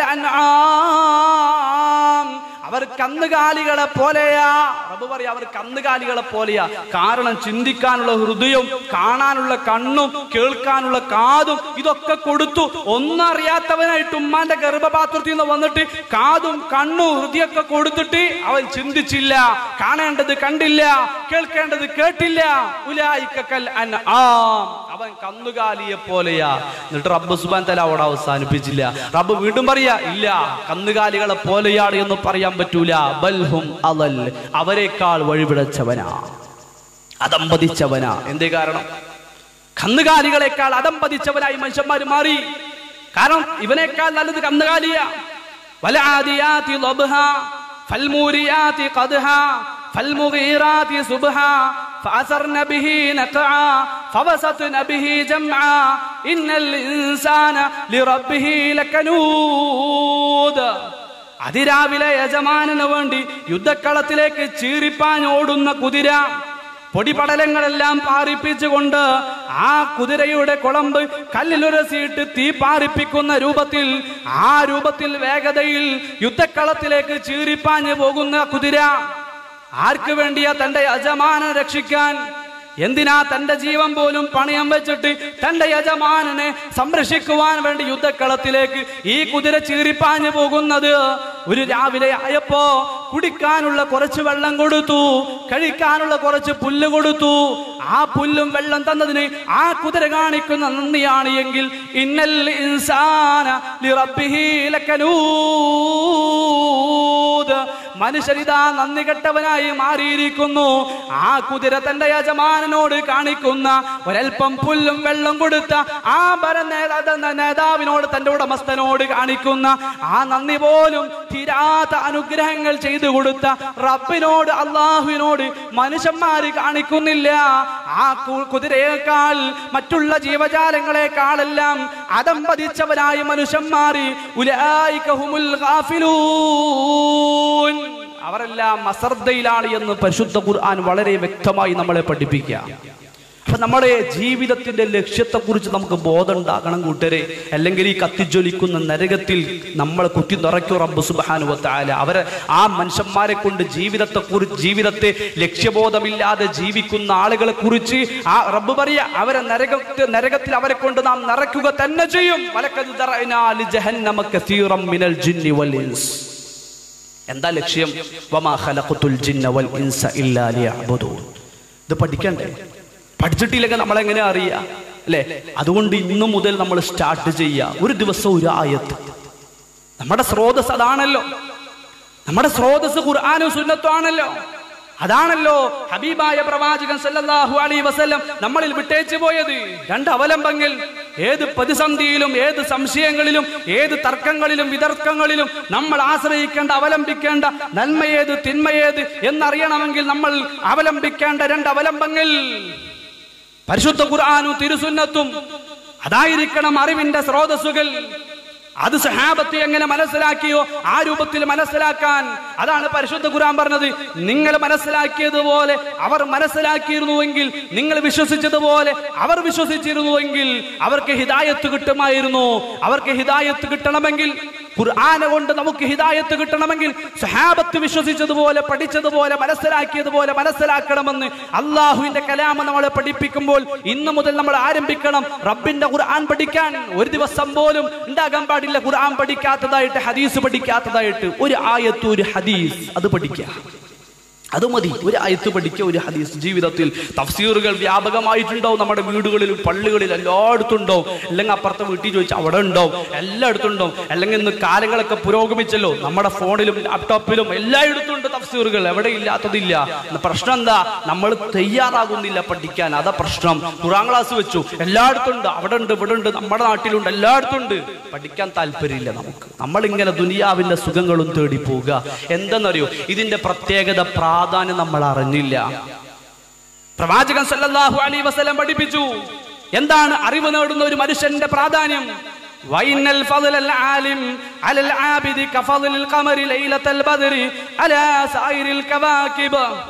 അൻആം അവർ കന്നുകാലികളെ പോലെയാ റബ്ബ് പറയാ അവർ കന്നുകാലികളെ പോലെയാ കാരണം ചിന്തിക്കാനുള്ള ഹൃദയവും കാണാനുള്ള കണ്ണും കേൾക്കാനുള്ള കാതും ഇതൊക്കെ കൊടുത്തു ഒന്നും അറിയാത്തവനായിട്ട് ഉമ്മാന്റെ ഗർഭപാത്രത്തിൽ നിന്ന് വന്നിട്ട് കാതും കണ്ണും ഹൃദയമൊക്കെ കൊടുത്തിട്ട് അവൻ ചിന്തിച്ചില്ല കാണേണ്ടത് കണ്ടില്ല കേൾക്കേണ്ടത് കേട്ടില്ല ഉലായിക്കൽ അൻആം അവൻ കന്നുകാലിയെ പോലെയാ എന്നിട്ട് റബ്ബ് സുബാൻ തല അവിടെ അവസാനിപ്പിച്ചില്ല റബ്ബ് വീണ്ടും പറയാ ഇല്ല കന്നുകാലികളെ പോലെയാണ് എന്ന് പറയാൻ പറ്റൂല ബൽഹും അലൽ അവരെക്കാൾ വഴിപിടച്ചവനാ അതമ്പതിച്ചവനാ എന്തേ കാരണം കന്നുകാലികളെക്കാൾ അതമ്പതിച്ചവനായി മനുഷ്യന്മാർ മാറി കാരണം ഇവനേക്കാൾ നല്ലത് കന്നുകാലിയാ വലാദിയാതി ലബ്ഹാ ഫൽമൂരിയാതി ഖദ്ഹാ فالمغيرات صبحا فأثرن به نقعا فوسطن به جمعا إن الإنسان لربه لكنود അതിരാവിലെ യജമാനന് വേണ്ടി യുദ്ധക്കളത്തിലേക്ക് ചീറിപ്പാഞ്ഞോടുന്ന കുതിര പൊടിപടലങ്ങളെല്ലാം പാറിപ്പിച്ചുകൊണ്ട് ആ കുതിരയുടെ കുളമ്പ് കല്ലിലുരസിയിട്ട് തീ പാറിപ്പിക്കുന്ന രൂപത്തിൽ ആ രൂപത്തിൽ വേഗതയിൽ യുദ്ധക്കളത്തിലേക്ക് ചീറിപ്പാഞ്ഞു പോകുന്ന കുതിര ആർക്ക് വേണ്ടിയാ തന്റെ യജമാനെ രക്ഷിക്കാൻ എന്തിനാ തന്റെ ജീവൻ പോലും പണയം വെച്ചിട്ട് തന്റെ യജമാനനെ സംരക്ഷിക്കുവാൻ വേണ്ടി യുദ്ധക്കളത്തിലേക്ക് ഈ കുതിര ചീറിപ്പാഞ്ഞു പോകുന്നത് ഒരു രാവിലെ ആയപ്പോ കുടിക്കാനുള്ള കുറച്ച് വെള്ളം കൊടുത്തു കഴിക്കാനുള്ള കുറച്ച് പുല്ല് കൊടുത്തു ആ പുല്ലും വെള്ളം തന്നതിന് ആ കുതിര കാണിക്കുന്ന നന്ദിയാണ് എങ്കിൽ ഇന്നൽ ഇൻസാന ലിറബ്ബിഹി ലകനൂദ് മനുഷ്യരിതാ നന്ദി കെട്ടവനായി മാറിയിരിക്കുന്നു ആ കുതിര തന്റെ യജമാനനോട് കാണിക്കുന്ന ഒരൽപ്പം പുല്ലും വെള്ളം കൊടുത്ത ആ ഭര നേതാ- നേതാവിനോട് തന്റെ ഉടമസ്ഥനോട് കാണിക്കുന്ന ആ നന്ദി പോലും തീരാത്ത അനുഗ്രഹങ്ങൾ ചെയ്തു കൊടുത്ത റബ്ബിനോട് അള്ളാഹുവിനോട് മനുഷ്യന്മാര് കാണിക്കുന്നില്ല ആ കു- കുതിരയേക്കാൾ മറ്റുള്ള ജീവജാലങ്ങളെക്കാളെല്ലാം അതം പതിച്ചവരായ മനുഷ്യന്മാര് ഉലായിക ഹുമുൽ ഗാഫിലൂൻ. അവരെല്ലാം അശ്രദ്ധയിലാണ് എന്ന് പരിശുദ്ധ ഖുർആൻ വളരെ വ്യക്തമായി നമ്മളെ പഠിപ്പിക്കുക അപ്പൊ നമ്മുടെ ജീവിതത്തിന്റെ ലക്ഷ്യത്തെ കുറിച്ച് നമുക്ക് ബോധം ഉണ്ടാകണം കൂട്ടരെ അല്ലെങ്കിൽ ഈ കത്തിജ്വലിക്കുന്ന നരകത്തിൽ നമ്മളെ കുത്തി നിറയ്ക്കും റബ്ബ് സുബാനുവത്തായ അവരെ ആ മനുഷ്യന്മാരെ കൊണ്ട് ജീവിതത്തെ കുറിച്ച് ജീവിതത്തെ ലക്ഷ്യബോധമില്ലാതെ ജീവിക്കുന്ന ആളുകളെ കുറിച്ച് ആ റബ്ബ് പറയാ അവരെ നരകത്തിൽ നരകത്തിൽ അവരെ കൊണ്ട് നാം നിറയ്ക്കുക തന്നെ ചെയ്യും വലക്കത് ദറഅനാ ലിജഹന്നമ കസീറം മിനൽ ജിന്നി വൽ ഇൻസ് എന്താ ലക്ഷ്യം വമാ ഖലഖത്തുൽ ജിന്ന വൽ ഇൻസ ഇല്ലാ ലിയഅ്ബുദൂൻ ഇത് പഠിക്കണ്ടേ പഠിച്ചിട്ടില്ലെങ്കിൽ നമ്മൾ എങ്ങനെ അറിയാ അല്ലേ അതുകൊണ്ട് ഇന്നു മുതൽ നമ്മൾ സ്റ്റാർട്ട് ചെയ്യുക ഒരു ദിവസം ഒരു ആയത്ത് നമ്മുടെ സ്രോതസ് അതാണല്ലോ നമ്മുടെ സ്രോതസ് ഖുർആാനും സുന്നത്തും ആണല്ലോ അതാണല്ലോ ഹബീബായ പ്രവാചകൻ സല്ലല്ലാഹു അലൈഹി വസല്ലം നമ്മളിൽ വിട്ടേച്ചു പോയത് രണ്ട് അവലംബങ്ങൾ ഏത് പ്രതിസന്ധിയിലും ഏത് സംശയങ്ങളിലും ഏത് തർക്കങ്ങളിലും വിതർക്കങ്ങളിലും നമ്മൾ ആശ്രയിക്കേണ്ട അവലംബിക്കേണ്ട നന്മയേത് തിന്മയേത് എന്നറിയണമെങ്കിൽ നമ്മൾ അവലംബിക്കേണ്ട രണ്ട് അവലംബങ്ങൾ പരിശുദ്ധ ഖുർആാനും തിരുസുന്നത്തും അതായിരിക്കണം അറിവിന്റെ സ്രോതസ്സുകൾ അത് സഹാബത്തെ എങ്ങനെ മനസ്സിലാക്കിയോ ആ രൂപത്തിൽ മനസ്സിലാക്കാൻ അതാണ് പരിശുദ്ധ ഖുർആൻ പറഞ്ഞത് നിങ്ങൾ മനസ്സിലാക്കിയതുപോലെ അവർ മനസ്സിലാക്കിയിരുന്നുവെങ്കിൽ നിങ്ങൾ വിശ്വസിച്ചതുപോലെ അവർ വിശ്വസിച്ചിരുന്നുവെങ്കിൽ അവർക്ക് ഹിദായത്ത് കിട്ടുമായിരുന്നു അവർക്ക് ഹിദായത്ത് കിട്ടണമെങ്കിൽ ഖുർആനെ കൊണ്ട് നമുക്ക് ഹിദായത്ത് കിട്ടണമെങ്കിൽ സഹാബത്ത് വിശ്വസിച്ചതുപോലെ പഠിച്ചതുപോലെ മനസ്സിലാക്കിയതുപോലെ മനസ്സിലാക്കണമെന്ന് അള്ളാഹുവിന്റെ കലാമ നമ്മളെ പഠിപ്പിക്കുമ്പോൾ ഇന്നു മുതൽ നമ്മൾ ആരംഭിക്കണം റബ്ബിന്റെ ഖുർആൻ പഠിക്കാൻ ഒരു ദിവസം പോലും ഉണ്ടാകാൻ പാടില്ല ഖുർആൻ പഠിക്കാത്തതായിട്ട് ഹദീസ് പഠിക്കാത്തതായിട്ട് ഒരു ആയത്ത് ഒരു ഹദീസ് അത് പഠിക്കുക അത് മതി ഒരു ആയത്ത് പഠിക്കുക ഒരു ഹദീസ് ജീവിതത്തിൽ തഫ്സീറുകൾ വ്യാപകമായിട്ടുണ്ടാവും നമ്മുടെ വീടുകളിലും പള്ളികളിലും എല്ലായിടത്തും ഉണ്ടാവും അല്ലെങ്കിൽ അപ്പുറത്തെ വീട്ടിൽ ചോദിച്ചാൽ അവിടെ ഉണ്ടാവും എല്ലായിടത്തും ഉണ്ടാവും അല്ലെങ്കിൽ ഇന്ന് കാലങ്ങളൊക്കെ പുരോഗമിച്ചല്ലോ നമ്മുടെ ഫോണിലും ലാപ്ടോപ്പിലും എല്ലായിടത്തും ഉണ്ട് തഫ്സീറുകൾ എവിടെ ഇല്ലാത്തതില്ല ഇന്ന് പ്രശ്നം എന്താ നമ്മൾ തയ്യാറാകുന്നില്ല പഠിക്കാൻ അതാ പ്രശ്നം ഖുറാൻ ക്ലാസ് വെച്ചു എല്ലായിടത്തും ഉണ്ട് അവിടെ ഉണ്ട് ഇവിടെ ഉണ്ട് നമ്മുടെ നാട്ടിലുണ്ട് എല്ലായിടത്തും ഉണ്ട് പഠിക്കാൻ താല്പര്യമില്ല നമുക്ക് നമ്മൾ ഇങ്ങനെ ദുനിയാവിന്റെ സുഖങ്ങളും തേടി പോവുക എന്തെന്നറിയോ ഇതിന്റെ പ്രത്യേകത പ്രാധാന്യം നമ്മൾ അറിഞ്ഞില്ല പ്രവാചകൻ സല്ലല്ലാഹു അലൈഹി വസല്ലം പഠിപ്പിച്ചു എന്താണ് അറിവ് നേടുന്ന ഒരു മനുഷ്യന്റെ പ്രാധാന്യം വൈനൽ ഫضل العالم على العابد كفضل القمر ليلة البدر على سائر الكواكب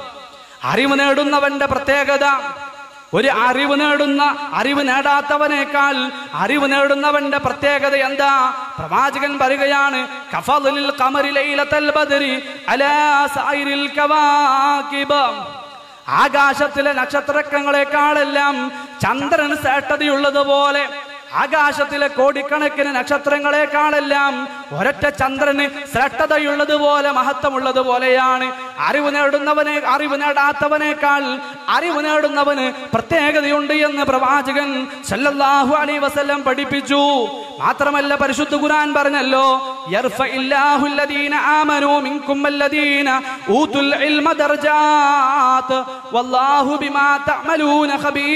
അറിവ് നേടുന്നവന്റെ പ്രത്യേകത ഒരു അറിവ് നേടുന്ന അറിവ് നേടാത്തവനേക്കാൾ അറിവ് നേടുന്നവന്റെ പ്രത്യേകത എന്താ പ്രവാചകൻ പറയുകയാണ് കഫളിൽ ഖമരി ലൈലത്തൽ ബദരി അലാ സായിരിൽ കവാകിബ് ആകാശത്തിലെ നക്ഷത്രങ്ങളെക്കാളെല്ലാം ചന്ദ്രൻ ശ്രേഷ്ഠതയുള്ളതുപോലെ ആകാശത്തിലെ കോടിക്കണക്കിന് നക്ഷത്രങ്ങളെക്കാളെല്ലാം ഒരൊറ്റ ചന്ദ്രന് ശ്രേഷ്ഠതയുള്ളതുപോലെ മഹത്വമുള്ളതുപോലെയാണ് അറിവ് നേടുന്നവനെ അറിവ് നേടാത്തവനേക്കാൾ അറിവ് നേടുന്നവന് പ്രത്യേകതയുണ്ട് എന്ന് പ്രവാചകൻ സല്ലല്ലാഹു അലൈഹി വസല്ലം പഠിപ്പിച്ചു മാത്രമല്ല പരിശുദ്ധ ഖുർആൻ പറഞ്ഞല്ലോ യർഫഇല്ലാഹു അല്ലദീന ആമനൂ മിൻകും വല്ലദീന ഊതുൽ ഇൽമ ദർജാത്ത് വല്ലാഹു ബിമാ തഅമലൂന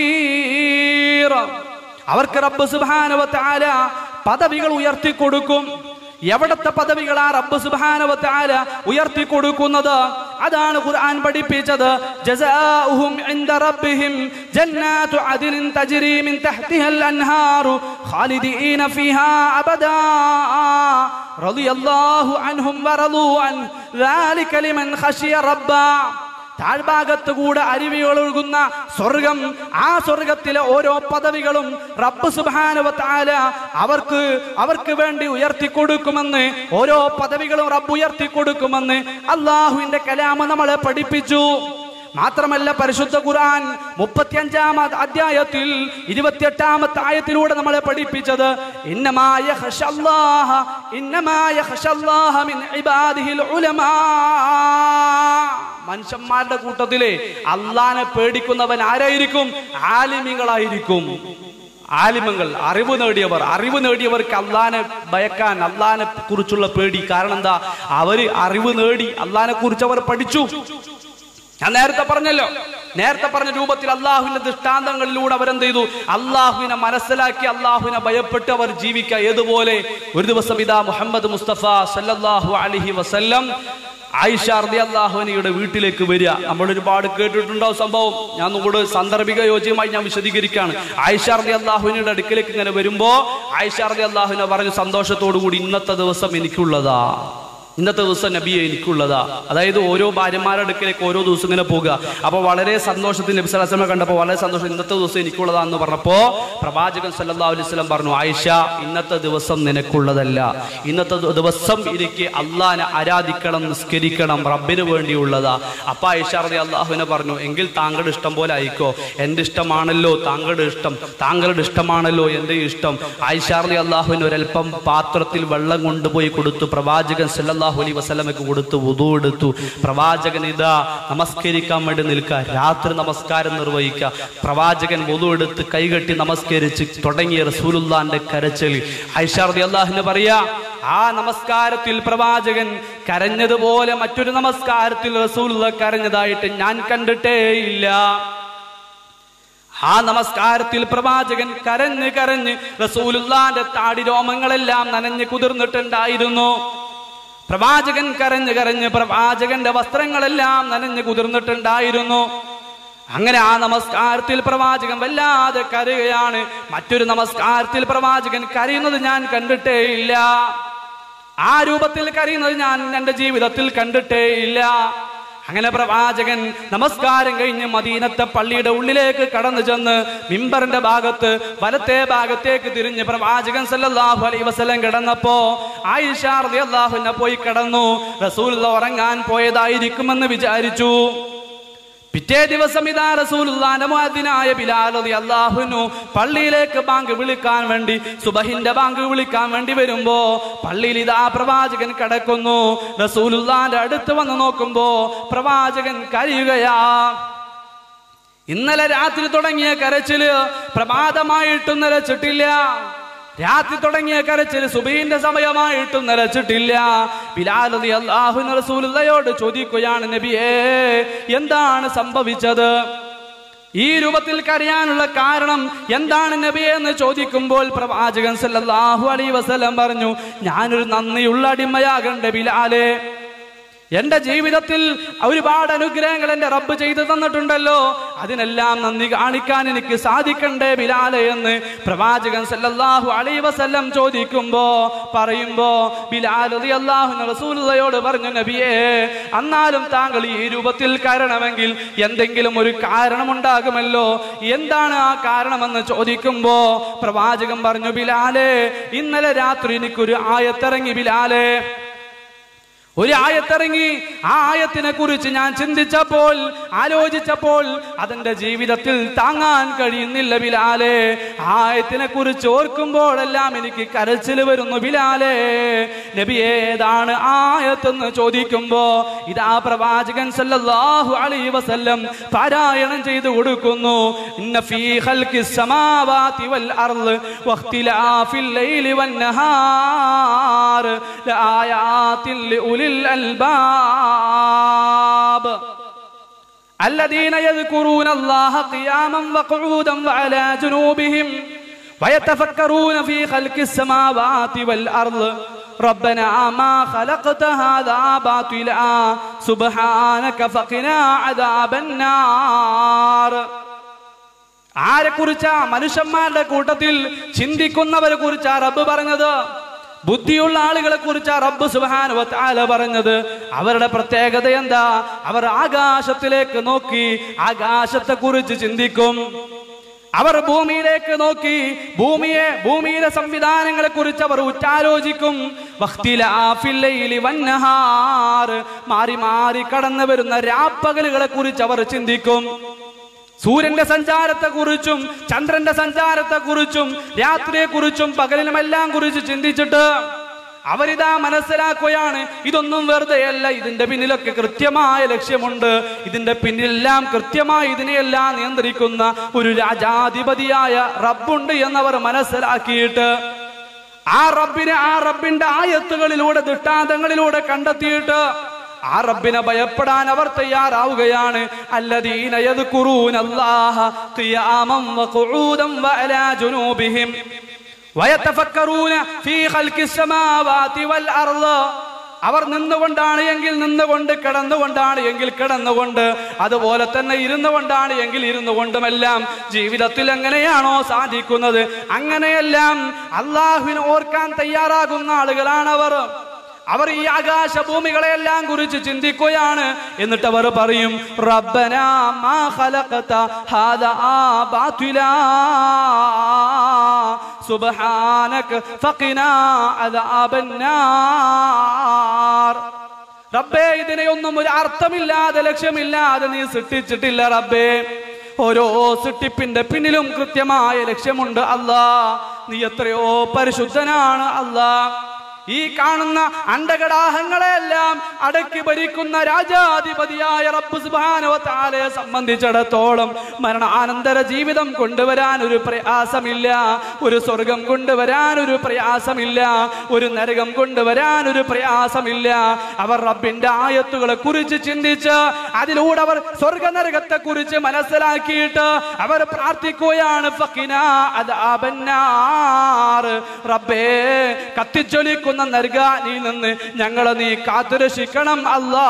ഖബീർ അവർക്ക് റബ്ബ് സുബ്ഹാനഹു വ തആല പദവികൾ ഉയർത്തി കൊടുക്കും എവിടത്തെ പദവികളാ റബ്ബ് സുബ്ഹാനഹു വ തആല ഉയർത്തി കൊടുക്കുന്നത് അതാണ് ഖുർആൻ പഠിപ്പിച്ചത് ജസാഉഹും ഇൻദ റബ്ബിഹിം ജന്നാതു അദ്നിൻ തജ്രി മിൻ തഹ്തിഹൽ അൻഹാറു ഖാലിദീന ഫീഹാ അബദാ റളിയല്ലാഹു അൻഹും വറളൂ അൻ ذلك لمن خشي ربا താഴ്ഭാഗത്ത് കൂടെ അരുവികൾ ഒഴുകുന്ന സ്വർഗം ആ സ്വർഗത്തിലെ ഓരോ പദവികളും റബ്ബ് സുബാനുവത്താല അവർക്ക് അവർക്ക് വേണ്ടി ഉയർത്തി കൊടുക്കുമെന്ന് ഓരോ പദവികളും റബ്ബ് ഉയർത്തി കൊടുക്കുമെന്ന് അള്ളാഹുവിന്റെ കലാമ നമ്മളെ പഠിപ്പിച്ചു മാത്രമല്ല പരിശുദ്ധ ഖുർആൻ മുപ്പത്തിയഞ്ചാമത് അധ്യായത്തിൽ ഇരുപത്തിയെട്ടാമത്തെ ആയത്തിലൂടെ നമ്മളെ പഠിപ്പിച്ചത് ഇന്നമായ ഖശല്ലാഹ ഇന്നമായ ഖശല്ലാഹ മിൻ ഇബാദിഹിൽ ഉലമാ മനുഷ്യന്മാരുടെ കൂട്ടത്തിലെ അള്ളാനെ പേടിക്കുന്നവൻ ആരായിരിക്കും ആലിമികളായിരിക്കും ആലിമങ്ങൾ അറിവ് നേടിയവർ അറിവ് നേടിയവർക്ക് അള്ളാനെ ഭയക്കാൻ അള്ളാനെ കുറിച്ചുള്ള പേടി കാരണം എന്താ അവര് അറിവ് നേടി അള്ളാനെ കുറിച്ച് അവർ പഠിച്ചു ഞാൻ നേരത്തെ പറഞ്ഞല്ലോ നേരത്തെ പറഞ്ഞ രൂപത്തിൽ അള്ളാഹുവിന്റെ ദൃഷ്ടാന്തങ്ങളിലൂടെ അവരെന്ത് ചെയ്തു അള്ളാഹുവിനെ മനസ്സിലാക്കി അള്ളാഹുവിനെ ഭയപ്പെട്ട് അവർ ജീവിക്കുക ഏതുപോലെ ഒരു ദിവസം ഇതാ മുഹമ്മദ് മുസ്തഫ സല്ലല്ലാഹു അലൈഹി വസല്ലം ആയിഷ അള്ളാഹുവിനയുടെ വീട്ടിലേക്ക് വരിക നമ്മൾ ഒരുപാട് കേട്ടിട്ടുണ്ടാവും സംഭവം ഞാൻ കൂടെ സാന്ദർഭിക യോജ്യമായി ഞാൻ വിശദീകരിക്കുകയാണ് ആയിഷ അള്ളാഹുവിനയുടെ അടുക്കിലേക്ക് ഇങ്ങനെ വരുമ്പോ ആയിഷ അള്ളാഹുവിനെ പറഞ്ഞു സന്തോഷത്തോടു കൂടി ഇന്നത്തെ ദിവസം എനിക്കുള്ളതാ ഇന്നത്തെ ദിവസം നബിയെ എനിക്കുള്ളതാ അതായത് ഓരോ ഭാര്യമാരുടെ അടുക്കലേക്ക് ഓരോ ദിവസം ഇങ്ങനെ പോകുക അപ്പൊ വളരെ സന്തോഷത്തിൽ നബി സലാസ്ലമെ കണ്ടപ്പോൾ വളരെ സന്തോഷം ഇന്നത്തെ ദിവസം എനിക്കുള്ളതാ എന്ന് പറഞ്ഞപ്പോ പ്രവാചകൻ സല്ലല്ലാഹു അലൈഹി വസല്ലം പറഞ്ഞു ആയിഷ ഇന്നത്തെ ദിവസം നിനക്കുള്ളതല്ല ഇന്നത്തെ ദി- ദിവസം എനിക്ക് അള്ളാനെ ആരാധിക്കണം നിസ്കരിക്കണം റബ്ബിന് വേണ്ടിയുള്ളതാ അപ്പൊ ആയിഷ റതി അള്ളാഹുവിനെ പറഞ്ഞു എങ്കിൽ താങ്കളുടെ ഇഷ്ടം പോലെ ആയിക്കോ എന്റെ ഇഷ്ടമാണല്ലോ താങ്കളുടെ ഇഷ്ടം താങ്കളുടെ ഇഷ്ടമാണല്ലോ എന്റെ ഇഷ്ടം ആയിഷ റതി അള്ളാഹുവിന് ഒരൽപ്പം പാത്രത്തിൽ വെള്ളം കൊണ്ടുപോയി കൊടുത്തു പ്രവാചകൻ സല്ലല്ലാഹു അലൈഹി വസല്ലമക്ക് കൊടുത്തു വുദു എടുത്തു പ്രവാചകൻ ഇതാ നമസ്കരിക്കാൻ വേണ്ടി നിൽക്കുക രാത്രി നമസ്കാരം നിർവഹിക്കുക പ്രവാചകൻ വുദു എടുത്ത് കൈകെട്ടി നമസ്കരിച്ച് തുടങ്ങിയ റസൂലുള്ളാന്റെ കരച്ചൽ ആയിഷ റതി അള്ളാഹുവിന് പറയാ ആ നമസ്കാരത്തിൽ പ്രവാചകൻ കരഞ്ഞതുപോലെ മറ്റൊരു നമസ്കാരത്തിൽ റസൂലുള്ള കരഞ്ഞതായിട്ട് ഞാൻ കണ്ടിട്ടേ ഇല്ല ആ നമസ്കാരത്തിൽ പ്രവാചകൻ കരഞ്ഞ് കരഞ്ഞ് റസൂലുള്ളാന്റെ താടി രോമങ്ങളെല്ലാം നനഞ്ഞ് കുതിർന്നിട്ടുണ്ടായിരുന്നു പ്രവാചകൻ കരഞ്ഞ് കരഞ്ഞ് പ്രവാചകന്റെ വസ്ത്രങ്ങളെല്ലാം നനഞ്ഞ് കുതിർന്നിട്ടുണ്ടായിരുന്നു അങ്ങനെ ആ നമസ്കാരത്തിൽ പ്രവാചകൻ വല്ലാതെ കരയുകയാണ് മറ്റൊരു നമസ്കാരത്തിൽ പ്രവാചകൻ കരയുന്നത് ഞാൻ കണ്ടിട്ടേ ഇല്ല ആ രൂപത്തിൽ കരയുന്നത് ഞാൻ എൻ്റെ ജീവിതത്തിൽ കണ്ടിട്ടേ ഇല്ല അങ്ങനെ പ്രവാചകൻ നമസ്കാരം കഴിഞ്ഞ് മദീനത്തെ പള്ളിയുടെ ഉള്ളിലേക്ക് കടന്നു ചെന്ന് മിമ്പറിന്റെ ഭാഗത്ത് വലത്തെ ഭാഗത്തേക്ക് തിരിഞ്ഞ് പ്രവാചകൻ സല്ലല്ലാഹു അലൈഹി വസല്ലം കിടന്നപ്പോ ആയിഷ റളിയല്ലാഹുവിനെ പോയി കിടന്നു റസൂൽ ഉറങ്ങാൻ പോയതായിരിക്കുമെന്ന് വിചാരിച്ചു പിറ്റേ ദിവസം ഇതാ റസൂലുള്ളാന്റെ മുഅദ്ദിനായ ബിലാൽ റളിയല്ലാഹുനു പള്ളിയിലേക്ക് ബാങ്ക് വിളിക്കാൻ വേണ്ടി സുബഹിന്റെ ബാങ്ക് വിളിക്കാൻ വേണ്ടി വരുമ്പോ പള്ളിയിൽ ഇതാ പ്രവാചകൻ കിടക്കുന്നു റസൂലുള്ളാന്റെ അടുത്ത് വന്ന് നോക്കുമ്പോ പ്രവാചകൻ കരയുകയാ ഇന്നലെ രാത്രി തുടങ്ങിയ കരച്ചില് പ്രഭാതമായിട്ടും നിലച്ചിട്ടില്ല രാത്രി തുടങ്ങിയ കരച്ചിൽ സുബീന്റെ സമയമായിട്ടും നിലച്ചിട്ടില്ല ബിലാൽ അള്ളാഹു റസൂലുള്ളയോട് ചോദിക്കുകയാണ് നബിയേ എന്താണ് സംഭവിച്ചത് ഈ രൂപത്തിൽ കരയാനുള്ള കാരണം എന്താണ് നബിയെ എന്ന് ചോദിക്കുമ്പോൾ പ്രവാചകൻ സല്ലല്ലാഹു അലൈഹി വസല്ലം പറഞ്ഞു ഞാനൊരു നന്ദിയുള്ള അടിമയാകണ്ടേ ബിലാലേ എന്റെ ജീവിതത്തിൽ ഒരുപാട് അനുഗ്രഹങ്ങൾ എന്റെ റബ്ബ് ചെയ്തു തന്നിട്ടുണ്ടല്ലോ അതിനെല്ലാം നന്ദി കാണിക്കാൻ എനിക്ക് സാധിക്കണ്ടേ ബിലാലെ എന്ന് പ്രവാചകൻ സല്ലല്ലാഹു അലൈഹി വസല്ലം ചോദിക്കുമ്പോ പറയുമ്പോ ബിലാൽ റളിയല്ലാഹു റസൂലുള്ളയോട് പറഞ്ഞു നബിയേ എന്നാലും താങ്കൾ ഈ രൂപത്തിൽ കരണമെങ്കിൽ എന്തെങ്കിലും ഒരു കാരണമുണ്ടാകുമല്ലോ എന്താണ് ആ കാരണമെന്ന് ചോദിക്കുമ്പോ പ്രവാചകൻ പറഞ്ഞു ബിലാലെ ഇന്നലെ രാത്രി എനിക്കൊരു ആയത്തിറങ്ങി ബിലാലെ ഒരു ആയത്തിറങ്ങി ആ ആയത്തിനെ കുറിച്ച് ഞാൻ ചിന്തിച്ചപ്പോൾ ആലോചിച്ചപ്പോൾ അതെന്റെ ജീവിതത്തിൽ താങ്ങാൻ കഴിയുന്നില്ല ബിലാലെ ആ ആയത്തിനെ കുറിച്ച് ഓർക്കുമ്പോഴെല്ലാം എനിക്ക് കരച്ചിൽ വരുന്നു ബിലാലെ നബി ഏതാണ് ആയത്തെന്ന് ചോദിക്കുമ്പോ ഇതാ പ്രവാചകൻ സല്ലല്ലാഹു അലൈഹി വസല്ലം പാരായണം ചെയ്തു കൊടുക്കുന്നു ഇന്ന ഫീ ഖൽഖിസ് സമാവാതി വൽ അർള് വഖ്തിലാഫിൽ ലൈലി വൻ നഹാർ ലആയാതിൻ ലിഉലിൽ الألباب الذين يذكرون الله قياما وقعودا وعلى جنوبهم ويتفكرون في خلق السماوات والأرض ربنا ما خلقت هذا باطلا سبحانك فقنا عذاب النار ആരെ കുറിച്ചാ മനുഷ്യന്മാരുടെ കൂട്ടത്തിൽ ചിന്തിക്കുന്നവരെ കുറിച്ചാ റബ്ബ് പറഞ്ഞത് ബുദ്ധിയുള്ള ആളുകളെ കുറിച്ച് റബ്ബ് സുബാന താല പറഞ്ഞത് അവരുടെ പ്രത്യേകത എന്താ അവർ ആകാശത്തിലേക്ക് നോക്കി ആകാശത്തെ കുറിച്ച് ചിന്തിക്കും അവർ ഭൂമിയിലേക്ക് നോക്കി ഭൂമിയെ ഭൂമിയിലെ സംവിധാനങ്ങളെ കുറിച്ച് അവർ ഉറ്റാലോചിക്കും വഖ്തിലാഫില്ലൈലി വന്നഹാർ. മാറി മാറി കടന്നു വരുന്ന രാപ്പകലുകളെ കുറിച്ച് അവർ ചിന്തിക്കും സൂര്യന്റെ സഞ്ചാരത്തെ കുറിച്ചും ചന്ദ്രന്റെ സഞ്ചാരത്തെ കുറിച്ചും രാത്രിയെ കുറിച്ചും പകലിനുമെല്ലാം കുറിച്ച് ചിന്തിച്ചിട്ട് അവരിതാ മനസ്സിലാക്കുകയാണ് ഇതൊന്നും വെറുതെയല്ല ഇതിന്റെ പിന്നിലൊക്കെ കൃത്യമായ ലക്ഷ്യമുണ്ട് ഇതിന്റെ പിന്നിലെല്ലാം കൃത്യമായി ഇതിനെയെല്ലാം നിയന്ത്രിക്കുന്ന ഒരു രാജാധിപതിയായ റബ്ബുണ്ട് എന്നവർ മനസ്സിലാക്കിയിട്ട് ആ റബ്ബിനെ ആ റബ്ബിന്റെ ആയത്തുകളിലൂടെ ദൃഷ്ടാന്തങ്ങളിലൂടെ കണ്ടെത്തിയിട്ട് ആ റബ്ബിനെ ഭയപ്പെടാൻ അവർ തയ്യാറാവുകയാണ് അല്ലദീന യദ്കുറൂന അല്ലാഹ ഖിയാമൻ വഖുഊദൻ വഅലാ ജുനൂബിഹിം വയതഫക്കറൂന ഫീ ഖൽഖിസ് സമാവാതി വൽ അർള് അവർ നിന്നുകൊണ്ടാണ് എങ്കിൽ നിന്നുകൊണ്ട് കിടന്നുകൊണ്ടാണ് എങ്കിൽ കിടന്നുകൊണ്ട് അതുപോലെ തന്നെ ഇരുന്നു കൊണ്ടാണ് എങ്കിൽ ഇരുന്നു കൊണ്ടുമെല്ലാം ജീവിതത്തിൽ എങ്ങനെയാണോ സാധിക്കുന്നത് അങ്ങനെയെല്ലാം അള്ളാഹുവിനെ ഓർക്കാൻ തയ്യാറാകുന്ന ആളുകളാണ് അവർ അവർ ഈ ആകാശ ഭൂമികളെല്ലാം കുറിച്ച് ചിന്തിക്കുകയാണ് എന്നിട്ട് അവർ പറയും റബ്ബന മാ ഖലഖത ഹാദാ ബാതിലാ സുബ്ഹാനക ഫഖിനാ അദാബന്നാർ റബ്ബേ ഇതിനെയൊന്നും ഒരു അർത്ഥമില്ലാതെ ലക്ഷ്യമില്ലാതെ നീ സൃഷ്ടിച്ചിട്ടില്ല റബ്ബേ ഓരോ സൃഷ്ടിപ്പിന്റെ പിന്നിലും കൃത്യമായ ലക്ഷ്യമുണ്ട് അല്ലാ നീ എത്രയോ പരിശുദ്ധനാണ് അല്ലാ ഈ കാണുന്ന അണ്ടകടാഹങ്ങളെല്ലാം അടക്കി ഭരിക്കുന്ന രാജാധിപതിയായ റബ്ബ് സുബ്ഹാനഹു വ തആലയെ സംബന്ധിച്ചിടത്തോളം മരണാനന്തര ജീവിതം കൊണ്ടുവരാൻ ഒരു പ്രയാസമില്ല ഒരു സ്വർഗം കൊണ്ടുവരാൻ ഒരു പ്രയാസമില്ല ഒരു നരകം കൊണ്ടുവരാൻ ഒരു പ്രയാസമില്ല അവർ റബ്ബിന്റെ ആയത്തുകളെ കുറിച്ച് ചിന്തിച്ച് അതിലൂടെ അവർ സ്വർഗ നരകത്തെ കുറിച്ച് മനസ്സിലാക്കിയിട്ട് അവർ പ്രാർത്ഥിക്കുകയാണ് ഫഖിനാ അദാബന്നാർ റബ്ബേ കത്തിച്ചൊലിക്കുന്ന നരകാനിൽ നിന്ന് ഞങ്ങളെ നീ കാത്തുരക്ഷിക്കണം അല്ലാ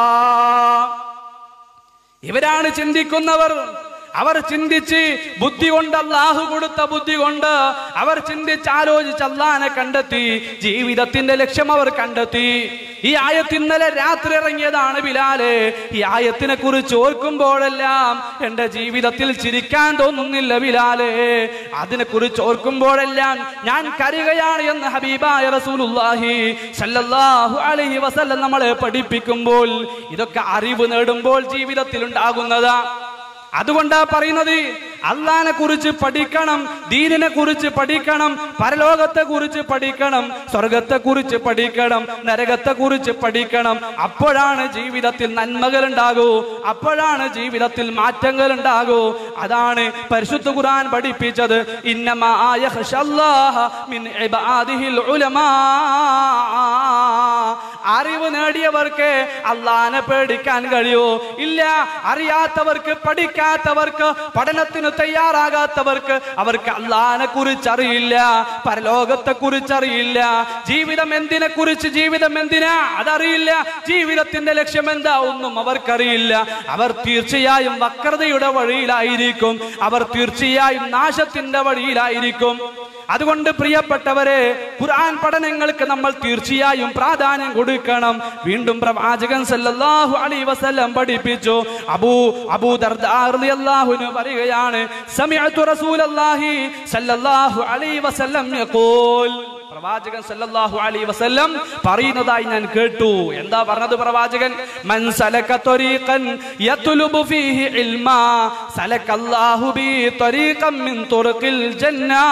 ഇവരാണ് ചിന്തിക്കുന്നവർ അവർ ചിന്തിച്ച് ബുദ്ധി കൊണ്ട് അള്ളാഹു കൊടുത്ത ബുദ്ധി കൊണ്ട് അവർ ചിന്തിച്ച് ആലോചിച്ച് അള്ളാനെ കണ്ടെത്തി ജീവിതത്തിന്റെ ലക്ഷ്യം അവർ കണ്ടെത്തി ഈ ആയത്ത് ഇന്നലെ രാത്രി ഇറങ്ങിയതാണ് ബിലാലെ ഈ ആയത്തിനെ കുറിച്ച് ഓർക്കുമ്പോഴെല്ലാം എന്റെ ജീവിതത്തിൽ ചിരിക്കാൻ തോന്നുന്നില്ല ബിലാലെ അതിനെ കുറിച്ച് ഓർക്കുമ്പോഴെല്ലാം ഞാൻ കരുകയാണ് എന്ന് ഹബീബായ റസൂലുള്ളാഹി സല്ലല്ലാഹു അലൈഹി വസല്ലം നമ്മളെ പഠിപ്പിക്കുമ്പോൾ ഇതൊക്കെ അറിവ് നേടുമ്പോൾ ജീവിതത്തിൽ ഉണ്ടാകുന്നതാ അതുകൊണ്ടാ പറയുന്നത് അള്ളാനെ കുറിച്ച് പഠിക്കണം ദീനിനെ കുറിച്ച് പഠിക്കണം പരലോകത്തെ കുറിച്ച് പഠിക്കണം സ്വർഗത്തെ കുറിച്ച് പഠിക്കണം നരകത്തെ കുറിച്ച് പഠിക്കണം അപ്പോഴാണ് ജീവിതത്തിൽ നന്മകൾ ഉണ്ടാകൂ അപ്പോഴാണ് ജീവിതത്തിൽ മാറ്റങ്ങൾ ഉണ്ടാകൂ അതാണ് പരിശുദ്ധ ഖുർആൻ പഠിപ്പിച്ചത് ഇന്നമായ മിൻ ഇബാദിഹിൽ ഉലമാ അറിവ് നേടിയവർക്ക് അള്ളാനെ പേടിക്കാൻ കഴിയോ ഇല്ല അറിയാത്തവർക്ക് പഠിക്കാത്തവർക്ക് പഠനത്തിന് തയ്യാറാകാത്തവർക്ക് അവർക്ക് അള്ളാനെ കുറിച്ച് അറിയില്ല പരലോകത്തെ കുറിച്ച് അറിയില്ല ജീവിതം എന്തിനെ കുറിച്ച് ജീവിതം എന്തിനാ അതറിയില്ല ജീവിതത്തിന്റെ ലക്ഷ്യം എന്താ ഒന്നും അവർക്കറിയില്ല അവർ തീർച്ചയായും വക്രതയുടെ വഴിയിലായിരിക്കും അവർ തീർച്ചയായും നാശത്തിന്റെ വഴിയിലായിരിക്കും അതുകൊണ്ട് പ്രിയപ്പെട്ടവരെ ഖുർആൻ പഠനങ്ങൾക്ക് നമ്മൾ തീർച്ചയായും പ്രാധാന്യം കൊടുക്കണം വീണ്ടും പ്രവാചകൻ സല്ലല്ലാഹു അലൈഹി വസല്ലം പഠിപ്പിച്ചു അബൂ അബൂ ദർദാ റളിയല്ലാഹുവിന് പറയുകയാണ് സമിഅതു റസൂലല്ലാഹി സല്ലല്ലാഹു അലൈഹി വസല്ലം യഖൂൽ പ്രവാചകൻ സല്ലല്ലാഹു അലൈഹി വസല്ലം പറയുന്നതായി ഞാൻ കേട്ടു എന്താ പറഞ്ഞത് പ്രവാചകൻ മൻ സലക ത്വരീഖൻ യത്ലുബു ഫീഹി ഇൽമാ സലക്കല്ലാഹു ബി ത്വരീഖൻ മിൻ തുറഖിൽ ജന്നാ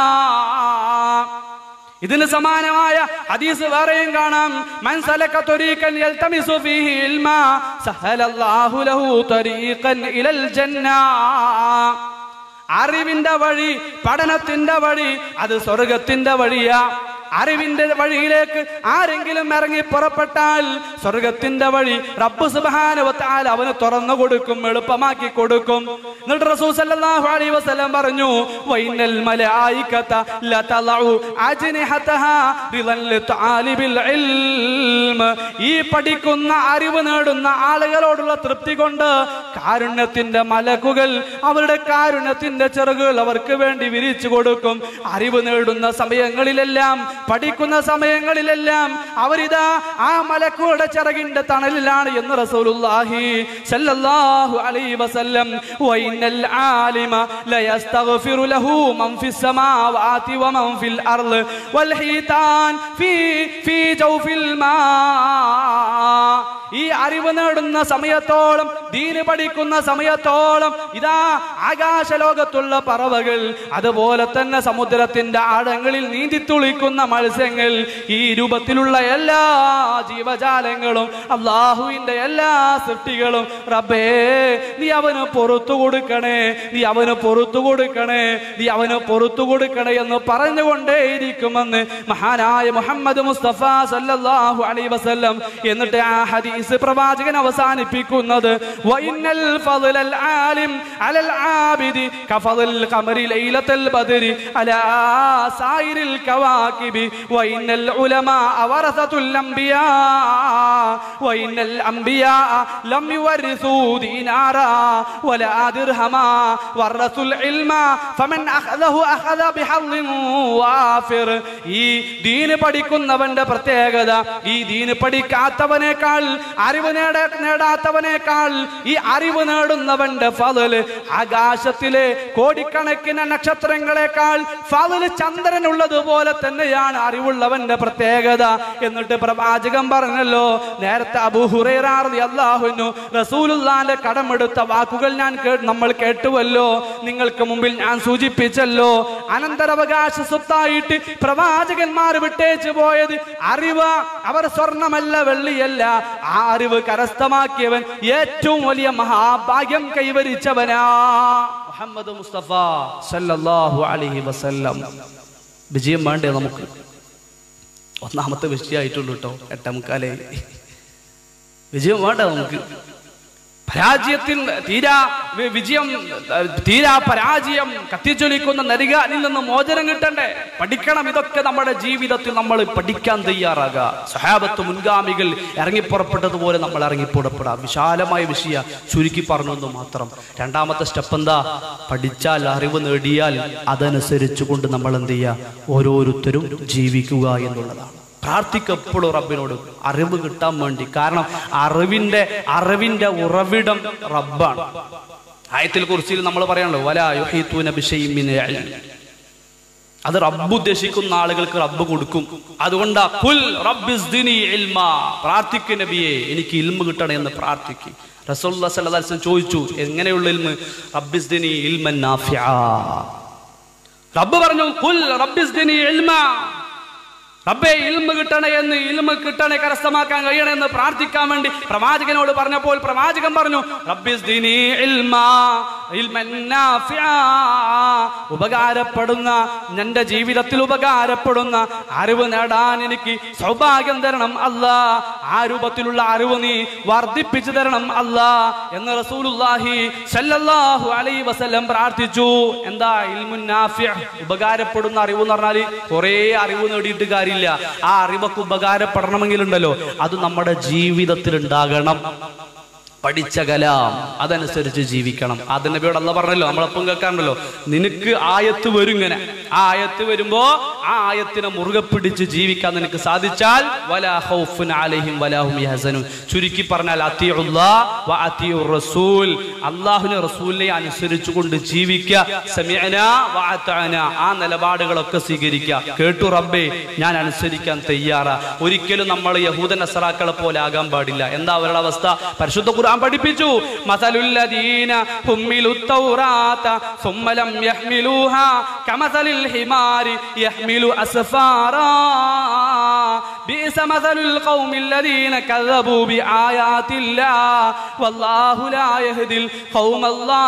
ഇതിന് സമാനമായ ഹദീസ് വേറെയും കാണാം മൻ സലക ത്വരീഖൻ യൽതമിസു ഫീഹി ഇൽമാ സഹലല്ലാഹു ലഹു ത്വരീഖൻ ഇലൽ ജന്നാ അറിവിന്റെ വഴി പഠനത്തിന്റെ വഴി അത് സ്വർഗത്തിന്റെ വഴിയാ അറിവിന്റെ വഴിയിലേക്ക് ആരെങ്കിലും ഇറങ്ങി പുറപ്പെട്ടാൽ സ്വർഗത്തിന്റെ വഴി റബ്ബ് സുബാനുവത്താൽ അവന് തുറന്നു കൊടുക്കും എളുപ്പമാക്കി കൊടുക്കും എന്നിട്ട് റസൂൽ സല്ലല്ലാഹു അലൈഹി വസല്ലം പറഞ്ഞു വൈനൽ മലായികത ലതലഉ അജ്നിഹതഹാ റിളൻ ലിതാലിബിൽ ഇൽമ ഈ പഠിക്കുന്ന അറിവ് നേടുന്ന ആളുകളോടുള്ള തൃപ്തി കൊണ്ട് കാരുണ്യത്തിന്റെ മലക്കുകൾ അവരുടെ കാരുണ്യത്തിന്റെ ചെറുകുകൾ അവർക്ക് വേണ്ടി വിരിച്ചു കൊടുക്കും അറിവ് നേടുന്ന സമയങ്ങളിലെല്ലാം പഠിക്കുന്ന സമയങ്ങളിലെല്ലാം അവരിതാ ആ മലക്കുകളുടെ ചിറകിന്റെ തണലിലാണ് എന്ന് റസൂലുള്ളാഹി സല്ലല്ലാഹു അലൈഹി വസല്ലം വൈനൽ ആലിമ ലയസ്തഗ്ഫിറു ലഹു മൻ ഫിസ് സമാവാതി വമൻ ഫിൽ അർള് വൽ ഹീതാൻ ഫീ ഫീ ജൗഫിൽ മാ ഈ അറിവ് നേടുന്ന സമയത്തോളം ദീന് പഠിക്കുന്ന സമയത്തോളം ഇതാ ആകാശലോകത്തുള്ള പറവകൾ അതുപോലെ തന്നെ സമുദ്രത്തിന്റെ ആഴങ്ങളിൽ നീന്തിത്തുളിക്കുന്ന മത്സ്യങ്ങൾ ഈ രൂപത്തിലുള്ള എല്ലാ ജീവജാലങ്ങളും അള്ളാഹുവിന്റെ എല്ലാ സൃഷ്ടികളും റബ്ബേ നീ അവന് പുറത്തു കൊടുക്കണേ നീ അവന് പുറത്തു കൊടുക്കണേ നീ അവന് പുറത്തു കൊടുക്കണേ എന്ന് പറഞ്ഞുകൊണ്ടേയിരിക്കുമെന്ന് മഹാനായ മുഹമ്മദ് മുസ്തഫ സല്ലല്ലാഹു അലൈഹി വസല്ലം എന്നിട്ട് ആ ഹദീസ് പ്രവാചകൻ അവസാനിപ്പിക്കുന്നത് വഇന്നൽ ഫളൽ ആലിം അലൽ ആബിദി കഫളൽ ഖമരി ലൈലത്തുൽ ബദ്രി അലാ സായിരിൽ കവാകിബി വഇന്നൽ ഉലമാ വറസത്തുൽ അംബിയാ വഇന്നൽ അംബിയാ ലം യുവരിസൂ ദീനാറാ വലാ ദിർഹമാ വറസുൽ ഇൽമ ഫമൻ അഖദഹു അഖദ ബിഹദ്ദിൻ വാഫിർ ഈ ദീന് പഠിക്കുന്നവന്റെ പ്രത്യേകത ഈ ദീന് പഠിക്കാത്തവനേക്കാൾ അറിവ് നേട നേടാത്തവനേക്കാൾ ഈ അറിവ് നേടുന്നവന്റെ ഫതല് ആകാശത്തിലെ കോടിക്കണക്കിന് നക്ഷത്രങ്ങളെക്കാൾ ഫതല് ചന്ദ്രനുള്ളതുപോലെ തന്നെയാണ് അറിവുള്ളവന്റെ പ്രത്യേകത എന്നിട്ട് പ്രവാചകൻ പറഞ്ഞല്ലോ നേരത്തെ അബൂഹുറേറാർദി അള്ളാഹുനു റസൂലുള്ളാന്റെ കടമെടുത്ത വാക്കുകൾ ഞാൻ കേ- നമ്മൾ കേട്ടുവല്ലോ നിങ്ങൾക്ക് മുമ്പിൽ ഞാൻ സൂചിപ്പിച്ചല്ലോ അനന്തരാവകാശ സ്വത്തായിട്ട് പ്രവാചകന്മാർ വിട്ടേച്ചു പോയത് അറിവ് അവർ സ്വർണമല്ല വെള്ളിയല്ല ആ അറിവ് കരസ്ഥമാക്കിയവൻ ഏറ്റവും വലിയ മഹാഭാഗ്യം കൈവരിച്ചവനാ മുഹമ്മദ് മുസ്തഫ സല്ലല്ലാഹു അലൈഹി വസല്ലം വിജയം വേണ്ടേ നമുക്ക് ഒന്നാമത്തെ വിഷയമായിട്ടുള്ളൂ കേട്ടോ എട്ടേ മുക്കാലേ വിജയം വേണ്ട നമുക്ക് പരാജയത്തിൽ തീരാ വി- വിജയം ഏർ, തീരാ പരാജയം കത്തിച്ചൊലിക്കുന്ന നരികാനിൽ നിന്ന് മോചനം കിട്ടണ്ടേ പഠിക്കണം ഇതൊക്കെ നമ്മുടെ ജീവിതത്തിൽ നമ്മൾ പഠിക്കാൻ തയ്യാറാകുക സഹാബത്ത് മുൻഗാമികൾ ഇറങ്ങിപ്പുറപ്പെട്ടതുപോലെ നമ്മൾ ഇറങ്ങിപ്പുറപ്പെടാം വിശാലമായ വിഷയ ചുരുക്കി പറഞ്ഞു എന്ന് മാത്രം രണ്ടാമത്തെ സ്റ്റെപ്പ് എന്താ പഠിച്ചാൽ അറിവ് നേടിയാൽ അതനുസരിച്ച് കൊണ്ട് നമ്മൾ എന്ത് ചെയ്യുക ഓരോരുത്തരും ജീവിക്കുക എന്നുള്ളതാണ് പ്രാർത്ഥിക്കപ്പോഴും റബ്ബിനോട് അറിവ് കിട്ടാൻ വേണ്ടി കാരണം അറിവിന്റെ അറിവിന്റെ ഉറവിടം റബ്ബാണ് ആയത്തിൽ കുറിച്ചിൽ നമ്മൾ പറയാണല്ലോ വല യുഹീത്തൂന ബിശൈഇൻ മിൻ ഇൽം. അത് റബ്ബ് ഉദ്ദേശിക്കുന്ന ആളുകൾക്ക് റബ്ബ് കൊടുക്കും അതുകൊണ്ടാ കുൽ റബ്ബിസ്ദിനി ഇൽമ പ്രാർത്ഥിക്കു നബിയെ എനിക്ക് ഇൽമ കിട്ടണേ എന്ന് പ്രാർത്ഥിക്കും റസൂലുള്ളാഹി സ്വല്ലല്ലാഹു അലൈഹി വസല്ലം ചോദിച്ചു എങ്ങനെയുള്ള ഇൽമ റബ്ബിസ്ദിനി ഇൽമൻ നാഫിആ റബ്ബ് പറഞ്ഞു കുൽ റബ്ബിസ്ദിനി ഇൽമ റബ്ബേ ഇൽമ കിട്ടണേ എന്ന് ഇൽമ കിട്ടണേ കരസ്ഥമാക്കാൻ കഴിയണേ എന്ന് പ്രാർത്ഥിക്കാൻ വേണ്ടി പ്രവാചകനോട് പറഞ്ഞപ്പോൾ പ്രവാചകൻ പറഞ്ഞു റബ്ബിസ്ദിനി ഇൽമാ ഇൽമൻ നാഫിആ. ഉപകാരപ്പെടുന്ന എന്റെ ജീവിതത്തിൽ ഉപകാരപ്പെടുന്ന അറിവ് നേടാൻ എനിക്ക് സൗഭാഗ്യം തരണം അല്ലാ ആ രൂപത്തിലുള്ള അറിവ് നീ വർദ്ധിപ്പിച്ചു തരണം അല്ലാ എന്ന് റസൂലുള്ളാഹി സല്ലല്ലാഹു അലൈഹി വസല്ലം പ്രാർത്ഥിച്ചു എന്താ ഇൽമുൻ നാഫിഅ ഉപകാരപ്പെടുന്ന അറിവ് എന്ന് പറഞ്ഞാൽ കുറേ അറിവ് നേടിയിട്ട് കാര്യമില്ല ആ അറിവൊക്കെ ഉപകാരപ്പെടണമെങ്കിലുണ്ടല്ലോ അത് നമ്മുടെ ജീവിതത്തിൽ ഉണ്ടാകണം പഠിച്ച കലാം അതനുസരിച്ച് ജീവിക്കണം അതിന്റെ നബിയോട് അല്ല പറഞ്ഞല്ലോ നമ്മളപ്പം കേൾക്കാറുണ്ടല്ലോ നിനക്ക് ആയത്ത് വരും ഇങ്ങനെ ആ ആയത്ത് വരുമ്പോ ആ ആയത്തിനെ മുറുകെ പിടിച്ച് ജീവിക്കാൻ നിനക്ക് സാധിച്ചാൽ വലാ ഖൗഫുൻ അലൈഹിം വലാഹും യഹ്സനൂൻ ചുരുക്കി പറഞ്ഞാൽ അത്തിയുള്ളാ വ അത്തിയുർ റസൂൽ അള്ളാഹുവിനെ റസൂലിനെ അനുസരിച്ചുകൊണ്ട് ജീവിക്കുക സമീഅന വ അതഅന ആ നിലപാടുകളൊക്കെ സ്വീകരിക്കുക കേട്ടു റബ്ബേ ഞാൻ അനുസരിക്കാൻ തയ്യാറാ ഒരിക്കലും നമ്മൾ യഹൂദ നസറാക്കളെ പോലെ ആകാൻ പാടില്ല എന്താ അവരുടെ അവസ്ഥ പരിശുദ്ധ ഖുർആൻ പഠിപ്പിച്ചു മസലുല്ലദീന ഹുമ്മിലു തൗറാത ثم لم يحملوها كمثل الحمار يحمل أسفارا بئس مثل القوم الذين كذبوا بآيات الله والله لا يهدي القوم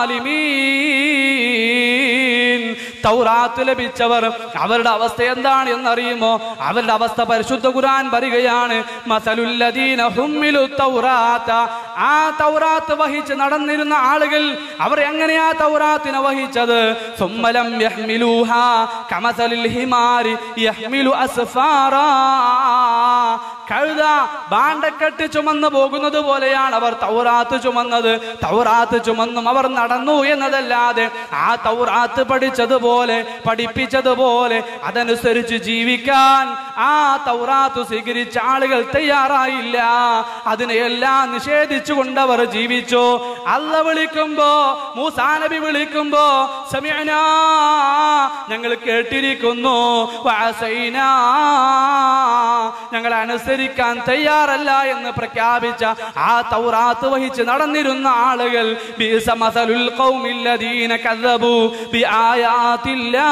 الظالمين തൗറാത്ത് ലഭിച്ചവർ അവരുടെ അവസ്ഥ എന്താണ് എന്നറിയുമോ അവരുടെ അവസ്ഥ പരിശുദ്ധ ഖുർആൻ പറയുകയാണ് മസലുല്ലദീന ഹുമ്മിലു തൗറാത്ത ആ തൗറാത്ത് വഹിച്ച് നടന്നിരുന്ന ആളുകൾ അവർ എങ്ങനെയാ തൗറാത്തിനെ വഹിച്ചത് സുമ്മലം യഹ്മിലൂഹ കമസലിൽ ഹിമാരി യഹ്മിലു അസ്ഫാറാ കഴുത ബാണ്ടക്കെട്ട് ചുമന്നു പോകുന്നത് പോലെയാണ് അവർ തൗറാത്ത് ചുമന്നത് തൗറാത്ത് ചുമന്നും അവർ നടന്നു എന്നതല്ലാതെ ആ തൗറാത്ത് പഠിച്ചതുപോലെ പഠിപ്പിച്ചതുപോലെ അതനുസരിച്ച് ജീവിക്കാൻ ആ തൗറാത്ത് സ്വീകരിച്ച ആളുകൾ തയ്യാറായില്ല അതിനെയെല്ലാം നിഷേധിച്ചുകൊണ്ട് അവർ ജീവിച്ചു അല്ല വിളിക്കുമ്പോ മൂസാ നബി വിളിക്കുമ്പോ സമയന ഞങ്ങൾ കേട്ടിരിക്കുന്നു വഅസൈന. ഞങ്ങൾ അനുസരിക്കാൻ തയ്യാറല്ല എന്ന് പ്രഖ്യാപിച്ച ആ തൗറാത്ത് വഹിച്ച് നടന്നിരുന്ന ആളുകൾ ബിഅസ മസലുൽ ഖൗമില്ലദീന കذبوا ബിആയാതില്ലാ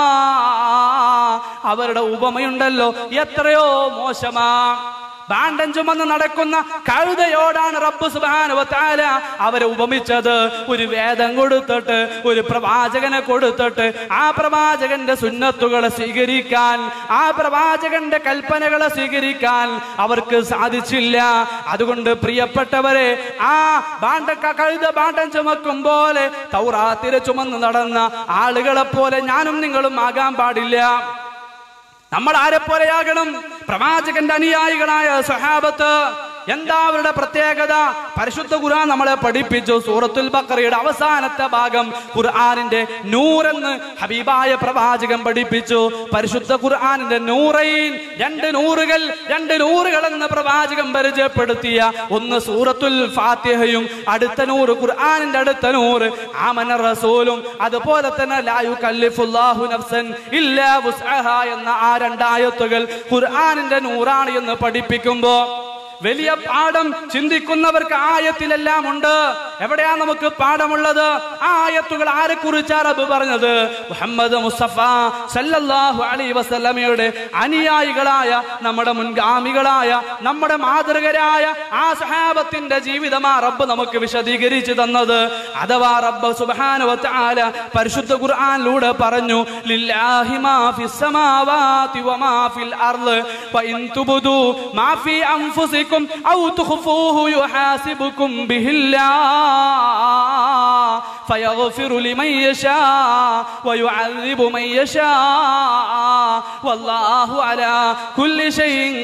അവരുടെ ഉപമയുണ്ടല്ലോ എത്രയോ മോശമാ ഭാണ്ഡം ചുമന്ന് നടക്കുന്ന കഴുതയോടാണ് റബ്ബ് സുബാനുവത്താല അവരെ ഉപമിച്ചത് ഒരു വേദം കൊടുത്തിട്ട് ഒരു പ്രവാചകനെ കൊടുത്തിട്ട് ആ പ്രവാചകന്റെ സുന്നത്തുകളെ സ്വീകരിക്കാൻ ആ പ്രവാചകന്റെ കൽപ്പനകളെ സ്വീകരിക്കാൻ അവർക്ക് സാധിച്ചില്ല അതുകൊണ്ട് പ്രിയപ്പെട്ടവരെ ആ ഭാണ്ഡ കഴുത ഭാണ്ഡം ചുമക്കും പോലെ തൗറാത്തിരെ ചുമന്ന് നടന്ന ആളുകളെ പോലെ ഞാനും നിങ്ങളും ആകാൻ പാടില്ല നമ്മൾ ആരെ പോലെയാകണം പ്രവാചകന്റെ അനുയായികളായ സഹാബത്ത് എന്താ അവരുടെ പ്രത്യേകത പരിശുദ്ധ ഖുർആൻ നമ്മളെ പഠിപ്പിച്ചു സൂറത്തുൽ ബക്കറയുടെ അവസാനത്തെ ഭാഗം ഖുർആനിന്റെ നൂറെന്ന് ഹബീബായ പ്രവാചകൻ പഠിപ്പിച്ചു പരിശുദ്ധ ഖുർആനിന്റെ നൂറൈൻ രണ്ട് നൂറുകൾ രണ്ട് നൂറുകൾ എന്ന് പ്രവാചകൻ പരിചയപ്പെടുത്തിയ ഒന്ന് സൂറത്തുൽ ഫാത്തിഹയും അടുത്ത നൂറ് ഖുർആനിന്റെ അടുത്ത നൂറ് ആമന റസൂലും അതുപോലെ തന്നെ ലായു കല്ലിഫുല്ലാഹു നഫ്സൻ ഇല്ലാ വുസ്അഹ എന്ന ആ രണ്ടായത്തുകൾ ഖുർആനിന്റെ നൂറാണ് എന്ന് പഠിപ്പിക്കുമ്പോ വലിയ പാഠം ചിന്തിക്കുന്നവർക്ക് ആയത്തിലെല്ലാം ഉണ്ട് എവിടെയാ നമുക്ക് പാഠമുള്ളത് ആ ആയത്തുകൾ ആരെ കുറിച്ചാ റബ്ബ് പറഞ്ഞത് മുഹമ്മദ് മുസ്തഫ സല്ലല്ലാഹു അലൈഹി വസല്ലമയുടെ അനുയായികളായ നമ്മുടെ മുൻഗാമികളായ നമ്മുടെ മാതൃകരായ ആ സഹാബത്തിന്റെ ജീവിതമാ റബ്ബ് നമുക്ക് വിശദീകരിച്ചു തന്നത് അഥവാ റബ്ബ് സുബ്ഹാനഹു വ തആല പരിശുദ്ധ ഖുർആനിലൂടെ പറഞ്ഞു ലില്ലാഹി മാ ഫിസ് സമാവാതി വമാ ഫിൽ അർള് വഇൻ തുബ്ദു മാ ഫി അൻഫുസിക്കും ഔ തുഖ്ഫൂഹു യുഹാസിബുക്കും ബിഹില്ലാഹ് ഫയഗ്ഫിറു ലിമൻ യശാ വയുഅദ്ദിബു മൻ യശാ വല്ലാഹു അലാ കുല്ലി ഷൈഇൻ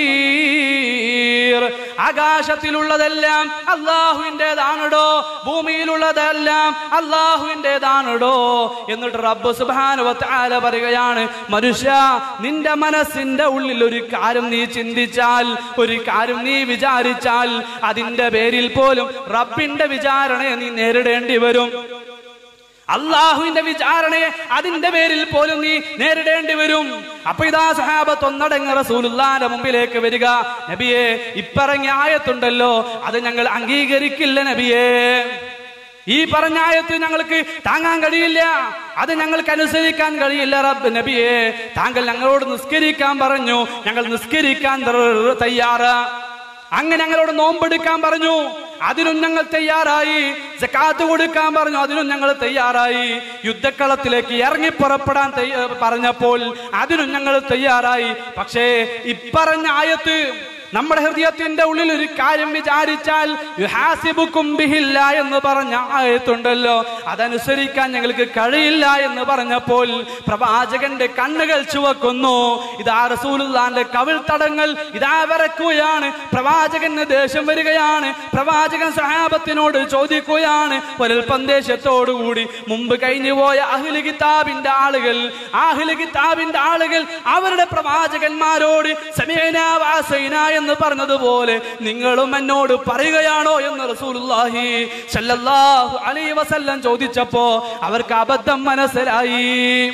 ഖദീർ ആകാശത്തിലുള്ളതെല്ലാം അള്ളാഹുവിൻ്റെതാണടോ ഭൂമിയിലുള്ളതെല്ലാം അള്ളാഹുവിൻ്റെതാണടോ എന്നിട്ട് റബ്ബ് സുബ്ഹാനഹു വ തആല പറയുകയാണ് മനുഷ്യ നിന്റെ മനസ്സിന്റെ ഉള്ളിൽ ഒരു കാര്യം നീ ചിന്തിച്ചാൽ ഒരു കാര്യം നീ വിചാരിച്ചാൽ അതിന്റെ പേരിൽ പോലും റബ്ബിന്റെ വിചാരണയെ നീ നേരിടേണ്ടി വരും അള്ളാഹുവിന്റെ വിചാരണയെ അതിന്റെ പേരിൽ പോലും നീ നേരിടേണ്ടി വരും അപ്പൊ ഇതാ സഹാബത്ത് ഒന്നടങ്ങ് റസൂലുള്ളാന്റെ മുമ്പിലേക്ക് വരിക നബിയെ ഇപ്പറഞ്ഞ ആയത്തുണ്ടല്ലോ അത് ഞങ്ങൾ അംഗീകരിക്കില്ല നബിയേ ഈ പറഞ്ഞ ആയത്ത് ഞങ്ങൾക്ക് താങ്ങാൻ കഴിയില്ല അത് ഞങ്ങൾക്ക് അനുസരിക്കാൻ കഴിയില്ല റബ്ബ് നബിയെ താങ്കൾ ഞങ്ങളോട് നിസ്കരിക്കാൻ പറഞ്ഞു ഞങ്ങൾ നിസ്കരിക്കാൻ തയ്യാറ് തയ്യാറ് അങ്ങനെ ഞങ്ങളോട് നോമ്പെടുക്കാൻ പറഞ്ഞു അതിനും ഞങ്ങൾ തയ്യാറായി സക്കാത്ത് കൊടുക്കാൻ പറഞ്ഞു അതിനും ഞങ്ങൾ തയ്യാറായി യുദ്ധക്കളത്തിലേക്ക് ഇറങ്ങി പുറപ്പെടാൻ തയ്യ- പറഞ്ഞപ്പോൾ അതിനും ഞങ്ങൾ തയ്യാറായി പക്ഷേ ഇപ്പറഞ്ഞ ആയത്ത് നമ്മുടെ ഹൃദയത്തിന്റെ ഉള്ളിൽ ഒരു കാര്യം വിചാരിച്ചാൽ യുഹാസിബുക്കും ബിഹില്ല എന്ന് പറഞ്ഞ ആയത്തുണ്ടല്ലോ അതനുസരിക്കാൻ ഞങ്ങൾക്ക് കഴിയില്ല എന്ന് പറഞ്ഞപ്പോൾ പ്രവാചകന്റെ കണ്ണുകൾ ചുവക്കുന്നു ഇതാ റസൂലുള്ളാന്റെ കവിൾത്തടങ്ങൾ ഇതാ വിറക്കുകയാണ് പ്രവാചകന് ദേഷ്യം വരികയാണ് പ്രവാചകൻ സഹാബത്തിനോട് ചോദിക്കുകയാണ് ഒരൽപ്പം ദേഷ്യത്തോടുകൂടി മുമ്പ് കഴിഞ്ഞു പോയ അഹ്ലി കിതാബിന്റെ ആളുകൾ അഹ്ലി കിതാബിന്റെ ആളുകൾ അവരുടെ പ്രവാചകന്മാരോട് സമീന വാസൈന എന്ന് പറഞ്ഞതുപോലെ നിങ്ങളും എന്നോട് പറയുകയാണോ എന്ന് റസൂലുള്ളാഹി സല്ലല്ലാഹു അലൈഹി വസല്ലം ചോദിച്ചപ്പോ അവർക്ക് അബദ്ധം മനസ്സിലായി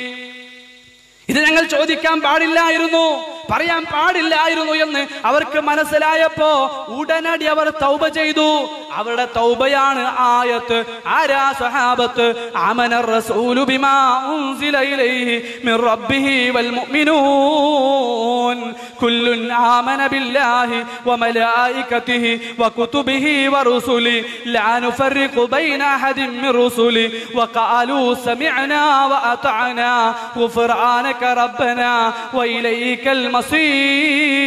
ഇത് ഞങ്ങൾ ചോദിക്കാൻ പാടില്ലായിരുന്നു പറയാൻ പാടില്ലായിരുന്നു എന്ന് അവർക്ക് മനസ്സിലായപ്പോ ഉടനടി അവർ തൗബ ചെയ്തു അവരുടെ തൗബയാണ് ആയത്ത് ആരാ സഹാബത്ത് ആമന റസൂലു ബിമാ ഉൻസില ഇലൈഹി മിർ റബ്ബിഹി വൽ മുഅ്മിനൂൻ കുല്ലുൻ ആമന ബില്ലാഹി വമലായികതിഹി വകുതുബിഹി വറുസുലി ലാ നുഫർരിഖു ബൈന അഹദിൻ മിർ റുസുലി വഖാലു സമിഅനാ വഅതഅനാ غفرانك ربنا وإليك المصير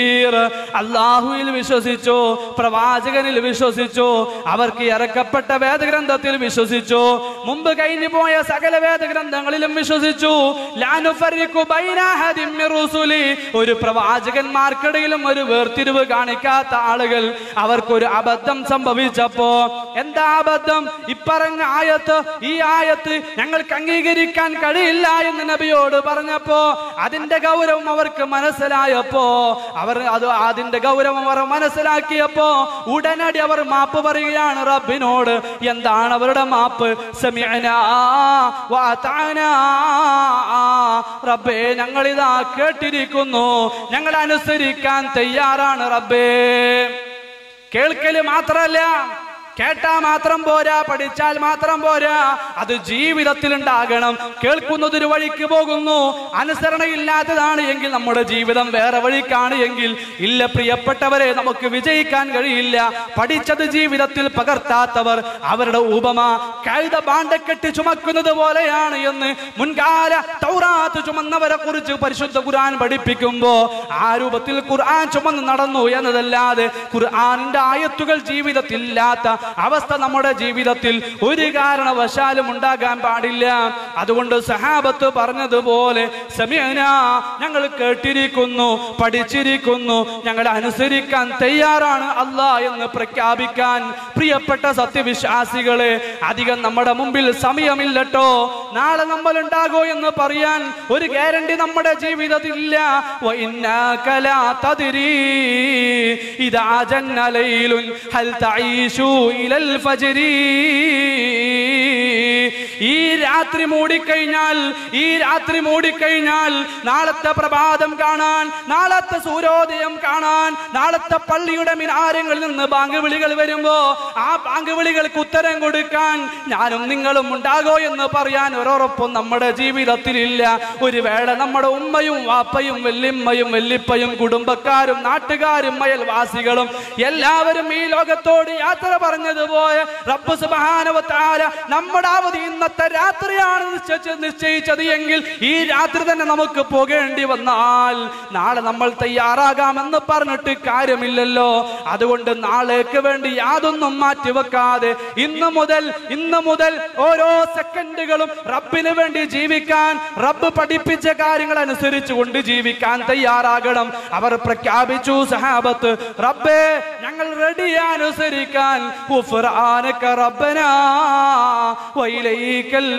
ബസീർ അള്ളാഹുവിൽ വിശ്വസിച്ചു പ്രവാചകനിൽ വിശ്വസിച്ചു അവർക്ക് ഇറക്കപ്പെട്ട വേദഗ്രന്ഥത്തിൽ വിശ്വസിച്ചു മുമ്പ് കഴിഞ്ഞു പോയ സകല വേദഗ്രന്ഥങ്ങളിലും വിശ്വസിച്ചു ലാ നുഫർരിഖു ബൈന അഹദിൻ മിർ റുസുലി. ഒരു പ്രവാചകന്മാർക്കിടയിലും ഒരു വേർതിരിവ് കാണിക്കാത്ത ആളുകൾ അവർക്കൊരു അബദ്ധം സംഭവിച്ചപ്പോ എന്താ അബദ്ധം ഇപ്പറഞ്ഞ ആയത്ത് ഈ ആയത്ത് ഞങ്ങൾക്ക് അംഗീകരിക്കാൻ കഴിയില്ല എന്ന് നബിയോട് പറഞ്ഞപ്പോ അതിന്റെ ഗൗരവം അവർക്ക് മനസ്സിലായപ്പോ അവർ അത് അതിന്റെ ഗൗരവം അവർ മനസ്സിലാക്കിയപ്പോ ഉടനടി അവർ മാപ്പ് പറയുകയാണ് റബ്ബിനോട് എന്താണ് അവരുടെ മാപ്പ് സമിഅനാ വഅതഅനാ. റബ്ബേ ഞങ്ങൾ ഇതാ കേട്ടിരിക്കുന്നു ഞങ്ങൾ അനുസരിക്കാൻ തയ്യാറാണ് റബ്ബേ കേൾക്കല് മാത്രല്ല കേട്ടാ മാത്രം പോരാ പഠിച്ചാൽ മാത്രം പോരാ അത് ജീവിതത്തിൽ ഉണ്ടാകണം കേൾക്കുന്നതൊരു വഴിക്ക് പോകുന്നു അനുസരണയില്ലാത്തതാണ് എങ്കിൽ നമ്മുടെ ജീവിതം വേറെ വഴിക്കാണ് എങ്കിൽ ഇല്ല പ്രിയപ്പെട്ടവരെ നമുക്ക് വിജയിക്കാൻ കഴിയില്ല പഠിച്ചത് ജീവിതത്തിൽ പകർത്താത്തവർ അവരുടെ ഉപമ കഴുത ബാണ്ടക്കെട്ടി ചുമക്കുന്നത് പോലെയാണ് എന്ന് മുൻകാല തൗറാത്ത് ചുമന്നവരെ കുറിച്ച് പരിശുദ്ധ ഖുർആൻ പഠിപ്പിക്കുമ്പോ ആ രൂപത്തിൽ ഖുർആൻ ചുമന്ന് നടന്നു എന്നതല്ലാതെ ഖുർആനിന്റെ ആയത്തുകൾ ജീവിതത്തിൽ ഇല്ലാത്ത അവസ്ഥ നമ്മുടെ ജീവിതത്തിൽ ഒരു കാരണവശാലും ഉണ്ടാകാൻ പാടില്ല അതുകൊണ്ട് സഹാബത്ത് പറഞ്ഞതുപോലെ സമയന ഞങ്ങൾ കേട്ടിരിക്കുന്നു പഠിച്ചിരിക്കുന്നു ഞങ്ങൾ അനുസരിക്കാൻ തയ്യാറാണ് അല്ല എന്ന് പ്രഖ്യാപിക്കാൻ പ്രിയപ്പെട്ട സത്യവിശ്വാസികളെ അധികം നമ്മുടെ മുമ്പിൽ സമയമില്ലട്ടോ നാളെ നമ്മൾ ഉണ്ടാകോ എന്ന് പറയാൻ ഒരു ഗ്യാരണ്ടി നമ്മുടെ ജീവിതത്തിൽ ഇല്ല وإنك لا تدري إذا جن ليل هل تعيش إلى الفجر ഈ രാത്രി മൂടിക്കഴിഞ്ഞാൽ ഈ രാത്രി മൂടിക്കഴിഞ്ഞാൽ നാളത്തെ പ്രഭാതം കാണാൻ നാളത്തെ സൂര്യോദയം കാണാൻ നാളത്തെ പള്ളിയുടെ മിനാരങ്ങളിൽ നിന്ന് ബാങ്ക് വിളികൾ വരുമ്പോ ആ ബാങ്ക് വിളികൾക്ക് ഉത്തരം കൊടുക്കാൻ ഞാനും നിങ്ങളും ഉണ്ടാകോ എന്ന് പറയാൻ ഒരൊറപ്പും നമ്മുടെ ജീവിതത്തിൽ ഇല്ല ഒരു വേള നമ്മുടെ ഉമ്മയും വാപ്പയും വെല്ലിമ്മയും വെല്ലിപ്പയും കുടുംബക്കാരും നാട്ടുകാരും അയൽവാസികളും എല്ലാവരും ഈ ലോകത്തോട് യാത്ര പറഞ്ഞതുപോലെ റബ്ബ് സുബ്ഹാനഹു നമ്മുടെ അവധി ഇന്നത്തെ രാത്രിയാണ് നിശ്ചയിച്ച നിശ്ചയിച്ചത് എങ്കിൽ ഈ രാത്രി തന്നെ നമുക്ക് പോകേണ്ടി വന്നാൽ നാളെ നമ്മൾ തയ്യാറാകാമെന്ന് പറഞ്ഞിട്ട് കാര്യമില്ലല്ലോ അതുകൊണ്ട് നാളേക്ക് വേണ്ടി യാതൊന്നും മാറ്റിവെക്കാതെ ഇന്ന് മുതൽ ഇന്ന് മുതൽ ഓരോ സെക്കൻഡുകളും റബ്ബിന് വേണ്ടി ജീവിക്കാൻ റബ്ബ് പഠിപ്പിച്ച കാര്യങ്ങൾ അനുസരിച്ച് കൊണ്ട് ജീവിക്കാൻ തയ്യാറാകണം അവർ പ്രഖ്യാപിച്ചു സഹാബത്ത് റബ്ബേ ഞങ്ങൾ റെഡി അനുസരിക്കാൻ ഗുഫ്രാനക റബ്ബനാ വൈലൈക്കൽ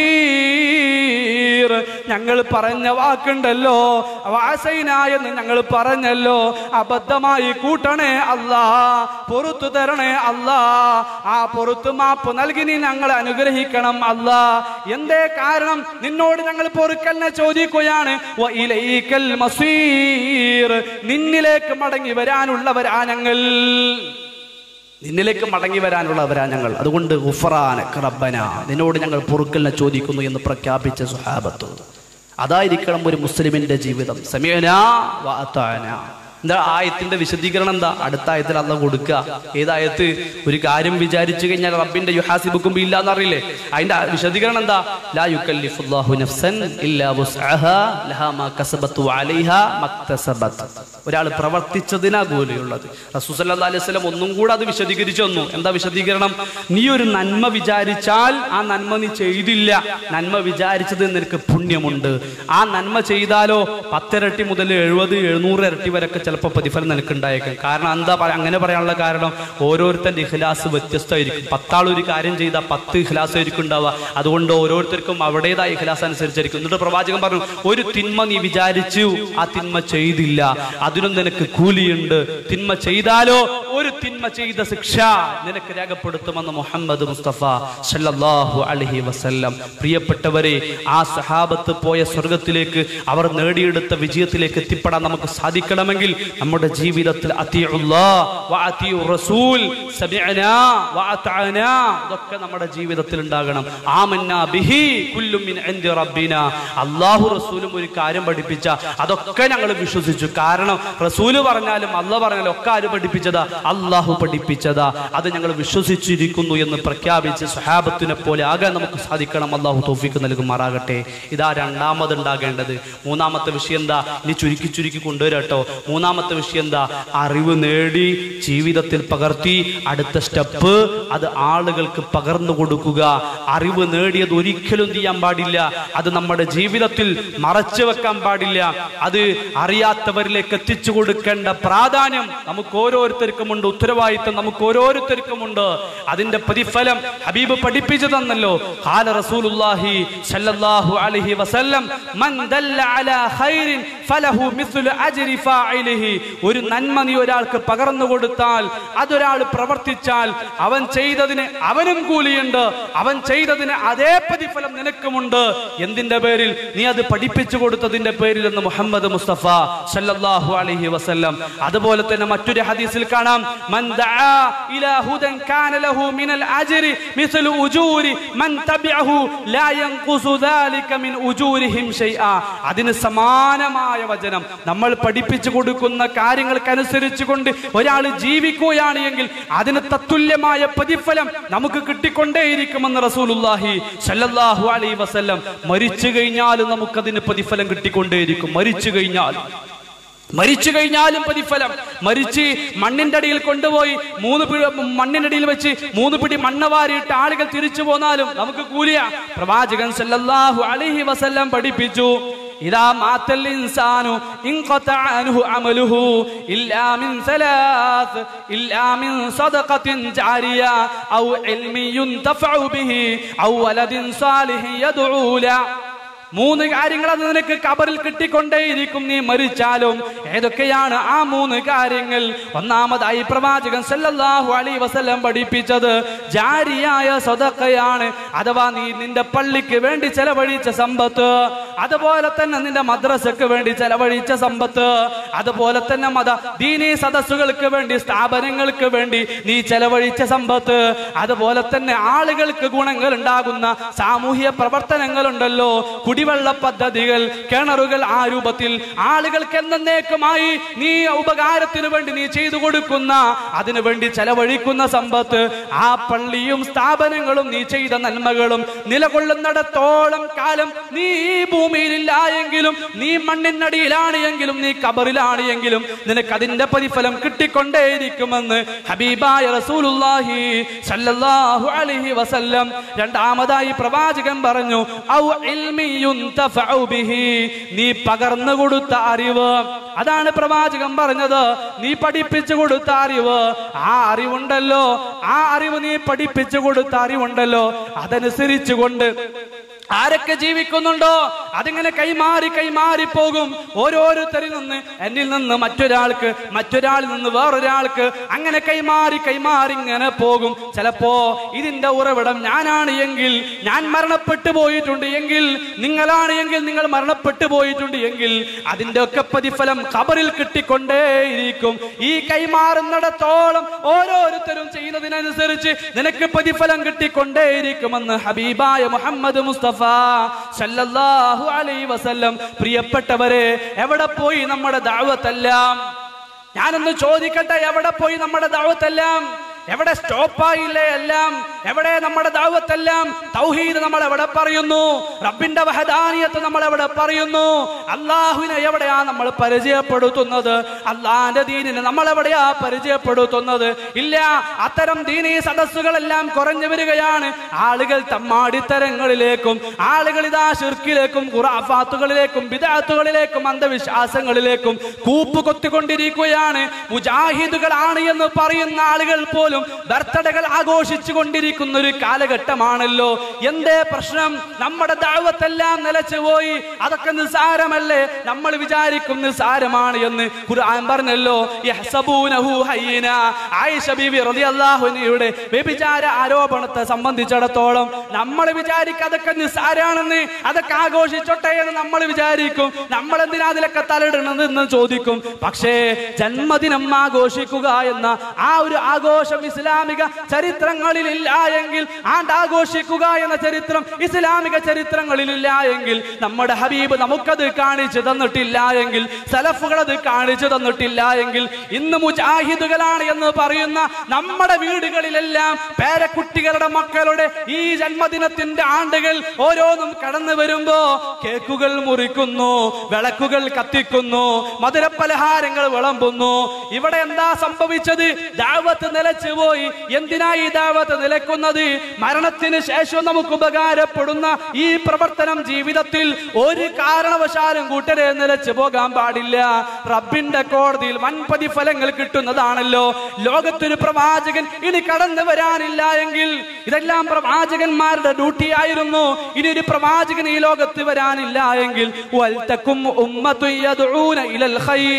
മസീർ ഞങ്ങൾ പറഞ്ഞ വാക്കുണ്ടല്ലോ വാസൈന എന്ന് ഞങ്ങൾ പറഞ്ഞല്ലോ അബദ്ധമായി കൂട്ടണേ അല്ലാ പൊറത്തു തരണേ അല്ലാ ആ പൊറത്തു മാപ്പ് നൽകി നീ ഞങ്ങളെ അനുഗ്രഹിക്കണം അല്ലാ എന്തേ കാരണം നിന്നോട് ഞങ്ങൾ പൊറുക്കലിനെ ചോദിക്കുകയാണ് വഇലൈക്കൽ മസീർ നിന്നിലേക്ക് മടങ്ങി വരാനുള്ളവരാ ഞങ്ങൾ നിന്നിലേക്ക് മടങ്ങി വരാനുള്ളവരാ ഞങ്ങൾ അതുകൊണ്ട് ഉഫറാന റബ്ബന നിന്നോട് ഞങ്ങൾ പൊറുക്കലിനെ ചോദിക്കുന്നു എന്ന് പ്രഖ്യാപിച്ച സുഹാബത്ത് അതായിരിക്കണം ഒരു മുസ്ലിമിന്റെ ജീവിതം സമയന വാത്താന എന്താ ആയത്തിന്റെ വിശദീകരണം എന്താ അടുത്ത ആയത്തിൽ അല്ല കൊടുക്കുക ഏതായത്ത് ഒരു കാര്യം വിചാരിച്ചു കഴിഞ്ഞാൽ റബ്ബിന്റെ യുഹാസിബുക്കും ഇല്ല എന്നറിയില്ലേ അതിന്റെ വിശദീകരണം എന്താ ലാ യുക്കല്ലിഫുല്ലാഹു നഫ്സൻ ഇല്ലാ വുസ്അഹാ ലഹാ മാ കസബത്ത് വഅലൈഹാ മക്തസബത്ത് ഒരാൾ പ്രവർത്തിച്ചതിനാ കൂലിയുള്ളത് റസൂൽ സല്ലല്ലാഹു അലൈഹി വസല്ലം ഒന്നും കൂടെ അത് വിശദീകരിച്ചു തന്നു എന്താ വിശദീകരണം നീ ഒരു നന്മ വിചാരിച്ചാൽ ആ നന്മ നീ ചെയ്തില്ല നന്മ വിചാരിച്ചത് നിനക്ക് പുണ്യമുണ്ട് ആ നന്മ ചെയ്താലോ പത്തിരട്ടി മുതൽ എഴുപത് എഴുന്നൂറ് ഇരട്ടി വരെയൊക്കെ ചിലപ്പോൾ പ്രതിഫലം നിനക്ക് ഉണ്ടായേക്കും കാരണം എന്താ പറ- അങ്ങനെ പറയാനുള്ള കാരണം ഓരോരുത്തരുടെ ഇഖ്ലാസ് വ്യത്യസ്തമായിരിക്കും പത്താൾ ഒരു കാര്യം ചെയ്താൽ പത്ത് ഇഖ്ലാസ് ആയിരിക്കും ഉണ്ടാവുക അതുകൊണ്ട് ഓരോരുത്തർക്കും അവിടേതായ ഇഖ്ലാസ് അനുസരിച്ചായിരിക്കും എന്നിട്ട് പ്രവാചകൻ പറഞ്ഞു ഒരു തിന്മ നീ വിചാരിച്ചു ആ തിന്മ ചെയ്തില്ല അതിനും നിനക്ക് കൂലിയുണ്ട് തിന്മ ചെയ്താലോ ഒരു തിന്മ ചെയ്ത ശിക്ഷ നിനക്ക് രേഖപ്പെടുത്തുമെന്ന് മുഹമ്മദ് മുസ്തഫ സല്ലല്ലാഹു അലൈഹി വസല്ലം പ്രിയപ്പെട്ടവരെ ആ സഹാബത്ത് പോയ സ്വർഗത്തിലേക്ക് അവർ നേടിയെടുത്ത വിജയത്തിലേക്ക് എത്തിപ്പെടാൻ നമുക്ക് സാധിക്കണമെങ്കിൽ നമ്മുടെ ജീവിതത്തിൽ അത്തിയുള്ളാ വ അത്തിയു റസൂൽ സമിഅനാ വ അതഅനാ ഇതൊക്കെ നമ്മുടെ ജീവിതത്തിൽ ഉണ്ടാകണം ആമന്നാ ബിഹി കുല്ലും മിൻ ഇൻദി റബ്ബിന അല്ലാഹു റസൂലും ഒരു കാര്യം പഠിപ്പിച്ച അതൊക്കെ ഞങ്ങൾ വിശ്വസിച്ചു കാരണം റസൂല് പറഞ്ഞാലും അല്ല പറഞ്ഞാലും ഒക്കെ ആര് പഠിപ്പിച്ചതാ അള്ളാഹു പഠിപ്പിച്ചതാ അത് ഞങ്ങൾ വിശ്വസിച്ചിരിക്കുന്നു എന്ന് പ്രഖ്യാപിച്ച് സ്വഹാബത്തിനെ പോലെ ആകാൻ നമുക്ക് സാധിക്കണം അള്ളാഹു തോഫിക്ക് നൽകുമാറാകട്ടെ ഇതാ രണ്ടാമത് ഉണ്ടാകേണ്ടത് മൂന്നാമത്തെ വിഷയം എന്താ ഇനി ചുരുക്കി ചുരുക്കി കൊണ്ടുവരട്ടോ മൂന്നാമത്തെ വിഷയം എന്താ അറിവ് നേടി ജീവിതത്തിൽ പകർത്തി അടുത്ത സ്റ്റെപ്പ് അത് ആളുകൾക്ക് പകർന്നു കൊടുക്കുക അറിവ് നേടിയത് ഒരിക്കലും ചെയ്യാൻ പാടില്ല അത് നമ്മുടെ ജീവിതത്തിൽ മറച്ചു വെക്കാൻ പാടില്ല അത് അറിയാത്തവരിലേക്ക് എത്തിച്ചു കൊടുക്കേണ്ട പ്രാധാന്യം നമുക്ക് ഓരോരുത്തർക്കുമുണ്ട് ഉത്തരവാദിത്വം നമുക്ക് ഓരോരുത്തർക്കുമുണ്ട് അതിന്റെ പ്രതിഫലം ഹബീബ് പഠിപ്പിച്ചു തന്നല്ലോ ഖാല റസൂലുള്ളാഹി സല്ലല്ലാഹു അലൈഹി വസല്ലം മൻ ദല്ല അലാ ഖൈറിൻ ഫലഹു മിസ്ലു അജ്രി ഫാഇലിഹി ഒരു നന്മ നീ ഒരാൾക്ക് പകർന്നു കൊടുത്താൽ അതൊരാൾ പ്രവർത്തിച്ചാൽ അവൻ ചെയ്തതിന് അവനും കൂലിയുണ്ട് അവൻ ചെയ്തതിന് അതേ പ്രതിഫലം നിനക്കുമുണ്ട് എന്തിന്റെ പേരിൽ നീ അത് പഠിപ്പിച്ചു കൊടുത്തതിന്റെ പേരിൽ എന്ന് മുഹമ്മദ് മുസ്തഫ സല്ലല്ലാഹു അലൈഹി വസല്ലം അതുപോലെ തന്നെ മറ്റൊരു ഹദീസിൽ കാണാം മൻ ദആ ഇലാ ഹുദൻ കാന ലഹു മിനൽ അജ്രി മിസ്ലു ഉജൂരി മൻ തബിഅഹു ലാ യൻഖുസു ദാലിക മിൻ ഉജൂരിഹിം ഷൈആ അതിന് സമാനമായ വചനം നമ്മൾ പഠിപ്പിച്ചു കൊടുക്കുന്ന കാര്യങ്ങൾക്കനുസരിച്ച് കൊണ്ട് ഒരാൾ ജീവിക്കുകയാണ് എങ്കിൽ അതിന് തത്തുല്യമായ പ്രതിഫലം നമുക്ക് കിട്ടിക്കൊണ്ടേയിരിക്കുമെന്ന് റസൂലുള്ളാഹി സല്ലല്ലാഹു അലൈഹി വസല്ലം മരിച്ചു കഴിഞ്ഞാലും നമുക്കതിന് പ്രതിഫലം കിട്ടിക്കൊണ്ടേയിരിക്കും മരിച്ചു കഴിഞ്ഞാൽ മരിച്ചു കഴിഞ്ഞാലും പ്രതിഫലം മരിച്ച് മണ്ണിന്റെ അടിയിൽ കൊണ്ടുപോയി മൂന്ന് പിടി മണ്ണിന്റെ അടിയിൽ വെച്ച് മൂന്ന് പിടി മണ്ണ് വാരിയിട്ട് ആളുകൾ തിരിച്ചു പോന്നാലും നമുക്ക് കൂലിയ പ്രവാചകൻ സല്ലല്ലാഹു അലൈഹി വസല്ലം പഠിപ്പിച്ചു ഇതാ മാത്തൽ ഇൻസാനു ഇൻഖത അൻഹു അമലുഹു ഇല്ലാ മിൻ സലാത്ത് ഇല്ലാ മിൻ സദഖത്തിൻ ജാരിയ ഔ ഇൽമി യുൻതഫഉ ബിഹി ഔ വലദിൻ സാലിഹി യദ്ഉ ല മൂന്ന് കാര്യങ്ങൾ അത് നിനക്ക് കബറിൽ കിട്ടിക്കൊണ്ടേയിരിക്കും നീ മരിച്ചാലും ഏതൊക്കെയാണ് ആ മൂന്ന് കാര്യങ്ങൾ ഒന്നാമതായി പ്രവാചകൻ സല്ലല്ലാഹു അലൈഹി വസല്ലം പഠിപ്പിച്ചത് ജാരിയായ സ്വതക്കയാണ് അഥവാ നീ നിന്റെ പള്ളിക്ക് വേണ്ടി ചെലവഴിച്ച സമ്പത്ത് അതുപോലെ തന്നെ നിന്റെ മദ്രസക്ക് വേണ്ടി ചെലവഴിച്ച സമ്പത്ത് അതുപോലെ തന്നെ മത ദീനീ സദസ്സുകൾക്ക് വേണ്ടി സ്ഥാപനങ്ങൾക്ക് വേണ്ടി നീ ചെലവഴിച്ച സമ്പത്ത് അതുപോലെ തന്നെ ആളുകൾക്ക് ഗുണങ്ങൾ ഉണ്ടാകുന്ന സാമൂഹ്യ പ്രവർത്തനങ്ങളുണ്ടല്ലോ കുടിവെള്ള പദ്ധതികൾ കിണറുകൾ ആ രൂപത്തിൽ ആളുകൾക്ക് എന്നേക്കുമായി നീ ഉപകാരത്തിന് വേണ്ടി നീ ചെയ്തു കൊടുക്കുന്ന അതിനു വേണ്ടി ചെലവഴിക്കുന്ന സമ്പത്ത് ആ പള്ളിയും സ്ഥാപനങ്ങളും നീ ചെയ്ത നന്മകളും നിലകൊള്ളുന്നിടത്തോളം കാലം നീ ഈ ഭൂമിയിലില്ല എങ്കിലും നീ മണ്ണിനടിയിലാണ് എങ്കിലും നീ കബറിലാണ് എങ്കിലും നിനക്ക് അതിന്റെ പ്രതിഫലം കിട്ടിക്കൊണ്ടേയിരിക്കുമെന്ന് ഹബീബായ റസൂലുള്ളാഹി സല്ലല്ലാഹു അലൈഹി വസല്ലം രണ്ടാമതായി പ്രവാചകൻ പറഞ്ഞു ഔ ഇൽമി യുൻതഫഉ ബിഹി നീ പകർന്നു കൊടുത്ത അറിവ് അതാണ് പ്രവാചകൻ പറഞ്ഞത് നീ പഠിപ്പിച്ചു കൊടുത്ത അറിവ് ആ അറിവുണ്ടല്ലോ ആ അറിവ് നീ പഠിപ്പിച്ചു കൊടുത്ത അറിവുണ്ടല്ലോ അതനുസരിച്ച് കൊണ്ട് ആരൊക്കെ ജീവിക്കുന്നുണ്ടോ അതിങ്ങനെ കൈമാറി കൈമാറി പോകും ഓരോരുത്തരിൽ നിന്ന് എന്നിൽ നിന്ന് മറ്റൊരാൾക്ക് മറ്റൊരാളിൽ നിന്ന് വേറൊരാൾക്ക് അങ്ങനെ കൈമാറി കൈമാറി ഇങ്ങനെ പോകും ചിലപ്പോ ഇതിന്റെ ഉറവിടം ഞാനാണ് എങ്കിൽ ഞാൻ മരണപ്പെട്ടു പോയിട്ടുണ്ട് എങ്കിൽ നിങ്ങളാണ് എങ്കിൽ നിങ്ങൾ മരണപ്പെട്ടു പോയിട്ടുണ്ട് എങ്കിൽ അതിന്റെ ഒക്കെ പ്രതിഫലം ഖബറിൽ കിട്ടിക്കൊണ്ടേയിരിക്കും ഈ കൈമാറുന്നിടത്തോളം ഓരോരുത്തരും ചെയ്യുന്നതിനനുസരിച്ച് നിനക്ക് പ്രതിഫലം കിട്ടിക്കൊണ്ടേയിരിക്കുമെന്ന് ഹബീബായ മുഹമ്മദ് മുസ്തഫ സല്ലല്ലാഹു അലൈഹി വസല്ലം പ്രിയപ്പെട്ടവരെ എവിടെ പോയി നമ്മുടെ ദാവത്തെല്ലാം ഞാനൊന്ന് ചോദിക്കട്ടെ എവിടെ പോയി നമ്മുടെ ദാവത്തെല്ലാം എവിടെ സ്റ്റോപ്പായില്ലേ എല്ലാം എവിടെ നമ്മുടെ ദാവത്തെല്ലാം തൗഹീദ് നമ്മൾ എവിടെ പറയുന്നു റബ്ബിന്റെ വഹദാനിയത്ത് നമ്മൾ എവിടെ പറയുന്നു അള്ളാഹുവിനെ എവിടെയാ നമ്മൾ പരിചയപ്പെടുത്തുന്നത് അള്ളാഹിന്റെ ദീനിനെ നമ്മൾ എവിടെയാ പരിചയപ്പെടുത്തുന്നത് ഇല്ല അത്തരം ദീനീ സദസ്സുകളെല്ലാം കുറഞ്ഞു വരികയാണ് ആളുകൾ തമ്മാടിത്തരങ്ങളിലേക്കും ആളുകൾ ഇതാ ഷിർക്കിലേക്കും ഖുറാഫാത്തുകളിലേക്കും ബിദാത്തുകളിലേക്കും അന്ധവിശ്വാസങ്ങളിലേക്കും കൂപ്പ് കൊത്തിക്കൊണ്ടിരിക്കുകയാണ് മുജാഹിദുകളാണ് എന്ന് പറയുന്ന ആളുകൾ പോലും ബർത്ത്ഡേകൾ ആഘോഷിച്ചു കൊണ്ടിരിക്കുന്ന ഒരു കാലഘട്ടമാണല്ലോ എന്തേ പ്രശ്നം നമ്മുടെ ദാവത്തെല്ലാം നിലച്ചു പോയി അതൊക്കെ നിസ്സാരമല്ലേ നമ്മൾ വിചാരിക്കും നിസ്സാരമാണ് എന്ന് ഖുർആൻ പറഞ്ഞല്ലോ യഹ്സബൂനഹു ഹയ്യിന ആയിഷ ബീവി റളിയല്ലാഹു അൻഹയുടെ വ്യഭിചാര ആരോപണത്തെ സംബന്ധിച്ചിടത്തോളം നമ്മൾ വിചാരിക്കും അതൊക്കെ നിസ്സാരാണെന്ന് അതൊക്കെ ആഘോഷിച്ചോട്ടെ എന്ന് നമ്മൾ വിചാരിക്കും നമ്മൾ എന്തിനാ അതിലൊക്കെ തലയിടണത് എന്ന് ചോദിക്കും പക്ഷേ ജന്മദിനം ആഘോഷിക്കുക എന്ന ആ ഒരു ആഘോഷം ആഘോഷം ഇസ്ലാമിക ചരിത്രങ്ങളിലില്ല എങ്കിൽ ആണ്ടാഘോഷിക്കുക എന്ന ചരിത്രം ഇസ്ലാമിക ചരിത്രങ്ങളിലില്ല എങ്കിൽ നമ്മുടെ ഹബീബ് നമുക്കത് കാണിച്ചു തന്നിട്ടില്ല എങ്കിൽ സലഫുകൾ അത് കാണിച്ചു തന്നിട്ടില്ല എങ്കിൽ ഇന്ന് മുജാഹിദുകളാണ് എന്ന് പറയുന്ന നമ്മുടെ വീടുകളിലെല്ലാം പേരക്കുട്ടികളുടെ മക്കളുടെ ഈ ജന്മദിനത്തിന്റെ ആണ്ടുകൾ ഓരോന്നും കടന്നു വരുമ്പോ കേക്കുകൾ മുറിക്കുന്നു വിളക്കുകൾ കത്തിക്കുന്നു മധുരപലഹാരങ്ങൾ വിളമ്പുന്നു ഇവിടെ എന്താ സംഭവിച്ചത് ദാവത്ത് നിലച്ചു പോയി എന്തിനാ ഈ ദാവത്ത് നിലക്കുന്നത് മരണത്തിന് ശേഷം നമുക്ക് ഉപകാരപ്പെടുന്ന ഈ പ്രവർത്തനം ജീവിതത്തിൽ ഒരു കാരണവശാലും കൂട്ടരെ നിലച്ചു പോകാൻ പാടില്ല റബ്ബിന്റെ കോടതിയിൽ വൻ പ്രതിഫലങ്ങൾ കിട്ടുന്നതാണല്ലോ ലോകത്തൊരു പ്രവാചകൻ ഇനി കടന്നു വരാനില്ല എങ്കിൽ ഇതെല്ലാം പ്രവാചകന്മാരുടെ ഡ്യൂട്ടി ആയിരുന്നു ഇനി ഒരു പ്രവാചകൻ ഈ ലോകത്ത് വരാനില്ല എങ്കിൽ വൽതക്കും ഉമ്മത്തു യദ്ഊന ഇലൽ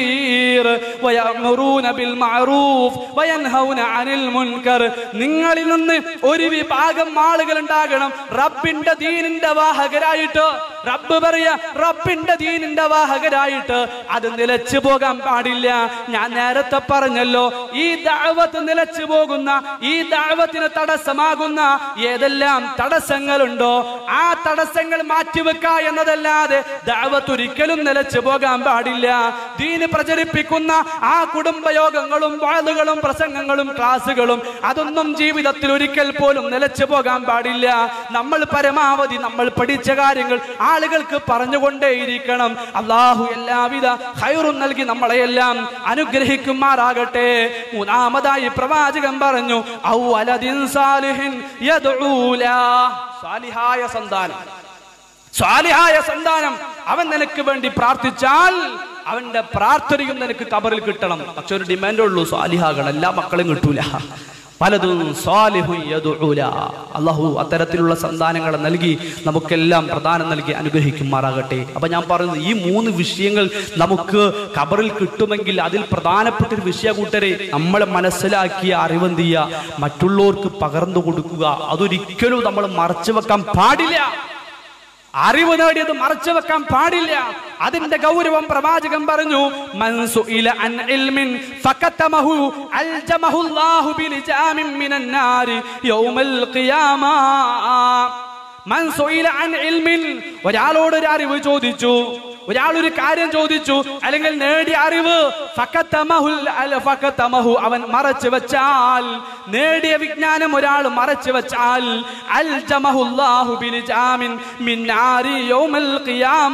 ഖൈർ വയഅ്മുറൂന ബിൽ മഅറൂഫ് വയൻഹൗന അനിൽ മുൻകർ നിങ്ങളിൽ നിന്ന് ഒരു വിഭാഗം ആളുകൾ ഉണ്ടാകണം റബ്ബിന്റെ ദീനിന്റെ വാഹകരായിട്ട് റബ്ബ് പറയാ റബ്ബിന്റെ ദീനിന്റെ വാഹകരായിട്ട് അത് നിലച്ചു പോകാൻ പാടില്ല ഞാൻ നേരത്തെ പറഞ്ഞല്ലോ ഈ ദഅവത്ത് നിലച്ചു പോകുന്ന ഈ ദഅവത്തിന് തടസ്സമാകുന്ന ഏതെല്ലാം തടസ്സങ്ങളുണ്ടോ ആ തടസ്സങ്ങൾ മാറ്റിവെക്ക എന്നതല്ലാതെ ദഅവത്ത് ഒരിക്കലും നിലച്ചു പോകാൻ പാടില്ല ദീന് പ്രചരിപ്പിക്കുന്ന ആ കുടുംബയോഗങ്ങളും വാളുകളും പ്രസംഗങ്ങളും ക്ലാസ്സുകളും അതൊന്നും ജീവിതത്തിൽ ഒരിക്കൽ പോലും നിലച്ചു പോകാൻ പാടില്ല നമ്മൾ പരമാവധി നമ്മൾ പഠിച്ച കാര്യങ്ങൾ ആളുകൾക്ക് പറഞ്ഞുകൊണ്ടേയിരിക്കണം അള്ളാഹു എല്ലാവിധ ഹൈറും നൽകി നമ്മളെയെല്ലാം അനുഗ്രഹിക്കുമാറാകട്ടെ മൂന്നാമതായി പ്രവാചകൻ പറഞ്ഞു ഔവലദിൻ സാലിഹിൻ യദ്ഊല സാലിഹായ സന്താനം സ്വാലിഹായ സന്താനം അവൻ നിനക്ക് വേണ്ടി പ്രാർത്ഥിച്ചാൽ അവന്റെ പ്രാർത്ഥനയും നിനക്ക് കബറിൽ കിട്ടണം പക്ഷെ ഒരു ഡിമാൻഡേ ഉള്ളൂ സ്വാലിഹാകണം എല്ലാ മക്കളും കിട്ടൂല പലതും സ്വാലിഹു യദ്ഉല. അള്ളാഹു അത്തരത്തിലുള്ള സന്താനങ്ങളെ നൽകി നമുക്കെല്ലാം പ്രധാനം നൽകി അനുഗ്രഹിക്കുമാറാകട്ടെ അപ്പൊ ഞാൻ പറയുന്നത് ഈ മൂന്ന് വിഷയങ്ങൾ നമുക്ക് കബറിൽ കിട്ടുമെങ്കിൽ അതിൽ പ്രധാനപ്പെട്ട ഒരു വിഷയ കൂട്ടരെ നമ്മളെ മനസ്സിലാക്കിയ അറിവെന്ത് ചെയ്യുക മറ്റുള്ളവർക്ക് പകർന്നു കൊടുക്കുക അതൊരിക്കലും നമ്മൾ മറച്ചു വെക്കാൻ പാടില്ല അറിവ് നേടിയത് മറച്ചു വെക്കാൻ പാടില്ല അതിന്റെ ഗൗരവം പ്രവാചകൻ പറഞ്ഞു മൻ സുഇല അൻ ഇൽമിൻ ഫകതമഹു അൽജമഹു അല്ലാഹു ബിലിജാമിൻ മിനൻ നാരി യൗമൽ ഖിയാമ മൻ സുഇല അൻ ഇൽമിൻ ഒരാളോട് ഒരു അറിവ് ചോദിച്ചു ഒരാൾ ഒരു കാര്യം ചോദിച്ചു അല്ലെങ്കിൽ നേടിയ അറിവ് ഫകതമഹുൽ അൽ ഫകതമഹു അവൻ മറച്ചു വെച്ചാൽ നേടിയ വിജ്ഞാനം ഒരാൾ മറച്ചു വെച്ചാൽ അൽജമഹു അല്ലാഹു ബിലിജാമിൻ മിൻ നാരി യൗമൽ ഖിയാമ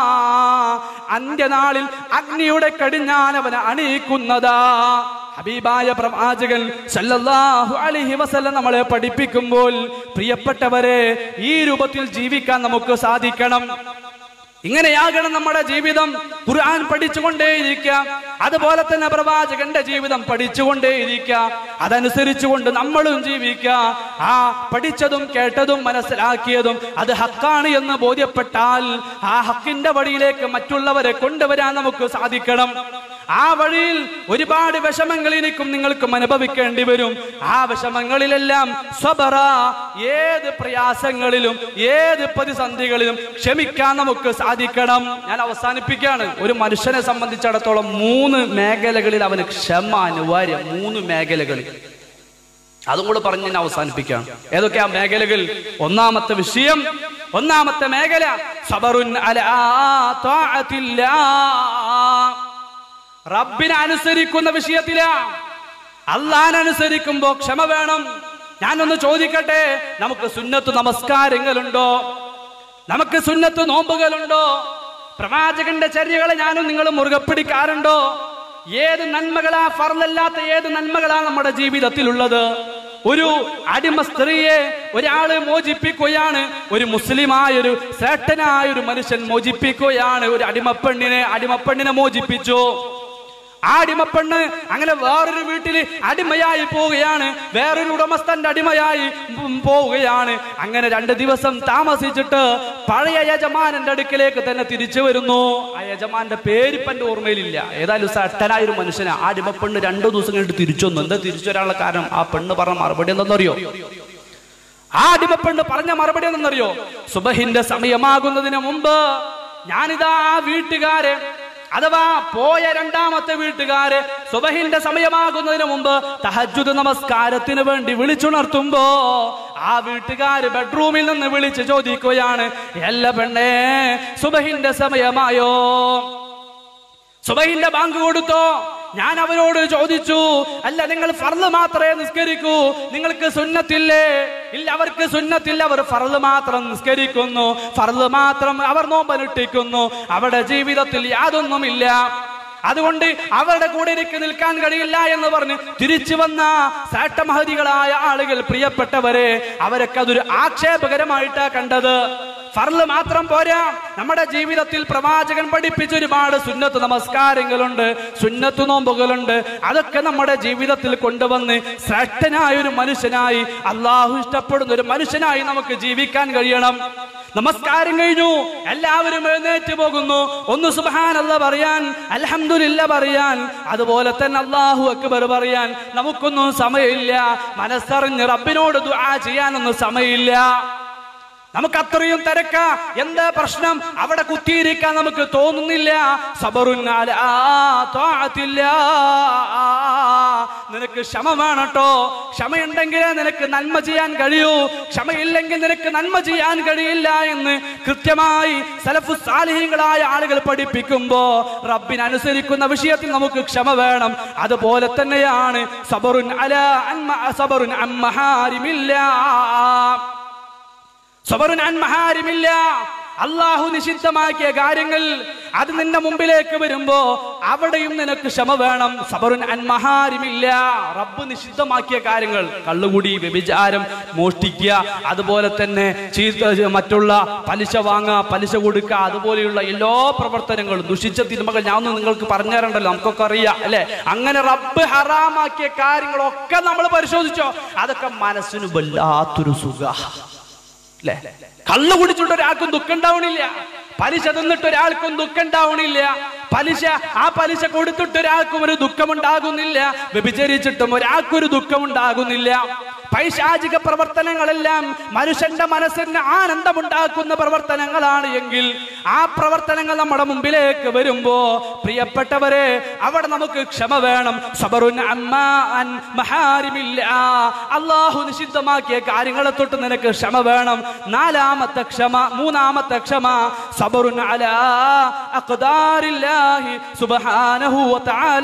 അന്ത്യനാളിൽ അഗ്നിയുടെ കടിഞ്ഞാൻ അവനെ അണിയിക്കുന്നതാ ഹബീബായ പ്രവാചകൻ സല്ലല്ലാഹു അലൈഹി വസല്ലം നമ്മളെ പഠിപ്പിക്കുമ്പോൾ പ്രിയപ്പെട്ടവരെ ഈ രൂപത്തിൽ ജീവിക്കാൻ നമുക്ക് സാധിക്കണം ഇങ്ങനെയാകണം നമ്മുടെ ജീവിതം ഖുർആൻ പഠിച്ചുകൊണ്ടേയിരിക്കുക അതുപോലെ തന്നെ പ്രവാചകന്റെ ജീവിതം പഠിച്ചുകൊണ്ടേയിരിക്കുക അതനുസരിച്ചുകൊണ്ട് നമ്മളും ജീവിക്കുക ആ പഠിച്ചതും കേട്ടതും മനസ്സിലാക്കിയതും അത് ഹക്കാണ് എന്ന് ബോധ്യപ്പെട്ടാൽ ആ ഹക്കിന്റെ വഴിയിലേക്ക് മറ്റുള്ളവരെ കൊണ്ടുവരാൻ നമുക്ക് സാധിക്കണം ആ വഴിയിൽ ഒരുപാട് വിഷമങ്ങൾ എനിക്കും നിങ്ങൾക്കും അനുഭവിക്കേണ്ടി വരും ആ വിഷമങ്ങളിലെല്ലാം സ്വബറ ഏത് പ്രയാസങ്ങളിലും ഏത് പ്രതിസന്ധികളിലും ക്ഷമിക്കാൻ നമുക്ക് സാധിക്കണം ഞാൻ അവസാനിപ്പിക്കുകയാണ് ഒരു മനുഷ്യനെ സംബന്ധിച്ചിടത്തോളം മൂന്ന് മേഖലകളിൽ അവന് ക്ഷമ അനിവാര്യം മൂന്ന് മേഖലകളിൽ അതും കൂടെ പറഞ്ഞ് ഞാൻ അവസാനിപ്പിക്കുകയാണ് ഏതൊക്കെയാ മേഖലകൾ ഒന്നാമത്തെ വിഷയം ഒന്നാമത്തെ മേഖല സബറുൻ അലാ ത്വാഅത്തില്ലാ റബ്ബിനെ അനുസരിക്കുന്ന വിഷയത്തില അള്ളാനനുസരിക്കുമ്പോ ക്ഷമ വേണം ഞാനൊന്ന് ചോദിക്കട്ടെ നമുക്ക് സുന്നത്ത് നമസ്കാരങ്ങളുണ്ടോ നമുക്ക് സുന്നത്ത് നോമ്പുകളുണ്ടോ പ്രവാചകന്റെ ചര്യകളെ ഞാനും നിങ്ങളും മുറുകെ പിടിക്കാറുണ്ടോ ഏത് നന്മകളാ ഫർലല്ലാത്ത ഏത് നന്മകളാ നമ്മുടെ ജീവിതത്തിലുള്ളത് ഒരു അടിമ സ്ത്രീയെ ഒരാള് മോചിപ്പിക്കുകയാണ് ഒരു മുസ്ലിമായ ഒരു ശ്രേഷ്ഠനായ ഒരു മനുഷ്യൻ മോചിപ്പിക്കുകയാണ് ഒരു അടിമപ്പെണ്ണിനെ അടിമപ്പെണ്ണിനെ മോചിപ്പിച്ചു ആ അടിമപ്പെണ്ണ് അങ്ങനെ വേറൊരു വീട്ടില് അടിമയായി പോവുകയാണ് വേറൊരു ഉടമസ്ഥന്റെ അടിമയായി ഉം പോവുകയാണ് അങ്ങനെ രണ്ട് ദിവസം താമസിച്ചിട്ട് പഴയ യജമാനന്റെ അടുക്കിലേക്ക് തന്നെ തിരിച്ചു വരുന്നു ആ യജമാന്റെ പേര് ഇപ്പൊ എന്റെ ഓർമ്മയിലില്ല ഏതായാലും സട്ടനായ ഒരു മനുഷ്യനാ ആ അടിമപ്പെണ്ണ് രണ്ടു ദിവസം കഴിഞ്ഞിട്ട് തിരിച്ചു വന്നു എന്താ തിരിച്ചു വരാനുള്ള കാരണം ആ പെണ്ണ് പറഞ്ഞ മറുപടി എന്തെന്നറിയോ ആ അടിമപ്പെണ്ണ് പറഞ്ഞ മറുപടി എന്തെന്നറിയോ സുബഹിന്റെ സമയമാകുന്നതിന് മുമ്പ് ഞാനിതാ ആ വീട്ടുകാരെ അഥവാ പോയ രണ്ടാമത്തെ വീട്ടുകാര് സുബഹിന്റെ സമയമാകുന്നതിന് മുമ്പ് തഹജുദ് നമസ്കാരത്തിന് വേണ്ടി വിളിച്ചുണർത്തുമ്പോ ആ വീട്ടുകാര് ബെഡ്റൂമിൽ നിന്ന് വിളിച്ച് ചോദിക്കുകയാണ് എല്ല പെണ്ണേ സുബഹിന്റെ സമയമായോ സുബഹിന്റെ ബാങ്ക് കൊടുത്തോ ഞാൻ അവരോട് ചോദിച്ചു അല്ല നിങ്ങൾ ഫർള് മാത്രമേ നിസ്കരിക്കൂ നിങ്ങൾക്ക് സുന്നത്തില്ലേ ഇല്ല അവർക്ക് സുന്നത്തില്ല അവർ ഫർള് മാത്രം നിസ്കരിക്കുന്നു ഫർള് മാത്രം അവർ നോമ്പനുഷ്ഠിക്കുന്നു അവരുടെ ജീവിതത്തിൽ യാതൊന്നുമില്ല അതുകൊണ്ട് അവരുടെ കൂടെ എനിക്ക് നിൽക്കാൻ കഴിയില്ല എന്ന് പറഞ്ഞ് തിരിച്ചു വന്ന സാട്ടമഹതികളായ ആളുകൾ പ്രിയപ്പെട്ടവരെ അവരൊക്കെ അതൊരു ആക്ഷേപകരമായിട്ടാ കണ്ടത് ഫർള് മാത്രം പോരാ നമ്മുടെ ജീവിതത്തിൽ പ്രവാചകൻ പഠിപ്പിച്ച ഒരുപാട് സുന്നത്ത് നമസ്കാരങ്ങളുണ്ട് സുന്നത്ത് നോമ്പുകളുണ്ട് അതൊക്കെ നമ്മുടെ ജീവിതത്തിൽ കൊണ്ടുവന്ന് ശ്രേഷ്ഠനായ ഒരു മനുഷ്യനായി അള്ളാഹു ഇഷ്ടപ്പെടുന്ന ഒരു മനുഷ്യനായി നമുക്ക് ജീവിക്കാൻ കഴിയണം നമസ്കാരം കഴിഞ്ഞു എല്ലാവരും എഴുന്നേറ്റ് പോകുന്നു ഒന്ന് സുബഹാനല്ല പറയാൻ അൽഹംദുലില്ല പറയാൻ അതുപോലെ തന്നെ അള്ളാഹു അക്ബർ പറയാൻ നമുക്കൊന്നും സമയമില്ല മനസ്സറിഞ്ഞ് റബ്ബിനോട് ദുആ ചെയ്യാനൊന്നും സമയമില്ല നമുക്ക് അത്രയും തിരക്ക എന്താ പ്രശ്നം അവിടെ കുത്തിയിരിക്കാൻ നമുക്ക് തോന്നുന്നില്ല സബറുൻ അലാ ത്വാഅത്തില്ലാ. നിനക്ക് ക്ഷമ വേണട്ടോ ക്ഷമയുണ്ടെങ്കിലേ നിനക്ക് നന്മ ചെയ്യാൻ കഴിയൂ ക്ഷമയില്ലെങ്കിൽ നിനക്ക് നന്മ ചെയ്യാൻ കഴിയില്ല എന്ന് കൃത്യമായി സലഫു സാലിഹ്യങ്ങളായ ആളുകൾ പഠിപ്പിക്കുമ്പോ റബ്ബിനനുസരിക്കുന്ന വിഷയത്തിൽ നമുക്ക് ക്ഷമ വേണം അതുപോലെ തന്നെയാണ് സബറുൻ അല സബറുൻ അമ്മഹാരിമില്ല സബറുൻ അൻ മഹാരിമില്ല അള്ളാഹു നിഷിദ്ധമാക്കിയ കാര്യങ്ങൾ അത് നിന്റെ മുമ്പിലേക്ക് വരുമ്പോ അവിടെയും നിനക്ക് ക്ഷമ വേണം സബറുൻ അൻ മഹാരിമില്ല റബ്ബ് നിഷിദ്ധമാക്കിയ കാര്യങ്ങൾ കള്ളുകുടി വ്യഭിചാരം മോഷ്ടിക്കുക അതുപോലെ തന്നെ ചീത്ത മറ്റുള്ള പലിശ വാങ്ങുക പലിശ കൊടുക്കുക അതുപോലെയുള്ള എല്ലാ പ്രവർത്തനങ്ങളും ദുഷിച്ച തിന്മകൾ ഞാൻ ഒന്ന് നിങ്ങൾക്ക് പറഞ്ഞു തരണ്ടല്ലോ നമുക്കൊക്കെ അറിയാം അല്ലെ അങ്ങനെ റബ്ബ് ഹറാമാക്കിയ കാര്യങ്ങളൊക്കെ നമ്മൾ പരിശോധിച്ചോ അതൊക്കെ മനസ്സിന് വല്ലാത്തൊരു സുഖ അല്ലെ കള്ളു കുടിച്ചിട്ട് ഒരാൾക്കും ദുഃഖം ഉണ്ടാവണില്ല പലിശ തിന്നിട്ട് ഒരാൾക്കും ദുഃഖം ഉണ്ടാവണില്ല പലിശ ആ പലിശ കൊടുത്തിട്ട് ഒരാൾക്കും ഒരു ദുഃഖമുണ്ടാകുന്നില്ല വ്യഭിചരിച്ചിട്ടും ഒരാൾക്കൊരു ദുഃഖമുണ്ടാകുന്നില്ല പൈശാചിക പ്രവർത്തനങ്ങളെല്ലാം മനുഷ്യന്റെ മനസ്സിന് ആനന്ദമുണ്ടാക്കുന്ന പ്രവർത്തനങ്ങളാണ് എങ്കിൽ ആ പ്രവർത്തനങ്ങൾ നമ്മുടെ മുമ്പിലേക്ക് വരുമ്പോ പ്രിയപ്പെട്ടവരെ അവിടെ നമുക്ക് ക്ഷമ വേണം സബറുൻ അമ്മാ അൻ മഹാരിമില്ല അള്ളാഹു നിഷിദ്ധമാക്കിയ കാര്യങ്ങളെ തൊട്ട് നിനക്ക് ക്ഷമ വേണം നാലാമത്തെ ക്ഷമ മൂന്നാമത്തെ ക്ഷമ സബറുൻ അലാ അഖ്ദാരില്ലാഹി സുബ്ഹാനഹു വ തആല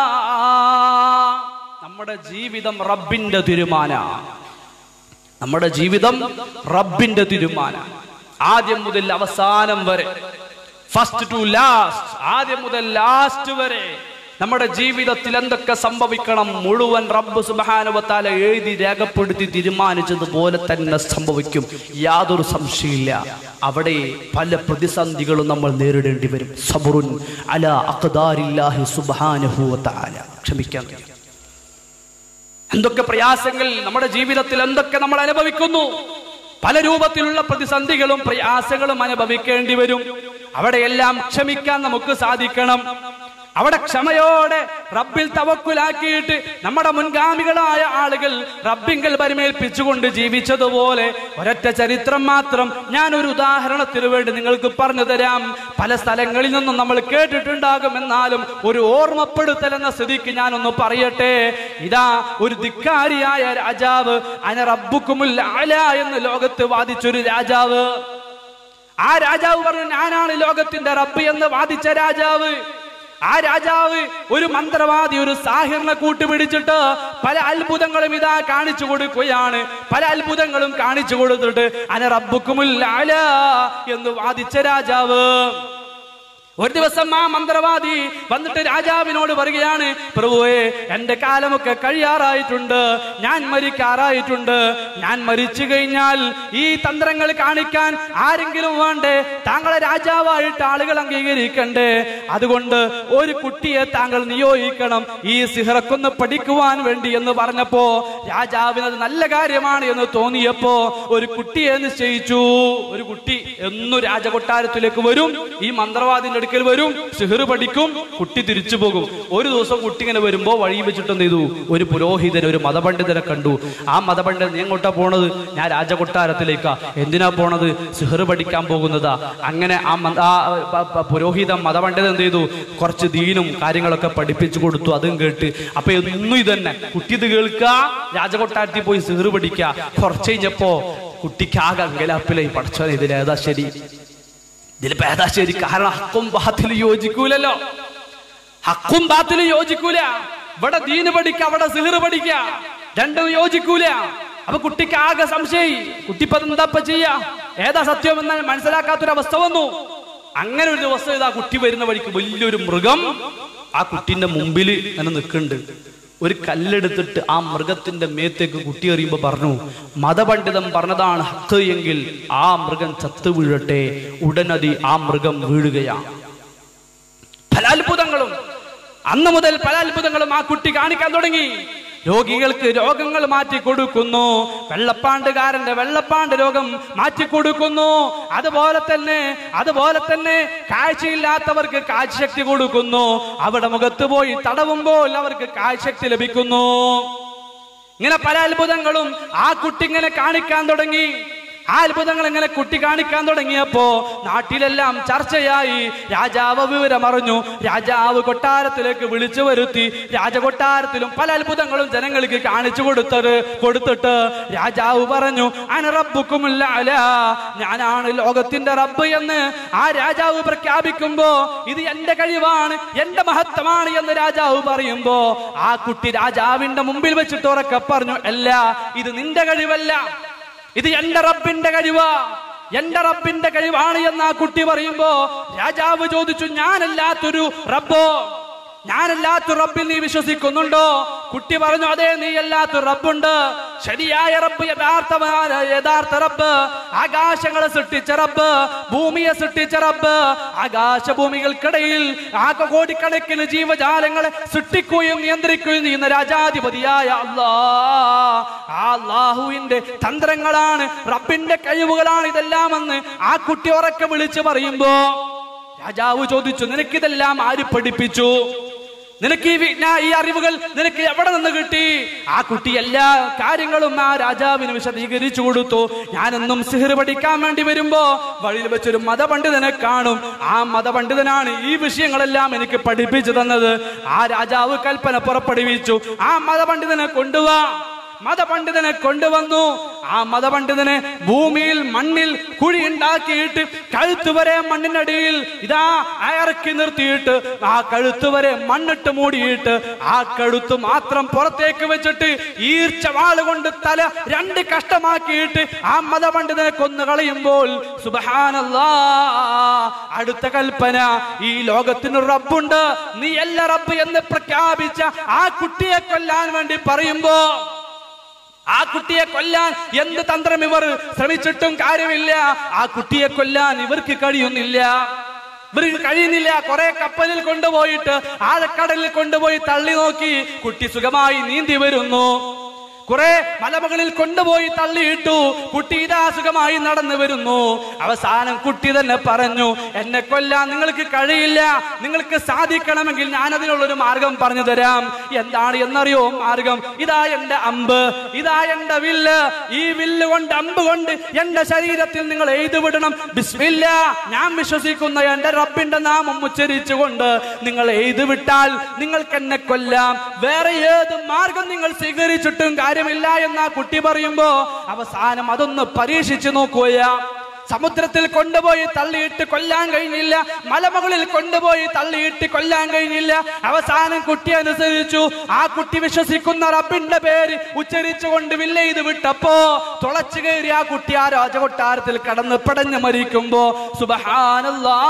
നമ്മുടെ ജീവിതം റബ്ബിന്റെ തീരുമാന നമ്മുടെ ജീവിതം റബ്ബിന്റെ തീരുമാന ആദ്യം മുതൽ അവസാനം വരെ ഫസ്റ്റ് ടു ലാസ്റ്റ് ആദ്യം മുതൽ ലാസ്റ്റ് വരെ നമ്മുടെ ജീവിതത്തിൽ എന്തൊക്കെ സംഭവിക്കണം മുഴുവൻ റബ്ബ് സുബാനുവത്താല എഴുതി രേഖപ്പെടുത്തി തീരുമാനിച്ചതുപോലെ തന്നെ സംഭവിക്കും യാതൊരു സംശയമില്ല അവിടെ പല പ്രതിസന്ധികളും നമ്മൾ നേരിടേണ്ടി വരും സബറുൻ അല അഖ്ദാരില്ലാഹി സുബ്ഹാനഹുവത്താല ക്ഷമിക്കാൻ കഴിയും എന്തൊക്കെ പ്രയാസങ്ങൾ നമ്മുടെ ജീവിതത്തിൽ എന്തൊക്കെ നമ്മൾ അനുഭവിക്കുന്നു പല രൂപത്തിലുള്ള പ്രതിസന്ധികളും പ്രയാസങ്ങളും അനുഭവിക്കേണ്ടി വരും അവിടെയെല്ലാം ക്ഷമിക്കാൻ നമുക്ക് സാധിക്കണം അവിടെ ക്ഷമയോടെ റബ്ബിൽ തവക്കുലാക്കിയിട്ട് നമ്മുടെ മുൻഗാമികളായ ആളുകൾ റബ്ബിങ്കൽ പരിമേൽപ്പിച്ചുകൊണ്ട് ജീവിച്ചതുപോലെ ഒരൊറ്റ ചരിത്രം മാത്രം ഞാൻ ഒരു ഉദാഹരണത്തിന് വേണ്ടി നിങ്ങൾക്ക് പറഞ്ഞു തരാം പല സ്ഥലങ്ങളിൽ നിന്നും നമ്മൾ കേട്ടിട്ടുണ്ടാകും എന്നാലും ഒരു ഓർമ്മപ്പെടുത്തൽ എന്ന സ്ഥിതിക്ക് ഞാനൊന്ന് പറയട്ടെ ഇതാ ഒരു ധിക്കാരിയായ രാജാവ് അന റബ്ബുക്കുമുൽ അല എന്ന് ലോകത്ത് വാദിച്ചൊരു രാജാവ് ആ രാജാവ് പറഞ്ഞു ഞാനാണ് ലോകത്തിന്റെ റബ്ബ് എന്ന് വാദിച്ച രാജാവ് ആ രാജാവ് ഒരു മന്ത്രവാദി ഒരു സാഹിറിനെ കൂട്ടുപിടിച്ചിട്ട് പല അത്ഭുതങ്ങളും ഇതാ കാണിച്ചു കൊടുക്കുകയാണ് പല അത്ഭുതങ്ങളും കാണിച്ചു കൊടുത്തിട്ട് അന റബ്ബുക്കുമുൽ അല എന്ന് വാദിച്ച രാജാവ് ഒരു ദിവസം ആ മന്ത്രവാദി വന്നിട്ട് രാജാവിനോട് പറയുകയാണ് പ്രഭുവേ എന്റെ കാലമൊക്കെ കഴിയാറായിട്ടുണ്ട് ഞാൻ മരിക്കാറായിട്ടുണ്ട് ഞാൻ മരിച്ചു കഴിഞ്ഞാൽ ഈ തന്ത്രങ്ങൾ കാണിക്കാൻ ആരെങ്കിലും വേണ്ടേ താങ്കളെ രാജാവായിട്ട് ആളുകൾ അംഗീകരിക്കണ്ടേ അതുകൊണ്ട് ഒരു കുട്ടിയെ താങ്കൾ നിയോഗിക്കണം ഈ സിഹറക്കൊന്ന് പഠിക്കുവാൻ വേണ്ടി എന്ന് പറഞ്ഞപ്പോ രാജാവിന് അത് നല്ല കാര്യമാണ് എന്ന് തോന്നിയപ്പോ ഒരു കുട്ടിയെ നിശ്ചയിച്ചു ഒരു കുട്ടി എന്നും രാജകൊട്ടാരത്തിലേക്ക് വരും ഈ മന്ത്രവാദിന്റെ അടുക്കൽ ഒരിക്കൽ വരും സിഹർ പഠിക്കും കുട്ടി തിരിച്ചു പോകും ഒരു ദിവസം കുട്ടി ഇങ്ങനെ വരുമ്പോ വഴി വെച്ചിട്ട് എന്ത് ചെയ്തു ഒരു പുരോഹിതൻ ഒരു മതപണ്ഡിതനെ കണ്ടു ആ മതപണ്ഡിതൻ നീ എങ്ങോട്ടാ പോണത് ഞാൻ രാജകൊട്ടാരത്തിലേക്കാ എന്തിനാ പോണത് സിഹർ പഠിക്കാൻ പോകുന്നതാ അങ്ങനെ ആ മത- ആ പ- പ- പുരോഹിത മതപണ്ഡിതൻ എന്ത് ചെയ്തു കുറച്ച് ദീനും കാര്യങ്ങളൊക്കെ പഠിപ്പിച്ചു കൊടുത്തു അതും കേട്ട് അപ്പൊ എന്നും ഇതന്നെ കുട്ടി ഇത് കേൾക്കുക രാജകൊട്ടാരത്തിൽ പോയി സിഹർ പഠിക്കുക കുറച്ച് കഴിഞ്ഞപ്പോ കുട്ടിക്കാകെ അങ്കലാപ്പിലായി പഠിച്ചോനെ ഇതിലേതാ ശരി ഇതിലിപ്പോ ഏതാ ശരി കാരണം ഹക്കും ബാത്തിലും യോജിക്കൂലല്ലോ ഹക്കും ബാത്തിലും യോജിക്കൂല ഇവിടെ ദീന് പഠിക്ക അവിടെ സിഹർ പഠിക്ക രണ്ടും യോജിക്കൂല അപ്പൊ കുട്ടിക്ക് ആകെ സംശയി കുട്ടി ഇപ്പൊ എന്താ ഇപ്പൊ ചെയ്യാ ഏതാ സത്യം എന്ന് മനസ്സിലാക്കാത്തൊരു അവസ്ഥ വന്നു അങ്ങനെ ഒരു ദിവസം ഇതാ കുട്ടി വരുന്ന വഴിക്ക് വലിയൊരു മൃഗം ആ കുട്ടിന്റെ മുമ്പിൽ അങ്ങനെ നിൽക്കുന്നുണ്ട് ഒരു കല്ലെടുത്തിട്ട് ആ മൃഗത്തിന്റെ മേത്തേക്ക് കുട്ടി എറിയുമ്പോ പറഞ്ഞു മതപണ്ഡിതം പറഞ്ഞതാണ് ഹക്ക് എങ്കിൽ ആ മൃഗം ചത്തു വീഴട്ടെ ഉടനടി ആ മൃഗം വീഴുകയാണ് പല അത്ഭുതങ്ങളും അന്ന് മുതൽ പല അത്ഭുതങ്ങളും ആ കുട്ടി കാണിക്കാൻ തുടങ്ങി രോഗികൾക്ക് രോഗങ്ങൾ മാറ്റി കൊടുക്കുന്നു വെള്ളപ്പാണ്ടുകാരന്റെ വെള്ളപ്പാണ്ട് രോഗം മാറ്റി കൊടുക്കുന്നു അതുപോലെ തന്നെ അതുപോലെ തന്നെ കാഴ്ചയില്ലാത്തവർക്ക് കാഴ്ചശക്തി കൊടുക്കുന്നു അവിടെ മുഖത്ത് പോയി തടവുമ്പോൾ അവർക്ക് കാഴ്ചശക്തി ലഭിക്കുന്നു ഇങ്ങനെ പല അത്ഭുതങ്ങളും ആ കുട്ടി ഇങ്ങനെ കാണിക്കാൻ തുടങ്ങി ആ അത്ഭുതങ്ങൾ ഇങ്ങനെ കുട്ടി കാണിക്കാൻ തുടങ്ങിയപ്പോ നാട്ടിലെല്ലാം ചർച്ചയായി രാജാവ് വിവരം അറിഞ്ഞു രാജാവ് കൊട്ടാരത്തിലേക്ക് വിളിച്ചു വരുത്തി രാജകൊട്ടാരത്തിലും പല അത്ഭുതങ്ങളും ജനങ്ങൾക്ക് കാണിച്ചു കൊടുത്തത് കൊടുത്തിട്ട് രാജാവ് പറഞ്ഞു അനറബുക്കുമില്ല അല ഞാനാണ് ലോകത്തിന്റെ റബ്ബ് എന്ന് ആ രാജാവ് പ്രഖ്യാപിക്കുമ്പോ ഇത് എന്റെ കഴിവാണ് എന്റെ മഹത്വമാണ് എന്ന് രാജാവ് പറയുമ്പോ ആ കുട്ടി രാജാവിന്റെ മുമ്പിൽ വെച്ചിട്ട് ഉറക്കെ പറഞ്ഞു അല്ല ഇത് നിന്റെ കഴിവല്ല ഇത് എന്റെ റബ്ബിന്റെ കഴിവാ എന്റെ റബ്ബിന്റെ കഴിവാണ് എന്ന് ആ കുട്ടി പറയുമ്പോ രാജാവ് ചോദിച്ചു ഞാനല്ലാത്തൊരു റബ്ബോ ഞാനല്ലാത്ത റബ്ബിൽ നീ വിശ്വസിക്കുന്നുണ്ടോ കുട്ടി പറഞ്ഞു അതെ നീ അല്ലാത്ത റബ്ബുണ്ട് ശരിയായ റബ്ബ് യഥാർത്ഥമായ യഥാർത്ഥ റബ്ബ് ആകാശങ്ങളെ സൃഷ്ടിച്ച റബ്ബ് ഭൂമിയെ സൃഷ്ടിച്ച റബ്ബ് ആകാശഭൂമികൾക്കിടയിൽ ആകെ കോടിക്കണക്കിന് ജീവജാലങ്ങളെ സൃഷ്ടിക്കുകയും നിയന്ത്രിക്കുകയും ചെയ്യുന്ന രാജാധിപതിയായ അല്ലാ ആ അള്ളാഹുവിന്റെ തന്ത്രങ്ങളാണ് റബ്ബിന്റെ കഴിവുകളാണ് ഇതെല്ലാമെന്ന് ആ കുട്ടി ഉറക്കെ വിളിച്ചു പറയുമ്പോ രാജാവ് ചോദിച്ചു നിനക്കിതെല്ലാം ആര് പഠിപ്പിച്ചു നിനക്ക് ഈ വിജ്ഞാ ഈ അറിവുകൾ നിനക്ക് എവിടെ നിന്ന് കിട്ടി ആ കുട്ടി എല്ലാ കാര്യങ്ങളും ആ രാജാവിന് വിശദീകരിച്ചു കൊടുത്തു ഞാനെന്നും സിഹിർ പഠിക്കാൻ വേണ്ടി വരുമ്പോ വഴിയിൽ വെച്ചൊരു മതപണ്ഡിതനെ കാണും ആ മതപണ്ഡിതനാണ് ഈ വിഷയങ്ങളെല്ലാം എനിക്ക് പഠിപ്പിച്ചു തന്നത് ആ രാജാവ് കൽപ്പന പുറപ്പെടുവിച്ചു ആ മതപണ്ഡിതനെ കൊണ്ടുവാ മതപണ്ഡിതനെ കൊണ്ടുവന്നു ആ മതപണ്ഡിതനെ ഭൂമിയിൽ മണ്ണിൽ കുഴി ഉണ്ടാക്കിയിട്ട് കഴുത്ത് വരെ മണ്ണിനടിയിൽ ഇതാ അയറക്കി നിർത്തിയിട്ട് ആ കഴുത്ത് വരെ മണ്ണിട്ട് മൂടിയിട്ട് ആ കഴുത്ത് മാത്രം പുറത്തേക്ക് വെച്ചിട്ട് ഈർച്ച വാളുകൊണ്ട് തല രണ്ട് കഷ്ടമാക്കിയിട്ട് ആ മതപണ്ഡിതനെ കൊന്നു കളയുമ്പോൾ സുബഹാനല്ലാ അടുത്ത കൽപ്പന ഈ ലോകത്തിന് റബ്ബുണ്ട് നീ എല്ലാ റബ്ബ് എന്ന് പ്രഖ്യാപിച്ച ആ കുട്ടിയെ കൊല്ലാൻ വേണ്ടി പറയുമ്പോ ആ കുട്ടിയെ കൊല്ലാൻ എന്ത് തന്ത്രം ഇവർ ശ്രമിച്ചിട്ടും കാര്യമില്ല ആ കുട്ടിയെ കൊല്ലാൻ ഇവർക്ക് കഴിയുന്നില്ല ഇവർക്ക് കഴിയുന്നില്ല കുറെ കപ്പലിൽ കൊണ്ടുപോയിട്ട് ആഴക്കടലിൽ കൊണ്ടുപോയി തള്ളി നോക്കി കുട്ടി സുഖമായി നീന്തി വരുന്നു കുറെ മലമുകളിൽ കൊണ്ടുപോയി തള്ളിയിട്ടു കുട്ടി ഇതാ സുഖമായി നടന്നു വരുന്നു അവസാനം കുട്ടി തന്നെ പറഞ്ഞു എന്നെ കൊല്ലാൻ നിങ്ങൾക്ക് കഴിയില്ല നിങ്ങൾക്ക് സാധിക്കണമെങ്കിൽ ഞാൻ അതിനുള്ളൊരു മാർഗം പറഞ്ഞു തരാം എന്താണ് എന്നറിയോ മാർഗം ഇതാ എന്റെ അമ്പ് ഇതാ എന്റെ വില്ല് ഈ വില്ല് കൊണ്ട് അമ്പ് കൊണ്ട് എന്റെ ശരീരത്തിൽ നിങ്ങൾ എഴുതി വിടണം ബിസ്മില്ല ഞാൻ വിശ്വസിക്കുന്ന എന്റെ റബ്ബിന്റെ നാമം ഉച്ചരിച്ചുകൊണ്ട് നിങ്ങൾ എഴുതി വിട്ടാൽ നിങ്ങൾക്ക് എന്നെ കൊല്ലാം വേറെ ഏത് മാർഗം നിങ്ങൾ സ്വീകരിച്ചിട്ടും കാര്യമില്ല എന്ന് ആ കുട്ടി പറയുമ്പോ അവസാനം അതൊന്ന് പരീക്ഷിച്ചു നോക്കുക സമുദ്രത്തിൽ കൊണ്ടുപോയി തള്ളിയിട്ട് കൊല്ലാൻ കഴിഞ്ഞില്ല മലമുകളിൽ കൊണ്ടുപോയി തള്ളിയിട്ട് കൊല്ലാൻ കഴിഞ്ഞില്ല അവസാനം കുട്ടി അനുസരിച്ചു ആ കുട്ടി വിശ്വസിക്കുന്ന റബ്ബിന്റെ പേര് ഉച്ചരിച്ചുകൊണ്ട് വില്ലെയ്ത് വിട്ടപ്പോ തുളച്ചു കയറി ആ കുട്ടി ആ രാജകൊട്ടാരത്തിൽ കടന്ന് പടഞ്ഞു മരിക്കുമ്പോ സുബഹാനല്ലാ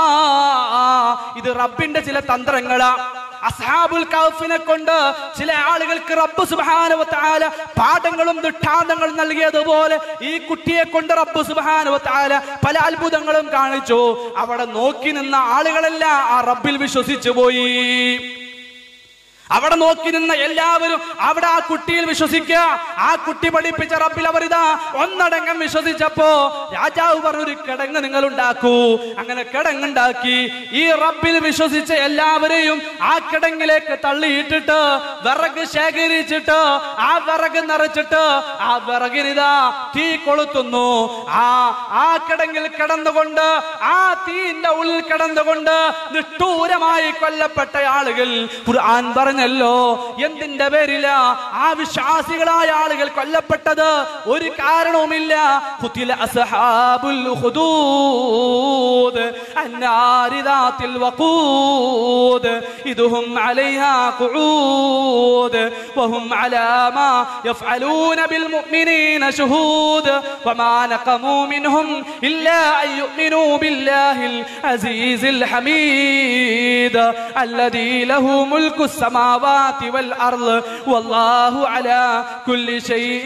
ഇത് റബ്ബിന്റെ ചില തന്ത്രങ്ങളാ അസ്ഹാബുൽ കൗഫിനെ കൊണ്ട് ചില ആളുകൾക്ക് റബ്ബ് സുബ്ഹാനഹു തആല പാഠങ്ങളും ദൃഷ്ടാന്തങ്ങളും നൽകിയതുപോലെ ഈ കുട്ടിയെ കൊണ്ട് റബ്ബ് സുബ്ഹാനഹു തആല പല അത്ഭുതങ്ങളും കാണിച്ചു അവിടെ നോക്കി നിന്ന ആളുകളെല്ലാം ആ റബ്ബിൽ വിശ്വസിച്ചു പോയി അവിടെ നോക്കി നിന്ന എല്ലാവരും അവിടെ ആ കുട്ടിയിൽ വിശ്വസിക്കുക ആ കുട്ടി പഠിപ്പിച്ച റബ്ബിൽ അവർ ഇതാ ഒന്നടങ്കം വിശ്വസിച്ചപ്പോ രാജാവ് പറഞ്ഞൊരു കിടങ്ങ് നിങ്ങൾ ഉണ്ടാക്കൂ അങ്ങനെ കിടങ്ങുണ്ടാക്കി ഈ റബ്ബിൽ വിശ്വസിച്ച എല്ലാവരെയും ആ കിടങ്ങിലേക്ക് തള്ളിയിട്ടിട്ട് വിറക് ശേഖരിച്ചിട്ട് ആ വിറക് നിറച്ചിട്ട് ആ വിറകിനിതാ തീ കൊളുത്തുന്നു ആ ആ കിടങ്ങിൽ കിടന്നുകൊണ്ട് ആ തീന്റെ ഉള്ളിൽ കിടന്നുകൊണ്ട് നിഷ്ഠൂരമായി കൊല്ലപ്പെട്ട ആളുകൾ ഖുർആൻ പറഞ്ഞല്ലോ എന്തിന്റെ പേരില ആ വിശ്വാസികളായ ആളുകൾ കൊല്ലപ്പെട്ടത് ഒരു കാരണവുമില്ല ഖുതില അസ്ഹാബുൽ ഖുദൂദ് അന്നാരി ദാത്തിൽ വഖൂദ് ഇതുഹും അലൈഹാ ഖുഊദ് വഹും അലാ മാ യഫ്അലൂന ബിൽ മുഅ്മിനീന ശുഹൂദ് വമാ നഖമൂ മിൻഹും ഇല്ലാ അൻ യുഅ്മിനൂ ബില്ലാഹിൽ അസീസിൽ ഹമീദ് الذي له ملك السماوات والأرض والله على كل شيء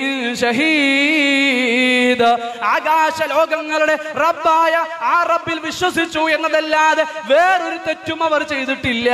شهيد ആകാശ ലോകങ്ങളുടെ റബ്ബായ ആ റബ്ബിൽ വിശ്വസിച്ചു എന്നതല്ലാതെ വേറൊരു തെറ്റും അവർ ചെയ്തിട്ടില്ല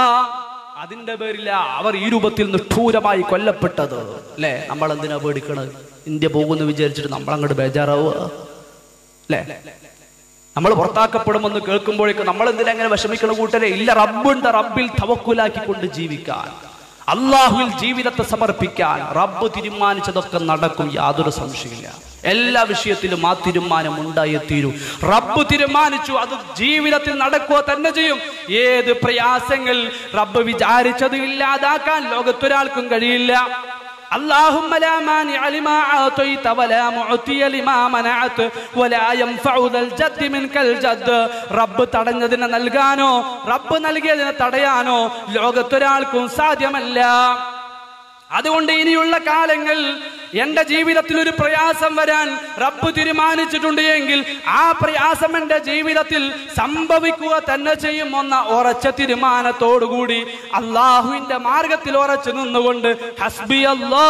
അതിന്റെ പേരില്ല അവർ ഈ രൂപത്തിൽ നിഷ്ഠൂരമായി കൊല്ലപ്പെട്ടത് അല്ലേ നമ്മൾ എന്തിനാ പേടിക്കണത് ഇന്ത്യ പോകുന്നു വിചാരിച്ചിട്ട് നമ്മൾ അങ്ങോട്ട് ബേജാറാവുക അല്ലേ നമ്മൾ പുറത്താക്കപ്പെടുമെന്ന് കേൾക്കുമ്പോഴേക്കും നമ്മൾ എന്തിനാ അങ്ങനെ വിഷമിക്കണ കൂട്ടരെ ഇല്ല റബ്ബുണ്ട് റബ്ബിൽ തവക്കുലാക്കിക്കൊണ്ട് ജീവിക്കാൻ അള്ളാഹുവിൽ ജീവിതത്തെ സമർപ്പിക്കാൻ റബ്ബ് തീരുമാനിച്ചതൊക്കെ നടക്കും യാതൊരു സംശയമില്ല എല്ലാ വിഷയത്തിലും ആ തീരുമാനം ഉണ്ടായേ തീരൂ റബ്ബ് തീരുമാനിച്ചു അത് ജീവിതത്തിൽ നടക്കുക തന്നെ ചെയ്യും ഏത് പ്രയാസങ്ങൾ റബ്ബ് വിചാരിച്ചത് ഇല്ലാതാക്കാൻ ലോകത്തൊരാൾക്കും കഴിയില്ല اللهم لا مانع لما أعطيت ولا معطي لما منعت ولا ينفع ذا الجد منك الجد റബ്ബ് തടഞ്ഞതിനെ നൽകാനോ റബ്ബ് നൽകിയതിനെ തടയാനോ ലോകത്തൊരാൾക്കും സാധ്യമല്ല അതുകൊണ്ട് ഇനിയുള്ള കാലങ്ങൾ എന്റെ ജീവിതത്തിൽ ഒരു പ്രയാസം വരാൻ റബ്ബ് തീരുമാനിച്ചിട്ടുണ്ട് എങ്കിൽ ആ പ്രയാസം എന്റെ ജീവിതത്തിൽ സംഭവിക്കുക തന്നെ ചെയ്യുമെന്ന ഉറച്ച തീരുമാനത്തോടുകൂടി അള്ളാഹുവിന്റെ മാർഗത്തിൽ ഉറച്ചു നിന്നുകൊണ്ട് ഹസ്ബി അല്ലാ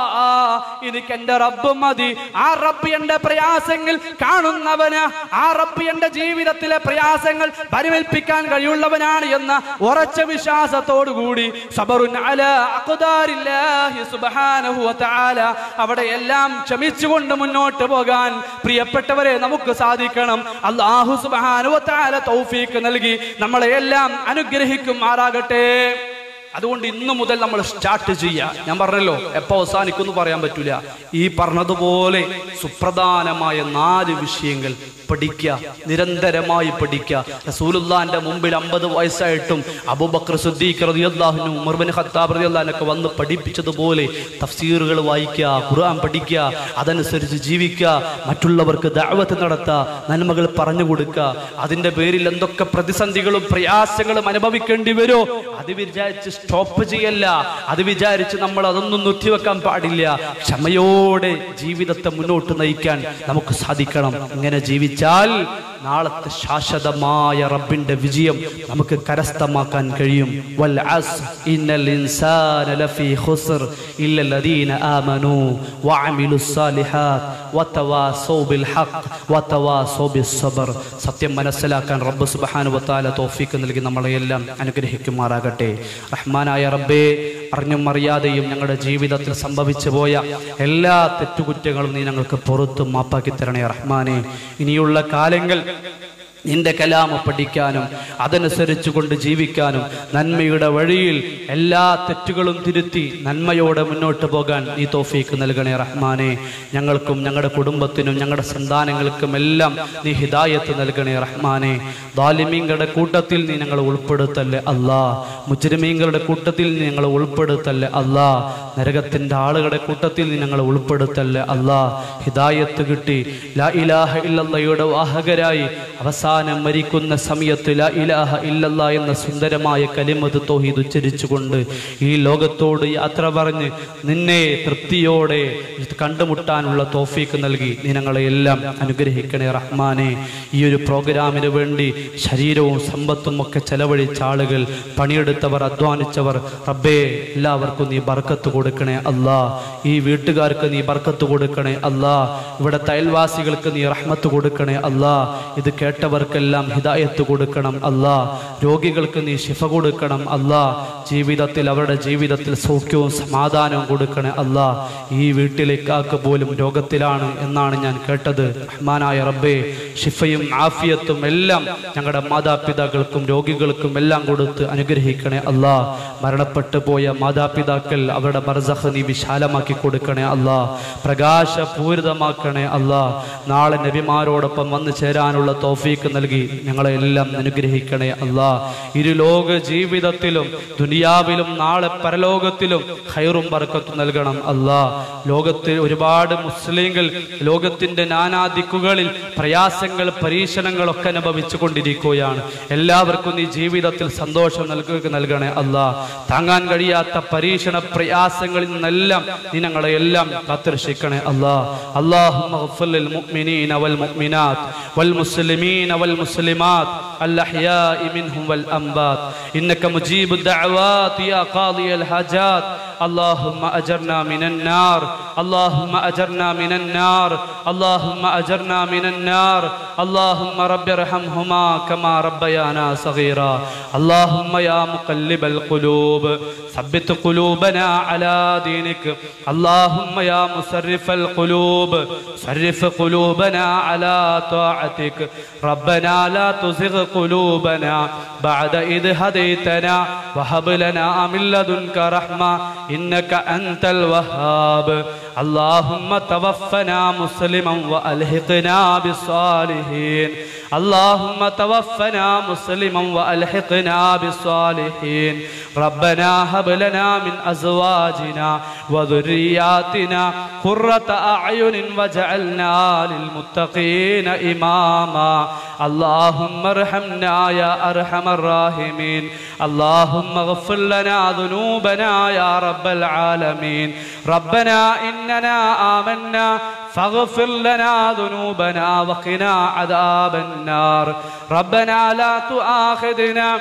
എനിക്ക് എന്റെ റബ്ബ് മതി ആ റബ്ബ് എന്റെ പ്രയാസങ്ങൾ കാണുന്നവന് ആ റബ്ബ് എന്റെ ജീവിതത്തിലെ പ്രയാസങ്ങൾ പരിമേൽപ്പിക്കാൻ കഴിയുള്ളവനാണ് എന്ന ഉറച്ച വിശ്വാസത്തോടുകൂടി സബറുൻ അല അഖ്ദാരില്ലാഹി സുബ്ഹാനഹു വ തആല അവിടെ എല്ലാം ക്ഷമിച്ചുകൊണ്ട് മുന്നോട്ട് പോകാൻ പ്രിയപ്പെട്ടവരെ നമുക്ക് സാധിക്കണം അള്ളാഹു സുബ്ഹാനഹു വ തആല തൗഫീക്ക് നൽകി നമ്മളെ എല്ലാം അനുഗ്രഹിക്കുമാറാകട്ടെ അതുകൊണ്ട് ഇന്നു മുതൽ നമ്മൾ സ്റ്റാർട്ട് ചെയ്യുക ഞാൻ പറഞ്ഞല്ലോ എപ്പോ അവസാനിക്കും പറയാൻ പറ്റൂല ഈ പറഞ്ഞതുപോലെ സുപ്രധാനമായ നാല് വിഷയങ്ങൾ പഠിക്കുക നിരന്തരമായി പഠിക്കുക റസൂലുള്ളാന്റെ മുമ്പിൽ അമ്പത് വയസ്സായിട്ടും അബൂബക്കർ സുദ്ദീഖ് റളിയല്ലാഹുനും ഉമർ ബിൻ ഖത്താബ് റളിയല്ലാഹുനൊക്കെ വന്ന് പഠിപ്പിച്ചതുപോലെ തഫ്സീറുകൾ വായിക്കുക ഖുർആൻ പഠിക്കുക അതനുസരിച്ച് ജീവിക്കുക മറ്റുള്ളവർക്ക് ദഅവത്ത് നടത്തുക നന്മകൾ പറഞ്ഞു കൊടുക്കുക അതിന്റെ പേരിൽ എന്തൊക്കെ പ്രതിസന്ധികളും പ്രയാസങ്ങളും അനുഭവിക്കേണ്ടി വരുമോ അത് വിചാരിച്ച് സ്റ്റോപ്പ് ചെയ്യല്ല അത് വിചാരിച്ച് നമ്മൾ അതൊന്നും നിർത്തിവെക്കാൻ പാടില്ല ക്ഷമയോടെ ജീവിതത്തെ മുന്നോട്ട് നയിക്കാൻ നമുക്ക് സാധിക്കണം ഇങ്ങനെ ജീവിച്ചാൽ നാളത്തെ ശാശ്വതമായ റബ്ബിന്റെ വിജയം നമുക്ക് കരസ്ഥമാക്കാൻ കഴിയും വൽ അസ്ർ ഇന്നൽ ഇൻസാന ലഫീ ഖുസ്ർ ഇല്ലല്ലദീന ആമനൂ വഅമിലുസ് സാലിഹാത്ത് വതവാസൗ ബിൽ ഹഖ് വതവാസൗ ബിസ് സബ്ർ സത്യം മനസ്സിലാക്കാൻ റബ്ബ് സുബ്ഹാനഹു വതആല തൗഫീക്ക് നൽകി നമ്മളെയെല്ലാം അനുഗ്രഹിക്കുമാറാകട്ടെ റഹ്മാനായ റബ്ബേ അറിഞ്ഞും അറിയാതെയും ഞങ്ങളുടെ ജീവിതത്തിൽ സംഭവിച്ചു പോയ എല്ലാ തെറ്റുകുറ്റങ്ങളും നീ ഞങ്ങൾക്ക് പുറത്തു മാപ്പാക്കി തരണേ റഹ്മാനെ ഇനിയുള്ള കാലങ്ങൾ നിന്റെ കലാമ പഠിക്കാനും അതനുസരിച്ച് കൊണ്ട് ജീവിക്കാനും നന്മയുടെ വഴിയിൽ എല്ലാ തെറ്റുകളും തിരുത്തി നന്മയോടെ മുന്നോട്ട് പോകാൻ നീ തോഫീക്ക് നൽകണേ റഹ്മാനെ ഞങ്ങൾക്കും ഞങ്ങളുടെ കുടുംബത്തിനും ഞങ്ങളുടെ സന്താനങ്ങൾക്കും എല്ലാം നീ ഹിദായത്ത് നൽകണേ റഹ്മാനെ ദാലിമീങ്ങളുടെ കൂട്ടത്തിൽ നീ ഞങ്ങളെ ഉൾപ്പെടുത്തല്ലേ അല്ലാ മുജ്രമീങ്ങളുടെ കൂട്ടത്തിൽ നീ ഞങ്ങളെ ഉൾപ്പെടുത്തല്ലേ അല്ലാ നരകത്തിന്റെ ആളുകളുടെ കൂട്ടത്തിൽ നീ ഞങ്ങളെ ഉൾപ്പെടുത്തല്ലേ അല്ലാ ഹിദായത്ത് കിട്ടി ലാ ഇലാഹ ഇല്ലല്ലയുടെ വാഹകരായി അവസാനം മരിക്കുന്ന സമയത്ത് ലാ ഇലാഹ ഇല്ലല്ല എന്ന സുന്ദരമായ കലിമത് തോഹീദ് ഉച്ചരിച്ചുകൊണ്ട് ഈ ലോകത്തോട് യാത്ര പറഞ്ഞ് നിന്നെ തൃപ്തിയോടെ കണ്ടുമുട്ടാനുള്ള തോഫീക്ക് നൽകി നീ ഞങ്ങളെ എല്ലാം അനുഗ്രഹിക്കണേ റഹ്മാനെ ഈ ഒരു പ്രോഗ്രാമിന് വേണ്ടി ശരീരവും സമ്പത്തും ഒക്കെ ചെലവഴിച്ച ആളുകൾ പണിയെടുത്തവർ അധ്വാനിച്ചവർ റബ്ബേ എല്ലാവർക്കും നീ ബർക്കത്ത് കൊടുക്കണേ അല്ലാ ഈ വീട്ടുകാർക്ക് നീ ബർക്കത്ത് കൊടുക്കണേ അല്ലാ ഇവിടുത്തെ അയൽവാസികൾക്ക് നീ റഹ്മത്ത് കൊടുക്കണേ അല്ലാ ഇത് കേട്ടവർ ഉള്ളവർക്കെല്ലാം ഹിദായത്ത് കൊടുക്കണം അല്ലാ രോഗികൾക്ക് നീ ശിഫ കൊടുക്കണം അല്ലാ ജീവിതത്തിൽ അവരുടെ ജീവിതത്തിൽ സൗഖ്യവും സമാധാനവും കൊടുക്കണേ അല്ലാ ഈ വീട്ടിലേക്കാക്ക് പോലും രോഗത്തിലാണ് എന്നാണ് ഞാൻ കേട്ടത് റഹ്മാനായ റബ്ബേ ഷിഫയും ആഫിയത്തും എല്ലാം ഞങ്ങളുടെ മാതാപിതാക്കൾക്കും രോഗികൾക്കും എല്ലാം കൊടുത്ത് അനുഗ്രഹിക്കണേ അല്ലാ മരണപ്പെട്ടു പോയ മാതാപിതാക്കൾ അവരുടെ ബർസഹ് നീ വിശാലമാക്കി കൊടുക്കണേ അല്ലാ പ്രകാശപൂരിതമാക്കണേ അല്ലാ നാളെ നബിമാരോടൊപ്പം വന്നു ചേരാനുള്ള തോഫീക്ക് നൽകി ഞങ്ങളെ എല്ലാം അനുഗ്രഹിക്കണേ അല്ലാ ഇരുലോക ജീവിതത്തിലും ദുനിയാവിലും നാളെ പരലോകത്തിലും ഹൈറും ബർക്കത്തും നൽകണം അല്ലാ ലോകത്തിൽ ഒരുപാട് മുസ്ലിങ്ങൾ ലോകത്തിന്റെ നാനാദിക്കുകളിൽ പ്രയാസങ്ങൾ പരീക്ഷണങ്ങളൊക്കെ അനുഭവിച്ചു കൊണ്ടിരിക്കുകയാണ് എല്ലാവർക്കും നീ ജീവിതത്തിൽ സന്തോഷം നൽകുക നൽകണേ അല്ലാ താങ്ങാൻ കഴിയാത്ത പരീക്ഷണ പ്രയാസങ്ങളിൽ നിന്നെല്ലാം നീ ഞങ്ങളെ എല്ലാം കാത്തുരക്ഷിക്കണേ അല്ലാ اللهم اغفر للمؤمنين والمؤمنات والمسلمين والمسلمات الأحياء منهم والأنبات إنك مجيب الدعوات يا قاضي الحاجات اللهم أجرنا من النار اللهم أجرنا من النار اللهم أجرنا من النار اللهم رب ارحمهما كما ربيانا صغيرا اللهم يا مقلب القلوب ثبت قلوبنا على دينك اللهم يا مسرف القلوب صرف قلوبنا على طاعتك ربنا لا تزغ قلوبنا بعد إذ هديتنا وهب لنا من لدنك رحمة إنك أنت الوهاب اللهم توفنا مسلما وألحقنا بالصالحين اللهم توفنا مسلما وألحقنا بالصالحين ربنا هب لنا من أزواجنا وذرياتنا قرة أعين واجعلنا للمتقين إماما اللهم ارحمنا يا أرحم الراحمين اللهم اغفر لنا ذنوبنا يا رب العالمين ربنا إننا آمنا فاغفر لنا ذنوبنا وقنا عذاب النار ربنا لا تؤاخذنا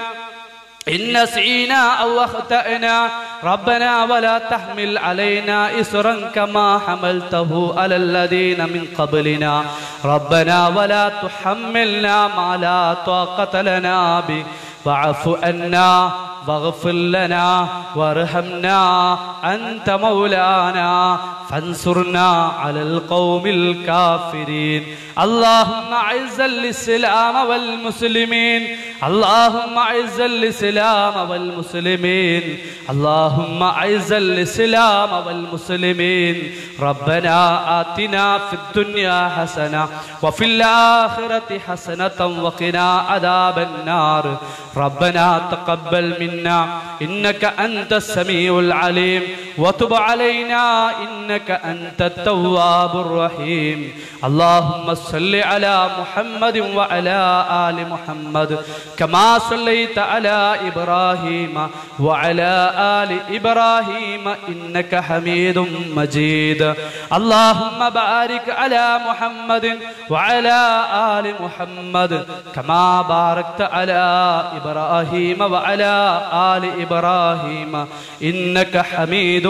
إن نسينا أو أخطأنا ربنا ولا تحمل علينا إسرا كما حملته على الذين من قبلنا ربنا ولا تحملنا ما لا طاقة لنا به واعف عنا واغفر لنا وارحمنا أنت مولانا فانصرنا على القوم الكافرين اللهم اعز الاسلام والمسلمين اللهم اعز الاسلام والمسلمين اللهم اعز الاسلام والمسلمين ربنا آتنا في الدنيا حسنة وفي الآخرة حسنة وقنا عذاب النار ربنا تقبل منا إنك أنت السميع العليم وتب علينا إنك أنت التواب الرحيم اللهم صل على محمد وعلى آل محمد كما صليت على إبراهيم وعلى آل إبراهيم إنك حميد مجيد اللهم بارك على محمد وعلى آل محمد كما باركت على إبراهيم وعلى آل إبراهيم إنك حميد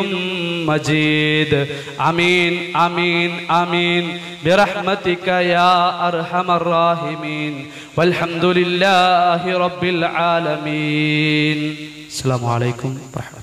مجيد آمين آمين آمين برحمتك يا أرحم الراحمين والحمد لله رب العالمين السلام عليكم ورحمة